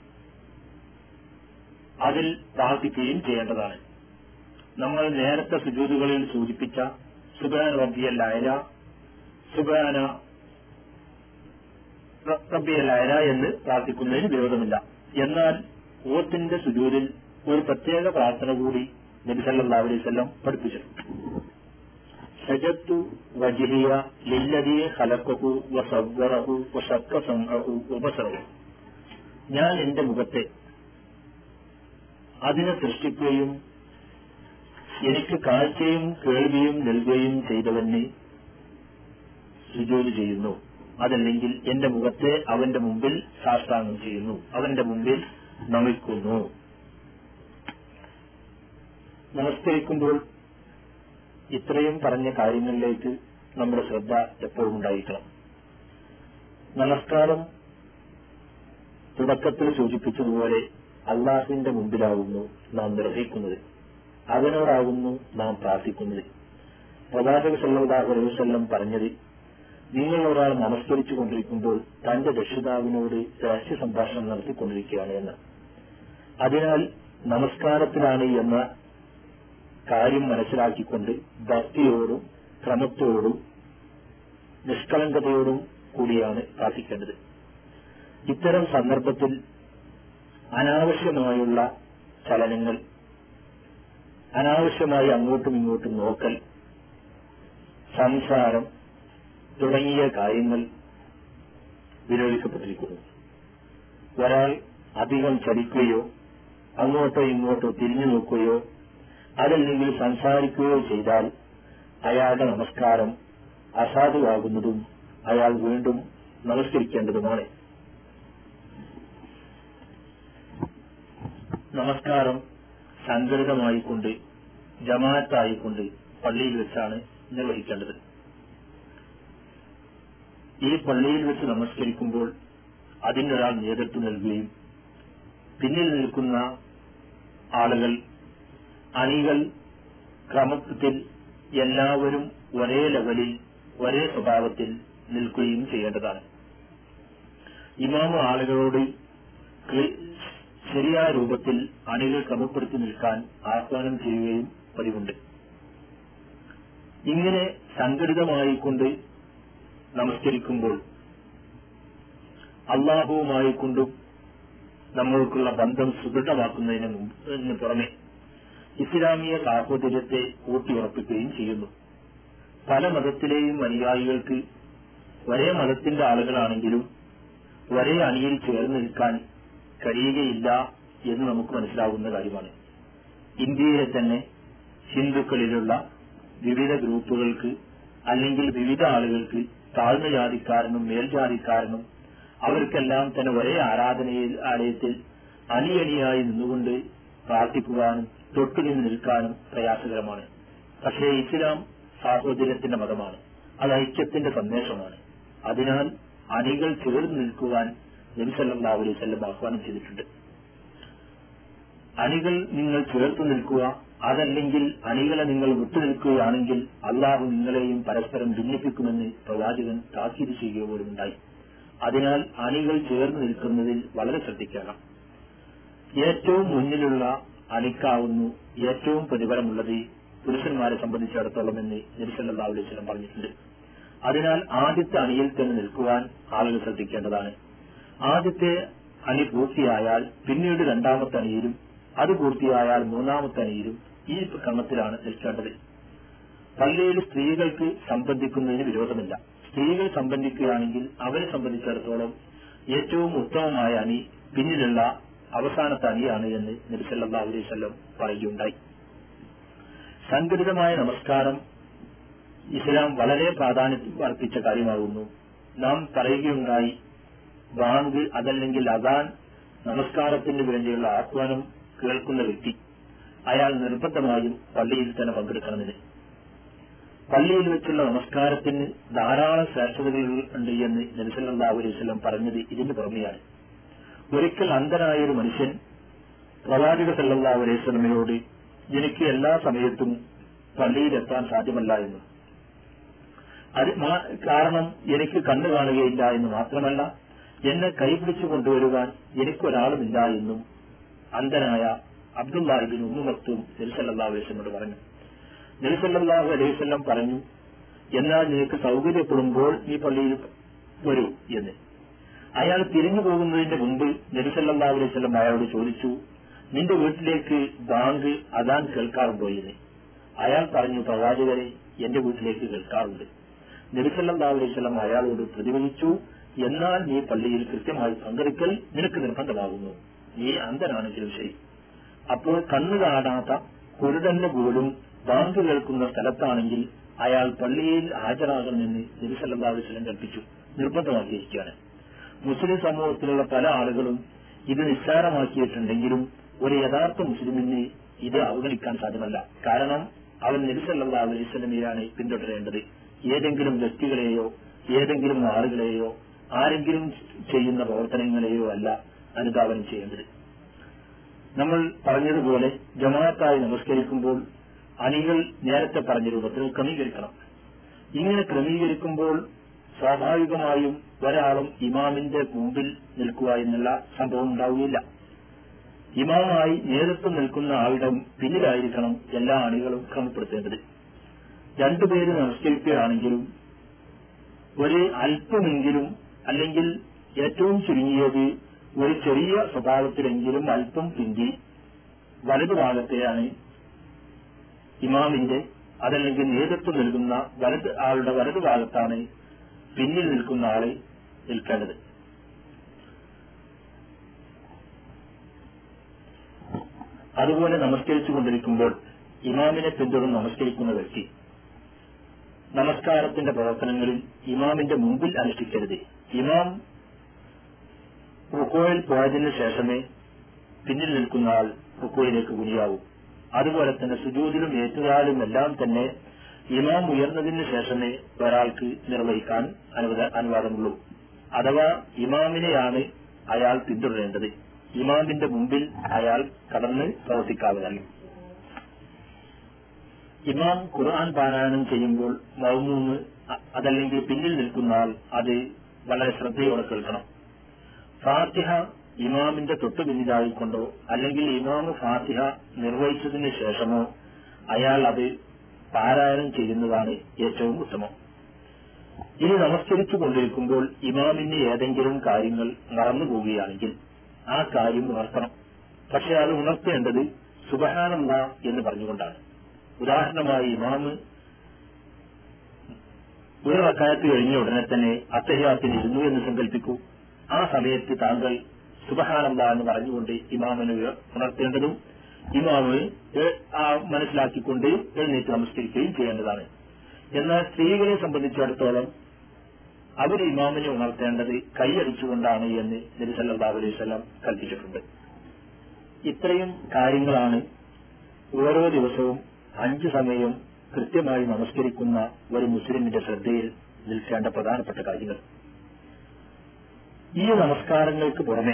അതിൽ പ്രാർത്ഥിക്കുകയും ചെയ്യേണ്ടതാണ് നമ്മൾ നേരത്തെ സുജൂതുകളിൽ സൂചിപ്പിച്ച സുബാൻ റബ്ബിയൽ അയല സുബാന റബ്ബിയലായ എന്ന് പ്രാർത്ഥിക്കുന്നതിന് വിരോധമില്ല എന്നാൽ ഓത്തിന്റെ സുജൂരിൽ ഒരു പ്രത്യേക പ്രാർത്ഥന കൂടി നബി സല്ലല്ലാഹു അലൈഹി വസല്ലം പഠിപ്പിച്ചിട്ടുണ്ട് സജത്തു വജിഹിയ ലില്ലദീ ഖലഖഹു വസവ്വറഹു വശക്ക സംഅഹു വബസറഹു ഞാൻ എന്റെ മുഖത്തെ അതിനെ സൃഷ്ടിക്കുകയും എനിക്ക് കാഴ്ചയും കേൾവിയും നൽകുകയും ചെയ്തവനെ സുജോതി ചെയ്യുന്നു അതല്ലെങ്കിൽ എന്റെ മുഖത്തെ അവന്റെ മുമ്പിൽ സാഷ്ടാംഗം ചെയ്യുന്നു അവന്റെ മുമ്പിൽ നമിക്കുന്നു നമസ്കരിക്കുമ്പോൾ ഇത്രയും പറഞ്ഞ കാര്യങ്ങളിലേക്ക് നമ്മുടെ ശ്രദ്ധ എപ്പോഴും ഉണ്ടായിരിക്കണം നമസ്കാരം തുടക്കത്തിൽ സൂചിപ്പിച്ചതുപോലെ അള്ളാഹുവിന്റെ മുമ്പിലാകുന്നു നാം നിർവഹിക്കുന്നത് അവനോടാകുന്നു നാം പ്രാർത്ഥിക്കുന്നത് പ്രവാചക സല്ലാഹു അലൈഹി വസല്ലം പറഞ്ഞത് നിങ്ങൾ ഒരാൾ നമസ്കരിച്ചു കൊണ്ടിരിക്കുമ്പോൾ തന്റെ രക്ഷിതാവിനോട് രഹസ്യ സംഭാഷണം നടത്തിക്കൊണ്ടിരിക്കുകയാണ് എന്ന് അതിനാൽ നമസ്കാരത്തിലാണ് എന്ന കാര്യം മനസ്സിലാക്കിക്കൊണ്ട് ഭക്തിയോടും ക്രമത്തോടും നിഷ്കളങ്കതയോടും കൂടിയാണ് പ്രാർത്ഥിക്കേണ്ടത് ഇത്തരം സന്ദർഭത്തിൽ അനാവശ്യമായുള്ള ചലനങ്ങൾ അനാവശ്യമായി അങ്ങോട്ടും ഇങ്ങോട്ടും നോക്കൽ സംസാരം തുടങ്ങിയ കാര്യങ്ങൾ വിരോധിക്കപ്പെട്ടിരിക്കുന്നു ഒരാൾ അധികം ചലിക്കുകയോ അങ്ങോട്ടോ ഇങ്ങോട്ടോ തിരിഞ്ഞു നോക്കുകയോ അതല്ലെങ്കിൽ സംസാരിക്കുകയോ ചെയ്താൽ അയാളുടെ നമസ്കാരം അസാധുവാകുന്നതും അയാൾ വീണ്ടും നമസ്കരിക്കേണ്ടതുമാണ് നമസ്കാരം സംഘടിതമായിക്കൊണ്ട് ജമാഅത്തായിക്കൊണ്ട് പള്ളിയിൽ വെച്ചാണ് നിർവഹിക്കേണ്ടത് ഈ പള്ളിയിൽ വെച്ച് നമസ്കരിക്കുമ്പോൾ അതിനൊരാൾ നേതൃത്വം നൽകുകയും പിന്നിൽ നിൽക്കുന്ന ആളുകൾ അണികൾ ക്രമത്തിൽ എല്ലാവരും ഒരേ ലെവലിൽ ഒരേ സ്വഭാവത്തിൽ നിൽക്കുകയും ചെയ്യേണ്ടതാണ് ഇമാമ ആളുകളോട് ശരിയായ രൂപത്തിൽ അണികൾ ക്രമപ്പെടുത്തി നിൽക്കാൻ ആഹ്വാനം ചെയ്യുകയും പതിവുണ്ട് ഇങ്ങനെ സംഘടിതമായിക്കൊണ്ട് നമസ്കരിക്കുമ്പോൾ അള്ളാഹുവുമായിക്കൊണ്ടും നമ്മൾക്കുള്ള ബന്ധം സുദൃഢമാക്കുന്നതിന് മുമ്പിന് പുറമെ ഇസ്ലാമിക സാഹോദര്യത്തെ ഊട്ടിയുറപ്പിക്കുകയും ചെയ്യുന്നു പല മതത്തിലെയും അനുയായികൾക്ക് ഒരേ മതത്തിന്റെ ആളുകളാണെങ്കിലും ഒരേ അണിയിൽ ചേർന്ന് നിൽക്കാൻ കഴിയുകയില്ല എന്ന് നമുക്ക് മനസ്സിലാവുന്ന കാര്യമാണ് ഇന്ത്യയിലെ തന്നെ ഹിന്ദുക്കളിലുള്ള വിവിധ ഗ്രൂപ്പുകൾക്ക് അല്ലെങ്കിൽ വിവിധ ആളുകൾക്ക് താഴ്ന്ന ജാതിക്കാരനും മേൽജാതിക്കാരനും അവർക്കെല്ലാം തന്നെ ഒരേ ആരാധനയിൽ ആലയത്തിൽ അണിയണിയായി നിന്നുകൊണ്ട് പ്രാർത്ഥിക്കുവാനും തൊട്ടുനിന്ന് നിൽക്കാനും പ്രയാസകരമാണ് പക്ഷേ ഇസ്ലാം സാഹോദര്യത്തിന്റെ മതമാണ് അത് ഐക്യത്തിന്റെ സന്ദേശമാണ് അതിനാൽ അണികൾ ചേർന്ന് നിൽക്കുവാൻ നബിസല്ലാ അലൈഹി സ്വല്ലം ആഹ്വാനം ചെയ്തിട്ടുണ്ട് അണികൾ നിങ്ങൾ ചേർത്ത് നിൽക്കുക അതല്ലെങ്കിൽ അണികളെ നിങ്ങൾ വിട്ടുനിൽക്കുകയാണെങ്കിൽ അള്ളാഹു നിങ്ങളെയും പരസ്പരം ഭിന്നിപ്പിക്കുമെന്ന് പ്രവാചകൻ താക്കീത് ചെയ്യുക പോലും ഉണ്ടായി അതിനാൽ അണികൾ ചേർന്ന് നിൽക്കുന്നതിൽ വളരെ ശ്രദ്ധിക്കണം ഏറ്റവും മുന്നിലുള്ള അണിക്കാവുന്നു ഏറ്റവും പ്രതിഫലമുള്ളത് പുരുഷന്മാരെ സംബന്ധിച്ചിടത്തോളം എന്ന് നബിസല്ലാ അലൈഹി സ്വലം പറഞ്ഞിട്ടുണ്ട് അതിനാൽ ആദ്യത്തെ അണിയിൽ തന്നെ നിൽക്കുവാൻ ആളുകൾ ശ്രദ്ധിക്കേണ്ടതാണ് ആദ്യത്തെ അണി പൂർത്തിയായാൽ പിന്നീട് രണ്ടാമത്തെ അണിയിലും അത് പൂർത്തിയായാൽ മൂന്നാമത്തെ അണിയിലും ഈ ക്രമത്തിലാണ് നിൽക്കേണ്ടത് പള്ളിയിൽ സ്ത്രീകൾക്ക് സംബന്ധിക്കുന്നതിന് വിരോധമില്ല സ്ത്രീകൾ സംബന്ധിക്കുകയാണെങ്കിൽ അവരെ സംബന്ധിച്ചിടത്തോളം ഏറ്റവും ഉത്തമമായ അണി പിന്നിലുള്ള അവസാനത്തെ അണിയാണ് എന്ന് നബിസല്ലാ അലൈഹി വല്ലം പറയുകയുണ്ടായി സംഘടിതമായ നമസ്കാരം ഇസ്ലാം വളരെ പ്രാധാന്യം അർപ്പിച്ച കാര്യമാകുന്നു നാം പറയുകയുണ്ടായി ബാങ്ക് അതല്ലെങ്കിൽ അതാൻ നമസ്കാരത്തിന് വേണ്ടിയുള്ള ആഹ്വാനം കേൾക്കുന്ന വ്യക്തി അയാൾ നിർബന്ധമായും പള്ളിയിൽ തന്നെ പങ്കെടുക്കണമെന്ന് പള്ളിയിൽ വെച്ചുള്ള നമസ്കാരത്തിന് ധാരാളം ശ്രേഷ്ഠതകൾ ഉണ്ട് എന്ന് നബിസല്ലാ അലൈഹി വസല്ലം പറഞ്ഞത് ഇതിന് പുറമെയാണ് ഒരിക്കൽ അന്ധനായ ഒരു മനുഷ്യൻ പ്രവാചക സല്ലാ അലൈഹി സ്വലമയോട് എനിക്ക് എല്ലാ സമയത്തും പള്ളിയിലെത്താൻ സാധ്യമല്ല എന്ന് അത് കാരണം എനിക്ക് കണ്ണു കാണുകയില്ല എന്ന് മാത്രമല്ല എന്നെ കൈപിടിച്ചു കൊണ്ടുവരുവാൻ എനിക്കൊരാളുമില്ല എന്നും അന്ധനായ അബ്ദുല്ലാഹിബിൻ ഉമ്മുമത്തും നെൽസല്ലാ അലൈഹിനോട് പറഞ്ഞു നെൽസല്ലാഹു അലൈവല്ലം പറഞ്ഞു എന്നാൽ നിനക്ക് സൗകര്യപ്പെടുമ്പോൾ ഈ പള്ളിയിൽ വരൂ എന്ന് അയാൾ തിരിഞ്ഞു പോകുന്നതിന്റെ മുമ്പ് നബിസല്ലാ അലൈഹി സ്വലം അയാളോട് ചോദിച്ചു നിന്റെ വീട്ടിലേക്ക് ബാങ്ക് അതാൻ കേൾക്കാറുണ്ടോ എന്ന് അയാൾ പറഞ്ഞു പ്രവാചകരെ എന്റെ വീട്ടിലേക്ക് കേൾക്കാറുണ്ട് നബിസല്ലാ അലൈഹി സ്വലം അയാളോട് പ്രതികരിച്ചു എന്നാൽ നീ പള്ളിയിൽ കൃത്യമായി പങ്കെടുക്കൽ നിനക്ക് നിർബന്ധമാകുന്നു നീ അന്ധനാണെങ്കിലും ശരി അപ്പോൾ കണ്ണു കാണാത്ത കുരുടന്റെ പോലും ബാങ്ക് കേൾക്കുന്ന സ്ഥലത്താണെങ്കിൽ അയാൾ പള്ളിയിൽ ഹാജരാകണമെന്ന് നബിസല്ലാ അലൈഹി സ്വലം കൽപ്പിച്ചു നിർബന്ധമാക്കിയിരിക്കുകയാണ് മുസ്ലിം സമൂഹത്തിലുള്ള പല ആളുകളും ഇത് നിസ്സാരമാക്കിയിട്ടുണ്ടെങ്കിലും ഒരു യഥാർത്ഥ മുസ്ലിമിന് ഇത് അവഗണിക്കാൻ സാധ്യമല്ല കാരണം അവൻ നബിസല്ലാ അലൈഹിസ്ലമിയാണ് പിന്തുടരേണ്ടത് ഏതെങ്കിലും വ്യക്തികളെയോ ഏതെങ്കിലും ആളുകളെയോ ആരെങ്കിലും ചെയ്യുന്ന പ്രവർത്തനങ്ങളെയോ അല്ല അനുധാവനം ചെയ്യേണ്ടത് നമ്മൾ പറഞ്ഞതുപോലെ ജമാഅത്തായി നമസ്കരിക്കുമ്പോൾ അണികൾ നേരത്തെ പറഞ്ഞ രൂപത്തിൽ ക്രമീകരിക്കണം ഇങ്ങനെ ക്രമീകരിക്കുമ്പോൾ സ്വാഭാവികമായും ഒരാളും ഇമാമിന്റെ മുമ്പിൽ നിൽക്കുക എന്നുള്ള സംഭവം ഉണ്ടാവുകയില്ല ഇമാമായി നേതൃത്വം നിൽക്കുന്ന ആളുടെ പിന്നിലായിരിക്കണം എല്ലാ അണികളും ക്രമപ്പെടുത്തേണ്ടത് രണ്ടുപേര് നമസ്കരിക്കുകയാണെങ്കിലും ഒരു അല്പമെങ്കിലും അല്ലെങ്കിൽ ഏറ്റവും ചുരുങ്ങിയത് ഒരു ചെറിയ സ്വഭാവത്തിലെങ്കിലും അല്പം പിന്തി വലതുഭാഗത്തെയാണ് ഇമാമിന്റെ അതല്ലെങ്കിൽ നേതൃത്വം നൽകുന്ന വലത് ആളുടെ വലതുഭാഗത്താണ് പിന്നിൽ നിൽക്കുന്ന ആളെ നിൽക്കേണ്ടത് അതുപോലെ നമസ്കരിച്ചു കൊണ്ടിരിക്കുമ്പോൾ ഇമാമിനെ പിന്തുടർന്ന് നമസ്കരിക്കുന്ന വ്യക്തി നമസ്കാരത്തിന്റെ പ്രവർത്തനങ്ങളിൽ ഇമാമിന്റെ മുമ്പിൽ അനുഷ്ഠിക്കരുത് ഇമാം റുക്കോയിൽ പോയതിനു ശേഷമേ പിന്നിൽ നിൽക്കുന്ന ആൾ റുക്കോയിലേക്ക് കുനിയാവൂ അതുപോലെ തന്നെ സുജൂതിലും ഏറ്റുകാലും എല്ലാം തന്നെ ഇമാം ഉയർന്നതിന് ശേഷമേ ഒരാൾക്ക് നിർവഹിക്കാൻ അനുവദ- അനുവാദമുള്ളൂ അഥവാ ഇമാമിനെയാണ് അയാൾ പിന്തുടരേണ്ടത് ഇമാമിന്റെ മുമ്പിൽ അയാൾ കടന്ന് പ്രവർത്തിക്കാവുന്നതല്ല ഇമാം ഖുർആൻ പാരായണം ചെയ്യുമ്പോൾ മൗമൂന്ന് അ- അതല്ലെങ്കിൽ പിന്നിൽ നിൽക്കുന്ന ആൾ അത് വളരെ ശ്രദ്ധയോടെ കേൾക്കണം ഫാത്തിഹ ഇമാമിന്റെ തൊട്ടു പിന്നിലായിക്കൊണ്ടോ അല്ലെങ്കിൽ ഇമാമ് ഫാത്തിഹ നിർവഹിച്ചതിന് ശേഷമോ അയാൾ അത് പാരായണം ചെയ്യുന്നതാണ് ഏറ്റവും ഉത്തമം ഇനി നമസ്കരിച്ചു കൊണ്ടിരിക്കുമ്പോൾ ഇമാമിന് ഏതെങ്കിലും കാര്യങ്ങൾ മറന്നു പോവുകയാണെങ്കിൽ ആ കാര്യം ഉണർത്തണം പക്ഷെ അത് ഉണർത്തേണ്ടത് സുബഹാനന്ദ എന്ന് പറഞ്ഞുകൊണ്ടാണ് ഉദാഹരണമായി ഇമാമ് ഒരു റക്കായത്ത് കഴിഞ്ഞ ഉടനെ തന്നെ അത്തഹ്യാത്തിന് ഇരുന്നു എന്ന് സങ്കല്പിക്കൂ ആ സമയത്ത് താങ്കൾ സുബഹാനന്ദ എന്ന് പറഞ്ഞുകൊണ്ട് ഇമാമിനെ ഉയർ- ഉണർത്തേണ്ടതും ഇമാമ് ഏ- ആ മനസ്സിലാക്കിക്കൊണ്ട് എഴുന്നേറ്റ് നമസ്കരിക്കുകയും ചെയ്യേണ്ടതാണ് എന്നാൽ സ്ത്രീകളെ സംബന്ധിച്ചിടത്തോളം അവർ ഇമാമിനെ ഉണർത്തേണ്ടത് കൈയടിച്ചുകൊണ്ടാണ് എന്ന് നബി സല്ലല്ലാഹു അലൈഹി വസല്ലം കൽപ്പിച്ചിട്ടുണ്ട് ഇത്രയും കാര്യങ്ങളാണ് ഓരോ ദിവസവും അഞ്ചു സമയം കൃത്യമായി നമസ്കരിക്കുന്ന ഒരു മുസ്ലിമിന്റെ ശ്രദ്ധയിൽ നിൽക്കേണ്ട പ്രധാനപ്പെട്ട കാര്യങ്ങൾ ഈ നമസ്കാരങ്ങൾക്ക് പുറമെ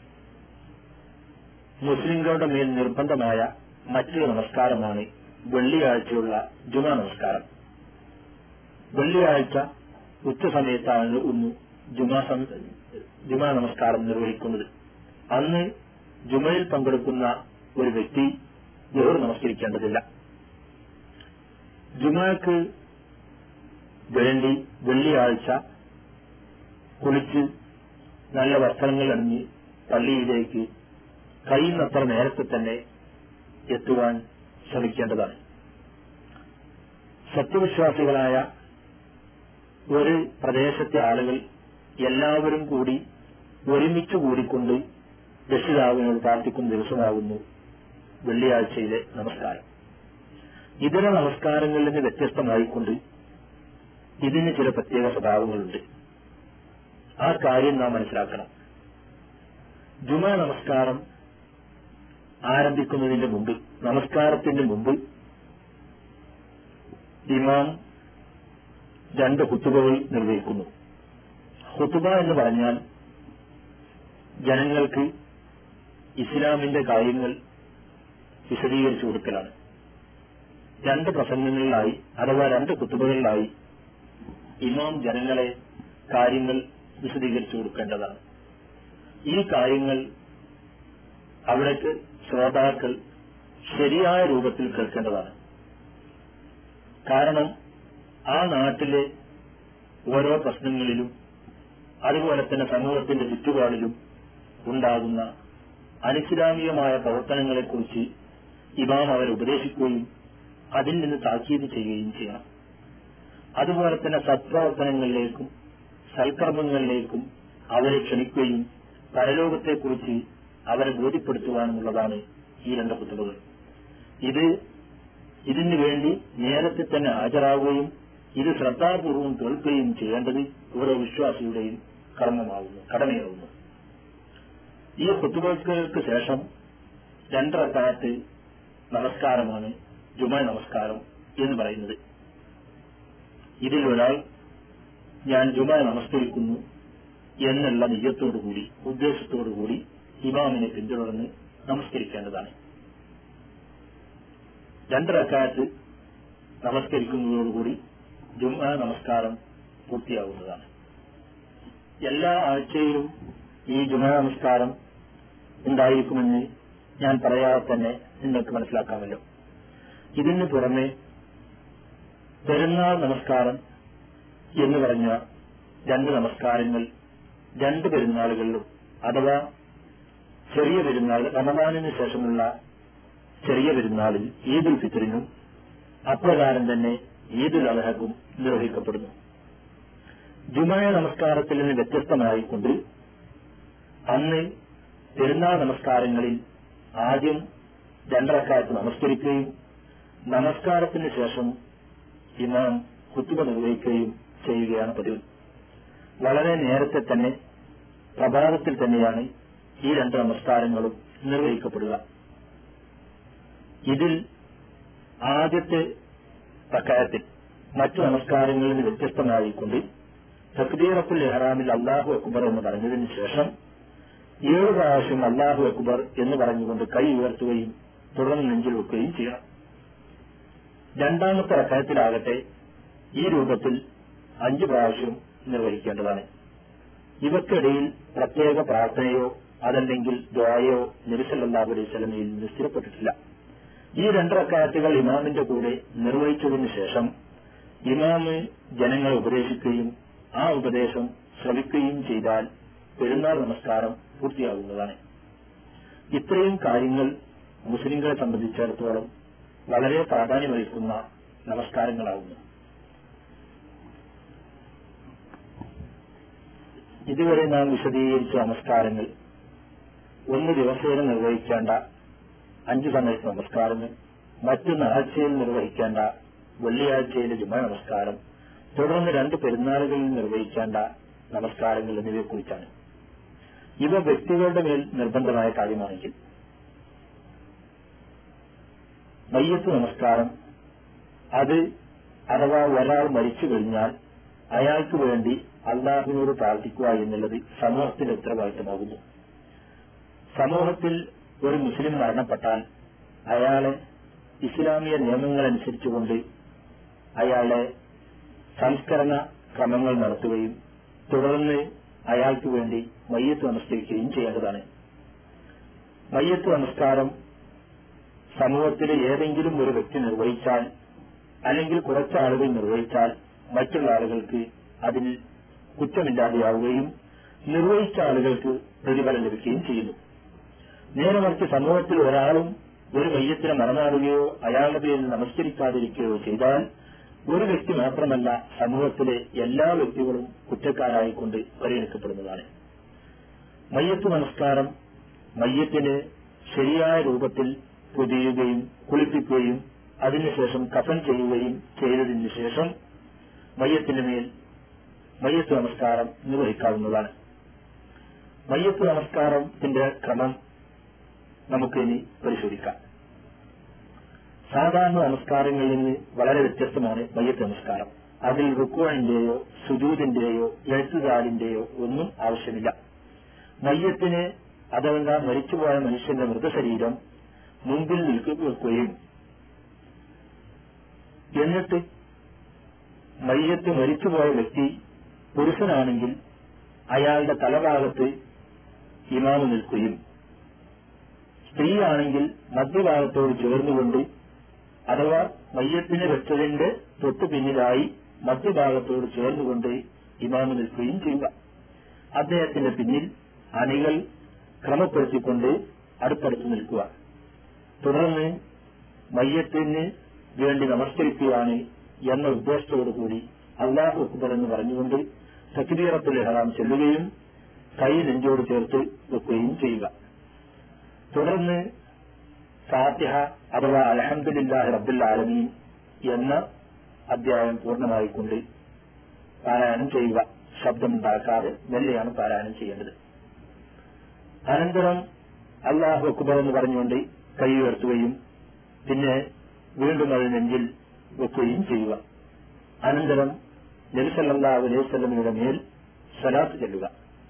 മുസ്ലിങ്ങളുടെ മേൽ നിർബന്ധമായ മറ്റൊരു നമസ്കാരമാണ് വെള്ളിയാഴ്ചയുള്ള ജുമാ നമസ്കാരം വെള്ളിയാഴ്ച ഉച്ചസമയത്താണ് ഒന്ന് ജുമാ സം- ജുമാ നമസ്കാരം നിർവഹിക്കുന്നത് അന്ന് ജുമയിൽ പങ്കെടുക്കുന്ന ഒരു വ്യക്തി ജോർ നമസ്കരിക്കേണ്ടതില്ല ജുമാക്ക് വേണ്ടി വെള്ളിയാഴ്ച കുളിച്ച് നല്ല വസ്ത്രങ്ങൾ അണിഞ്ഞ് പള്ളിയിലേക്ക് കഴിയുന്നത്ര നേരത്തെ തന്നെ എത്തുവാൻ ശ്രമിക്കേണ്ടതാണ് സത്യവിശ്വാസികളായ ഒരു പ്രദേശത്തെ ആളുകൾ എല്ലാവരും കൂടി ഒരുമിച്ച് കൂടിക്കൊണ്ട് രക്ഷിതാവിനോട് പ്രാർത്ഥിക്കുന്ന ദിവസമാകുന്നു വെള്ളിയാഴ്ചയിലെ നമസ്കാരം ഇതര നമസ്കാരങ്ങളിൽ നിന്ന് വ്യത്യസ്തമായിക്കൊണ്ട് ഇതിന് ചില പ്രത്യേക സ്വഭാവങ്ങളുണ്ട് ആ കാര്യം നാം മനസ്സിലാക്കണം ജുമാ നമസ്കാരം ആരംഭിക്കുന്നതിന്റെ മുമ്പ് നമസ്കാരത്തിന്റെ മുമ്പ് ഇമാം രണ്ട് ഹുത്തുബകൾ നിർവഹിക്കുന്നു ഹുത്തുബ എന്ന് പറഞ്ഞാൽ ജനങ്ങൾക്ക് ഇസ്ലാമിന്റെ കാര്യങ്ങൾ വിശദീകരിച്ചു കൊടുക്കലാണ് രണ്ട് പ്രസംഗങ്ങളിലായി അഥവാ രണ്ട് കുത്തുബകളിലായി ഇമാം ജനങ്ങളെ കാര്യങ്ങൾ വിശദീകരിച്ചു കൊടുക്കേണ്ടതാണ് ഈ കാര്യങ്ങൾ അവിടേക്ക് ശ്രോതാക്കൾ ശരിയായ രൂപത്തിൽ കേൾക്കേണ്ടതാണ് കാരണം ആ നാട്ടിലെ ഓരോ പ്രശ്നങ്ങളിലും അതുപോലെ തന്നെ സമൂഹത്തിന്റെ ചുറ്റുപാടിലും ഉണ്ടാകുന്ന അനിസ്ലാമികമായ പ്രവർത്തനങ്ങളെക്കുറിച്ച് ഇമാം അവരെ ഉപദേശിക്കുകയും അതിൽ നിന്ന് താക്കീത് ചെയ്യുകയും ചെയ്യണം അതുപോലെ തന്നെ സത്പ്രവർത്തനങ്ങളിലേക്കും സൽക്കർമ്മങ്ങളിലേക്കും അവരെ ക്ഷണിക്കുകയും പരലോകത്തെക്കുറിച്ച് അവരെ ബോധ്യപ്പെടുത്തുവാനുള്ളതാണ് ഈ രണ്ട് കുത്തുബകൾ ഇത് ഇതിനു വേണ്ടി നേരത്തെ തന്നെ ഹാജരാകുകയും ഇത് ശ്രദ്ധാപൂർവം കേൾക്കുകയും ചെയ്യേണ്ടത് ഓരോ വിശ്വാസിയുടെയും കർമ്മമാകുന്നു കടമയാകുന്നു ഈ കുത്തുബകൾക്ക് ശേഷം രണ്ടറക്കാലത്ത് നമസ്കാരമാണ് ജുമ നമസ്കാരം എന്ന് പറയുന്നത് ഇതിൽ ഒരാൾ ഞാൻ ജുമ നമസ്കരിക്കുന്നു എന്നുള്ള നിജത്തോടുകൂടി ഉദ്ദേശത്തോടുകൂടി ഇമാമിനെ പിന്തുടർന്ന് നമസ്കരിക്കേണ്ടതാണ് രണ്ടരക്കാലത്ത് നമസ്കരിക്കുന്നതോടുകൂടി ജുമ നമസ്കാരം പൂർത്തിയാകുന്നതാണ് എല്ലാ ആഴ്ചയിലും ഈ ജുമ നമസ്കാരം ഉണ്ടായിരിക്കുമെന്ന് ഞാൻ പറയാതെ തന്നെ നിങ്ങൾക്ക് മനസ്സിലാക്കാമല്ലോ ഇതിന് പുറമെ പെരുന്നാൾ നമസ്കാരം എന്ന് പറഞ്ഞ രണ്ട് നമസ്കാരങ്ങൾ രണ്ട് പെരുന്നാളുകളിലും അഥവാ ചെറിയ പെരുന്നാൾ റമദാനിന് ശേഷമുള്ള ചെറിയ പെരുന്നാളിൽ ഈദുൽ ഫിത്തറിനും അപ്രകാരം തന്നെ ഈദുൽ അലഹക്കും നിർവഹിക്കപ്പെടുന്നു ജുമായ നമസ്കാരത്തിൽ നിന്ന് വ്യത്യസ്തമായിക്കൊണ്ട് അന്ന് പെരുന്നാൾ നമസ്കാരങ്ങളിൽ ആദ്യം രണ്ടരക്കാലത്ത് നമസ്കരിക്കുകയും നമസ്കാരത്തിന് ശേഷം ഇമാം കുത്തുബ നിർവഹിക്കുകയും ചെയ്യുകയാണ് പതിവ് വളരെ നേരത്തെ തന്നെ പ്രഭാതത്തിൽ തന്നെയാണ് ഈ രണ്ട് നമസ്കാരങ്ങളും നിർവഹിക്കപ്പെടുക ഇതിൽ ആദ്യത്തെ പ്രക്കാരത്തിൽ മറ്റു നമസ്കാരങ്ങളിൽ നിന്ന് വ്യത്യസ്തമായിക്കൊണ്ട് തക്ബീറത്തുൽ ഇഹ്റാമിൽ അള്ളാഹു അക്ബർ എന്ന് പറഞ്ഞതിന് ശേഷം ഏഴ് പ്രാവശ്യം അള്ളാഹു അക്ബർ എന്ന് പറഞ്ഞുകൊണ്ട് കൈ ഉയർത്തുകയും തുടർന്ന് നെഞ്ചിൽ വെക്കുകയും ചെയ്യണം രണ്ടാമത്തെ റക്കായത്തിലാകട്ടെ ഈ രൂപത്തിൽ അഞ്ച് പ്രാവശ്യം നിർവഹിക്കേണ്ടതാണ് ഇവക്കിടയിൽ പ്രത്യേക പ്രാർത്ഥനയോ അതല്ലെങ്കിൽ ദ്വായോ നബിസല്ലാഹു അലൈഹി സ്വലമയിൽ നിന്ന് സ്ഥിരപ്പെട്ടിട്ടില്ല ഈ രണ്ടറക്കാറ്റുകൾ ഇമാമിന്റെ കൂടെ നിർവഹിച്ചതിനു ശേഷം ഇമാമ് ജനങ്ങളെ ഉപദേശിക്കുകയും ആ ഉപദേശം ശ്രവിക്കുകയും ചെയ്താൽ പെരുന്നാൾ നമസ്കാരം പൂർത്തിയാകുന്നതാണ് ഇത്രയും കാര്യങ്ങൾ മുസ്ലിങ്ങളെ സംബന്ധിച്ചിടത്തോളം വളരെ പ്രാധാന്യമറിയിക്കുന്ന നമസ്കാരങ്ങളാകുന്നു ഇതുവരെ നാം വിശദീകരിച്ച നമസ്കാരങ്ങൾ ഒന്ന് ദിവസേന നിർവഹിക്കേണ്ട അഞ്ചു സമയത്ത് നമസ്കാരങ്ങൾ മറ്റൊന്ന് ആഴ്ചയിൽ നിർവഹിക്കേണ്ട വെള്ളിയാഴ്ചയിലെ ജുമ നമസ്കാരം തുടർന്ന് രണ്ട് പെരുന്നാളുകളിൽ നിർവഹിക്കേണ്ട നമസ്കാരങ്ങൾ എന്നിവയെക്കുറിച്ചാണ് ഇവ വ്യക്തികളുടെ മേൽ നിർബന്ധമായ കാര്യമാണെങ്കിൽ മയ്യത്ത് നമസ്കാരം അത് അഥവാ ഒരാൾ മരിച്ചു കഴിഞ്ഞാൽ അയാൾക്ക് വേണ്ടി അള്ളാഹുവിനോട് പ്രാർത്ഥിക്കുക എന്നുള്ളത് സമൂഹത്തിന്റെ ഉത്തരവാദിത്തമാകുന്നു സമൂഹത്തിൽ ഒരു മുസ്ലിം മരണപ്പെട്ടാൽ അയാളെ ഇസ്ലാമിക നിയമങ്ങളനുസരിച്ചുകൊണ്ട് അയാളെ സംസ്കരണ ക്രമങ്ങൾ നടത്തുകയും തുടർന്ന് അയാൾക്ക് വേണ്ടി മയ്യത്ത് നമസ്കരിക്കുകയും ചെയ്യേണ്ടതാണ് മയ്യത്ത് നമസ്കാരം സമൂഹത്തിലെ ഏതെങ്കിലും ഒരു വ്യക്തി നിർവഹിച്ചാൽ അല്ലെങ്കിൽ കുറച്ച് ആളുകൾ നിർവഹിച്ചാൽ മറ്റുള്ള ആളുകൾക്ക് അതിൽ കുറ്റമില്ലാതെയാവുകയും നിർവഹിച്ച ആളുകൾക്ക് പ്രതിഫലം ലഭിക്കുകയും ചെയ്യുന്നു നേരെ മറിച്ച് സമൂഹത്തിൽ ഒരാളും ഒരു മയ്യത്തിനെ മറന്നാടുകയോ അയാളുടെ പേരിൽ നമസ്കരിക്കാതിരിക്കുകയോ ചെയ്താൽ ഒരു വ്യക്തി മാത്രമല്ല സമൂഹത്തിലെ എല്ലാ വ്യക്തികളും കുറ്റക്കാരായിക്കൊണ്ട് പരിഗണിക്കപ്പെടുന്നതാണ് മയ്യത്ത് നമസ്കാരം മയ്യത്തിന് ശരിയായ രൂപത്തിൽ പൊതിയുകയും കുളിപ്പിക്കുകയും അതിനുശേഷം കഫൻ ചെയ്യുകയും ചെയ്തതിനു ശേഷം മയ്യത്തിന് മേൽ മയ്യത്ത് നമസ്കാരം നിർവഹിക്കാവുന്നതാണ് മയ്യത്ത് നമസ്കാരത്തിന്റെ ക്രമം നമുക്കിനി പരിശോധിക്കാം സാധാരണ നമസ്കാരങ്ങളിൽ നിന്ന് വളരെ വ്യത്യസ്തമാണ് മയ്യത്ത് നമസ്കാരം അതിൽ റുക്കുവിന്റെയോ സുജൂതിന്റെയോ എഴുത്തുകാലിന്റെയോ ഒന്നും ആവശ്യമില്ല മയ്യത്തിന് അഥവാ മരിച്ചുപോയ മനുഷ്യന്റെ മൃതശരീരം മുമ്പിൽ നിൽക്കുകയും എന്നിട്ട് മയ്യത്ത് മരിച്ചുപോയ വ്യക്തി പുരുഷനാണെങ്കിൽ അയാളുടെ തലഭാഗത്ത് ഇമാമ് നിൽക്കുകയും സ്ത്രീയാണെങ്കിൽ മധ്യഭാഗത്തോട് ചേർന്നുകൊണ്ട് അഥവാ മയ്യത്തിന് വെച്ചതിന്റെ തൊട്ടു പിന്നിലായി മധ്യഭാഗത്തോട് ചേർന്നുകൊണ്ട് ഇമാമ് നിൽക്കുകയും ചെയ്യുക അദ്ദേഹത്തിന്റെ പിന്നിൽ അണികൾ ക്രമപ്പെടുത്തിക്കൊണ്ട് അടുത്തടുത്ത് നിൽക്കുക തുടർന്ന് മയ്യത്തിന് വേണ്ടി നമസ്കരിക്കുകയാണ് എന്ന ഉദ്ദേശത്തോടുകൂടി അള്ളാഹു അക്ബർ എന്ന് പറഞ്ഞുകൊണ്ട് തക്ബീറത്തുൽ ഇഹ്റാം ചെല്ലുകയും കൈ നെഞ്ചോട് ചേർത്ത് വെക്കുകയും ചെയ്യുക തുടർന്ന് ഫാത്തിഹ അഥവാ അലഹമുല്ലാഹി റബ്ബുൽ ആലമീൻ എന്ന അധ്യായം പൂർണ്ണമായിക്കൊണ്ട് പാരായണം ചെയ്യുക ശബ്ദമുണ്ടാക്കാതെ മെല്ലെയാണ് പാരായണം ചെയ്യേണ്ടത് അനന്തരം അള്ളാഹു അക്ബർ എന്ന് പറഞ്ഞുകൊണ്ട് കൈ ഉയർത്തുകയും പിന്നെ വീണ്ടും അത് നെഞ്ചിൽ വെക്കുകയും ചെയ്യുക അനന്തരം നബിസല്ലാഹു അലൈഹി സ്വലമിയുടെ മേൽ സലാത്ത് ചെല്ലുക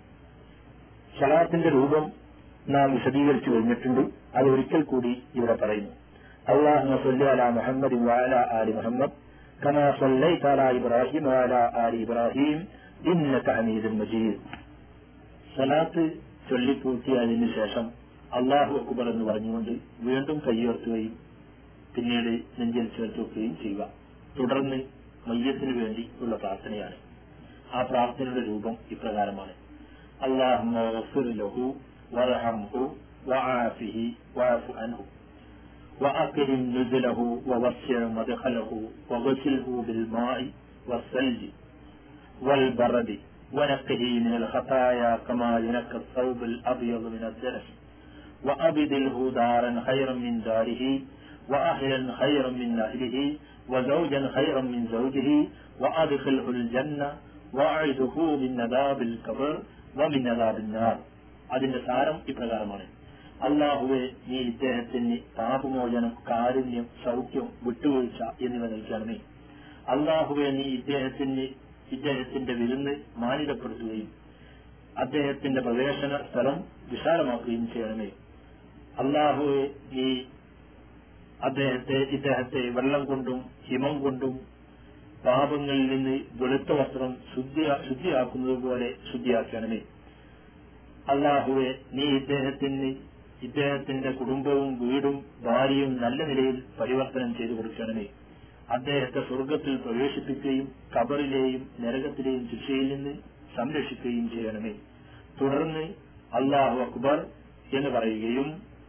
സലാത്തിന്റെ രൂപം നാം വിശദീകരിച്ചു കഴിഞ്ഞിട്ടുണ്ട് അത് ഒരിക്കൽ കൂടി ഇവിടെ പറയുന്നു അള്ളാഹു സല്ലി അല മുഹമ്മദ് വാല ആലി മുഹമ്മദ് കമാ സല്ലൈത അല ഇബ്രാഹിം വാല ആലി ഇബ്രാഹിം ഇന്നക ഹമീദുൽ മജീദ് സലാത്ത് ചൊല്ലിപ്പൂർത്തിയായതിനു ശേഷം അള്ളാഹു അക്ബർ എന്ന് പറഞ്ഞുകൊണ്ട് വീണ്ടും കൈയുയർത്തുകയും പിന്നീട് നെഞ്ചിൽ ചേർത്ത് വെക്കുകയും ചെയ്യുക തുടർന്ന് മയ്യത്തിന് വേണ്ടി ഉള്ള പ്രാർത്ഥനയാണ് ആ പ്രാർത്ഥനയുടെ രൂപം ഇപ്രകാരമാണ് اللهم اغفر له وارحمه وعافه واعف عنه وأكرم نزله ووسع مدخله وغسله بالماء والثلج والبرد ونقه من الخطايا كما ينقى الثوب الأبيض من الدنس وأبدله دارا خيرا من داره وأهلا خيرا من أهله وزوجا خيرا من زوجه وأدخله الجنة وأعذه من عذاب القبر ومن عذاب النار അതിന്റെ സാരം ഇപ്രകാരമാണ് അള്ളാഹുവെ നീ ഇദ്ദേഹത്തിന് പാപമോചനം കാരുണ്യം സൗഖ്യം വിട്ടുവീഴ്ച എന്നിവ നൽകണമേ അള്ളാഹുവെ നീ ഇദ്ദേഹത്തിന് ഇദ്ദേഹത്തിന്റെ വിരുന്ന് മാനിതപ്പെടുത്തുകയും അദ്ദേഹത്തിന്റെ പ്രവേശന സ്ഥലം വിശാലമാക്കുകയും ചെയ്യണമേ അള്ളാഹുവെ നീ അദ്ദേഹത്തെ ഇദ്ദേഹത്തെ വെള്ളം കൊണ്ടും ഹിമം കൊണ്ടും പാപങ്ങളിൽ നിന്ന് വെളുത്ത വസ്ത്രം ശുദ്ധി ശുദ്ധിയാക്കുന്നത് പോലെ ശുദ്ധിയാക്കണമേ അള്ളാഹുവെ നീ ഇദ്ദേഹത്തിന് ഇദ്ദേഹത്തിന്റെ കുടുംബവും വീടും ഭാര്യയും നല്ല നിലയിൽ പരിവർത്തനം ചെയ്തു കൊടുക്കണമേ അദ്ദേഹത്തെ സ്വർഗത്തിൽ പ്രവേശിപ്പിക്കുകയും കബറിലെയും നരകത്തിലെയും ശിക്ഷയിൽ നിന്ന് സംരക്ഷിക്കുകയും ചെയ്യണമേ തുടർന്ന് അള്ളാഹു അക്ബർ എന്ന് പറയുകയും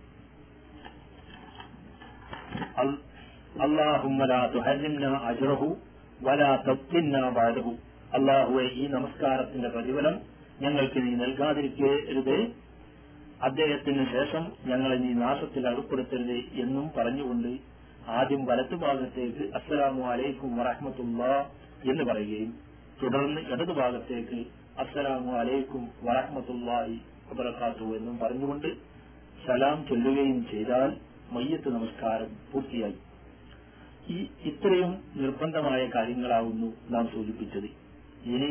അജ്റഹു വലാ തബ്തിന്ന ബാദഹു അള്ളാഹുവെ ഈ നമസ്കാരത്തിന്റെ പ്രതിഫലം ഞങ്ങൾക്ക് നീ നൽകാതിരിക്കരുത് അദ്ദേഹത്തിന് ശേഷം ഞങ്ങളെ നീ നാശത്തിൽ അകപ്പെടുത്തരുത് എന്നും പറഞ്ഞുകൊണ്ട് ആദ്യം വലത്തുഭാഗത്തേക്ക് അസ്സലാമു അലൈക്കും വറഹമത്തുള്ള എന്ന് പറയുകയും തുടർന്ന് ഇടതുഭാഗത്തേക്ക് അസ്സലാമു അലൈക്കും വറഹമത്തുള്ളി വബറക്കാത്തു എന്നും പറഞ്ഞുകൊണ്ട് സലാം ചൊല്ലുകയും ചെയ്താൽ മയ്യത്ത് നമസ്കാരം പൂർത്തിയായി ഈ ഇത്രയും നിർബന്ധമായ കാര്യങ്ങളാവുന്നു നാം സൂചിപ്പിച്ചത് ഇനി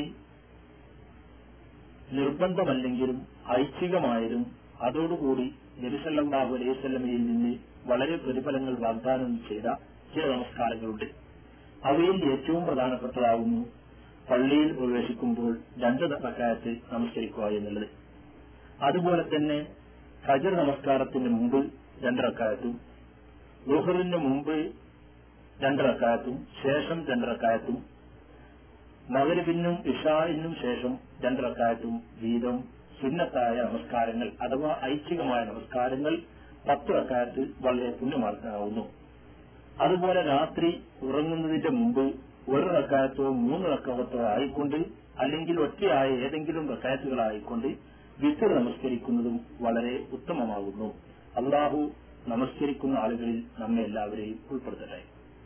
നിർബന്ധമല്ലെങ്കിലും ഐച്ഛികമായതും അതോടുകൂടി നബിസല്ലാഹു അലൈവല്ലമയിൽ നിന്ന് വളരെ പ്രതിഫലങ്ങൾ വാഗ്ദാനം ചെയ്ത ചില നമസ്കാരങ്ങളുണ്ട് അവയിൽ ഏറ്റവും പ്രധാനപ്പെട്ടതാകുന്നു പള്ളിയിൽ പ്രവേശിക്കുമ്പോൾ രണ്ട് റക്കായത്ത് നമസ്കരിക്കുക എന്നുള്ളത് അതുപോലെ തന്നെ ഫജർ നമസ്കാരത്തിന് മുമ്പ് രണ്ടറക്കായത്തും ലുഹറിന് മുമ്പ് രണ്ടറക്കായത്തും ശേഷം രണ്ടറക്കായത്തും മകരവിനും ഇഷായിനും ശേഷം രണ്ടറക്കായത്തും വീതം സുന്നത്തായ നമസ്കാരങ്ങൾ അഥവാ ഐച്ഛികമായ നമസ്കാരങ്ങൾ പത്ത് റക്കായത്ത് വളരെ പുണ്യമാർക്കാവുന്നു അതുപോലെ രാത്രി ഉറങ്ങുന്നതിന്റെ മുമ്പ് ഒരു റക്കായത്തോ മൂന്ന് റക്കായത്തോ ആയിക്കൊണ്ട് അല്ലെങ്കിൽ ഒറ്റയായ ഏതെങ്കിലും റക്കായത്തുകളായിക്കൊണ്ട് വിത്തർ നമസ്കരിക്കുന്നതും വളരെ ഉത്തമമാകുന്നു അള്ളാഹു നമസ്കരിക്കുന്ന ആളുകളിൽ നമ്മെ എല്ലാവരെയും ഉൾപ്പെടുത്തട്ടെ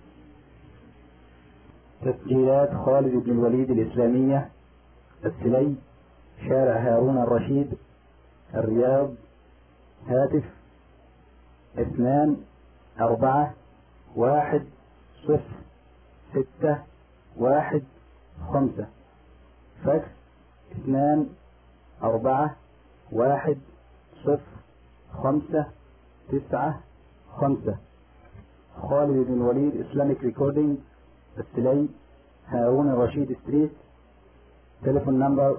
تسجيلات خالد بن الوليد الإسلامية السلي شارع هارون الرشيد الرياض هاتف اثنان أربعة واحد صفر ستة واحد خمسة فاكس اثنان أربعة واحد صفر خمسة تسعة خمسة خالد بن الوليد إسلاميك ريكوردينج السلي هارون الرشيد ستريت تليفون نمبر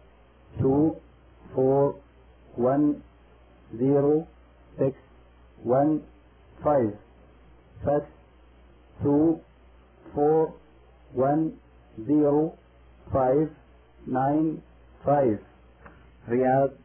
2410615 fax 2410595 رياض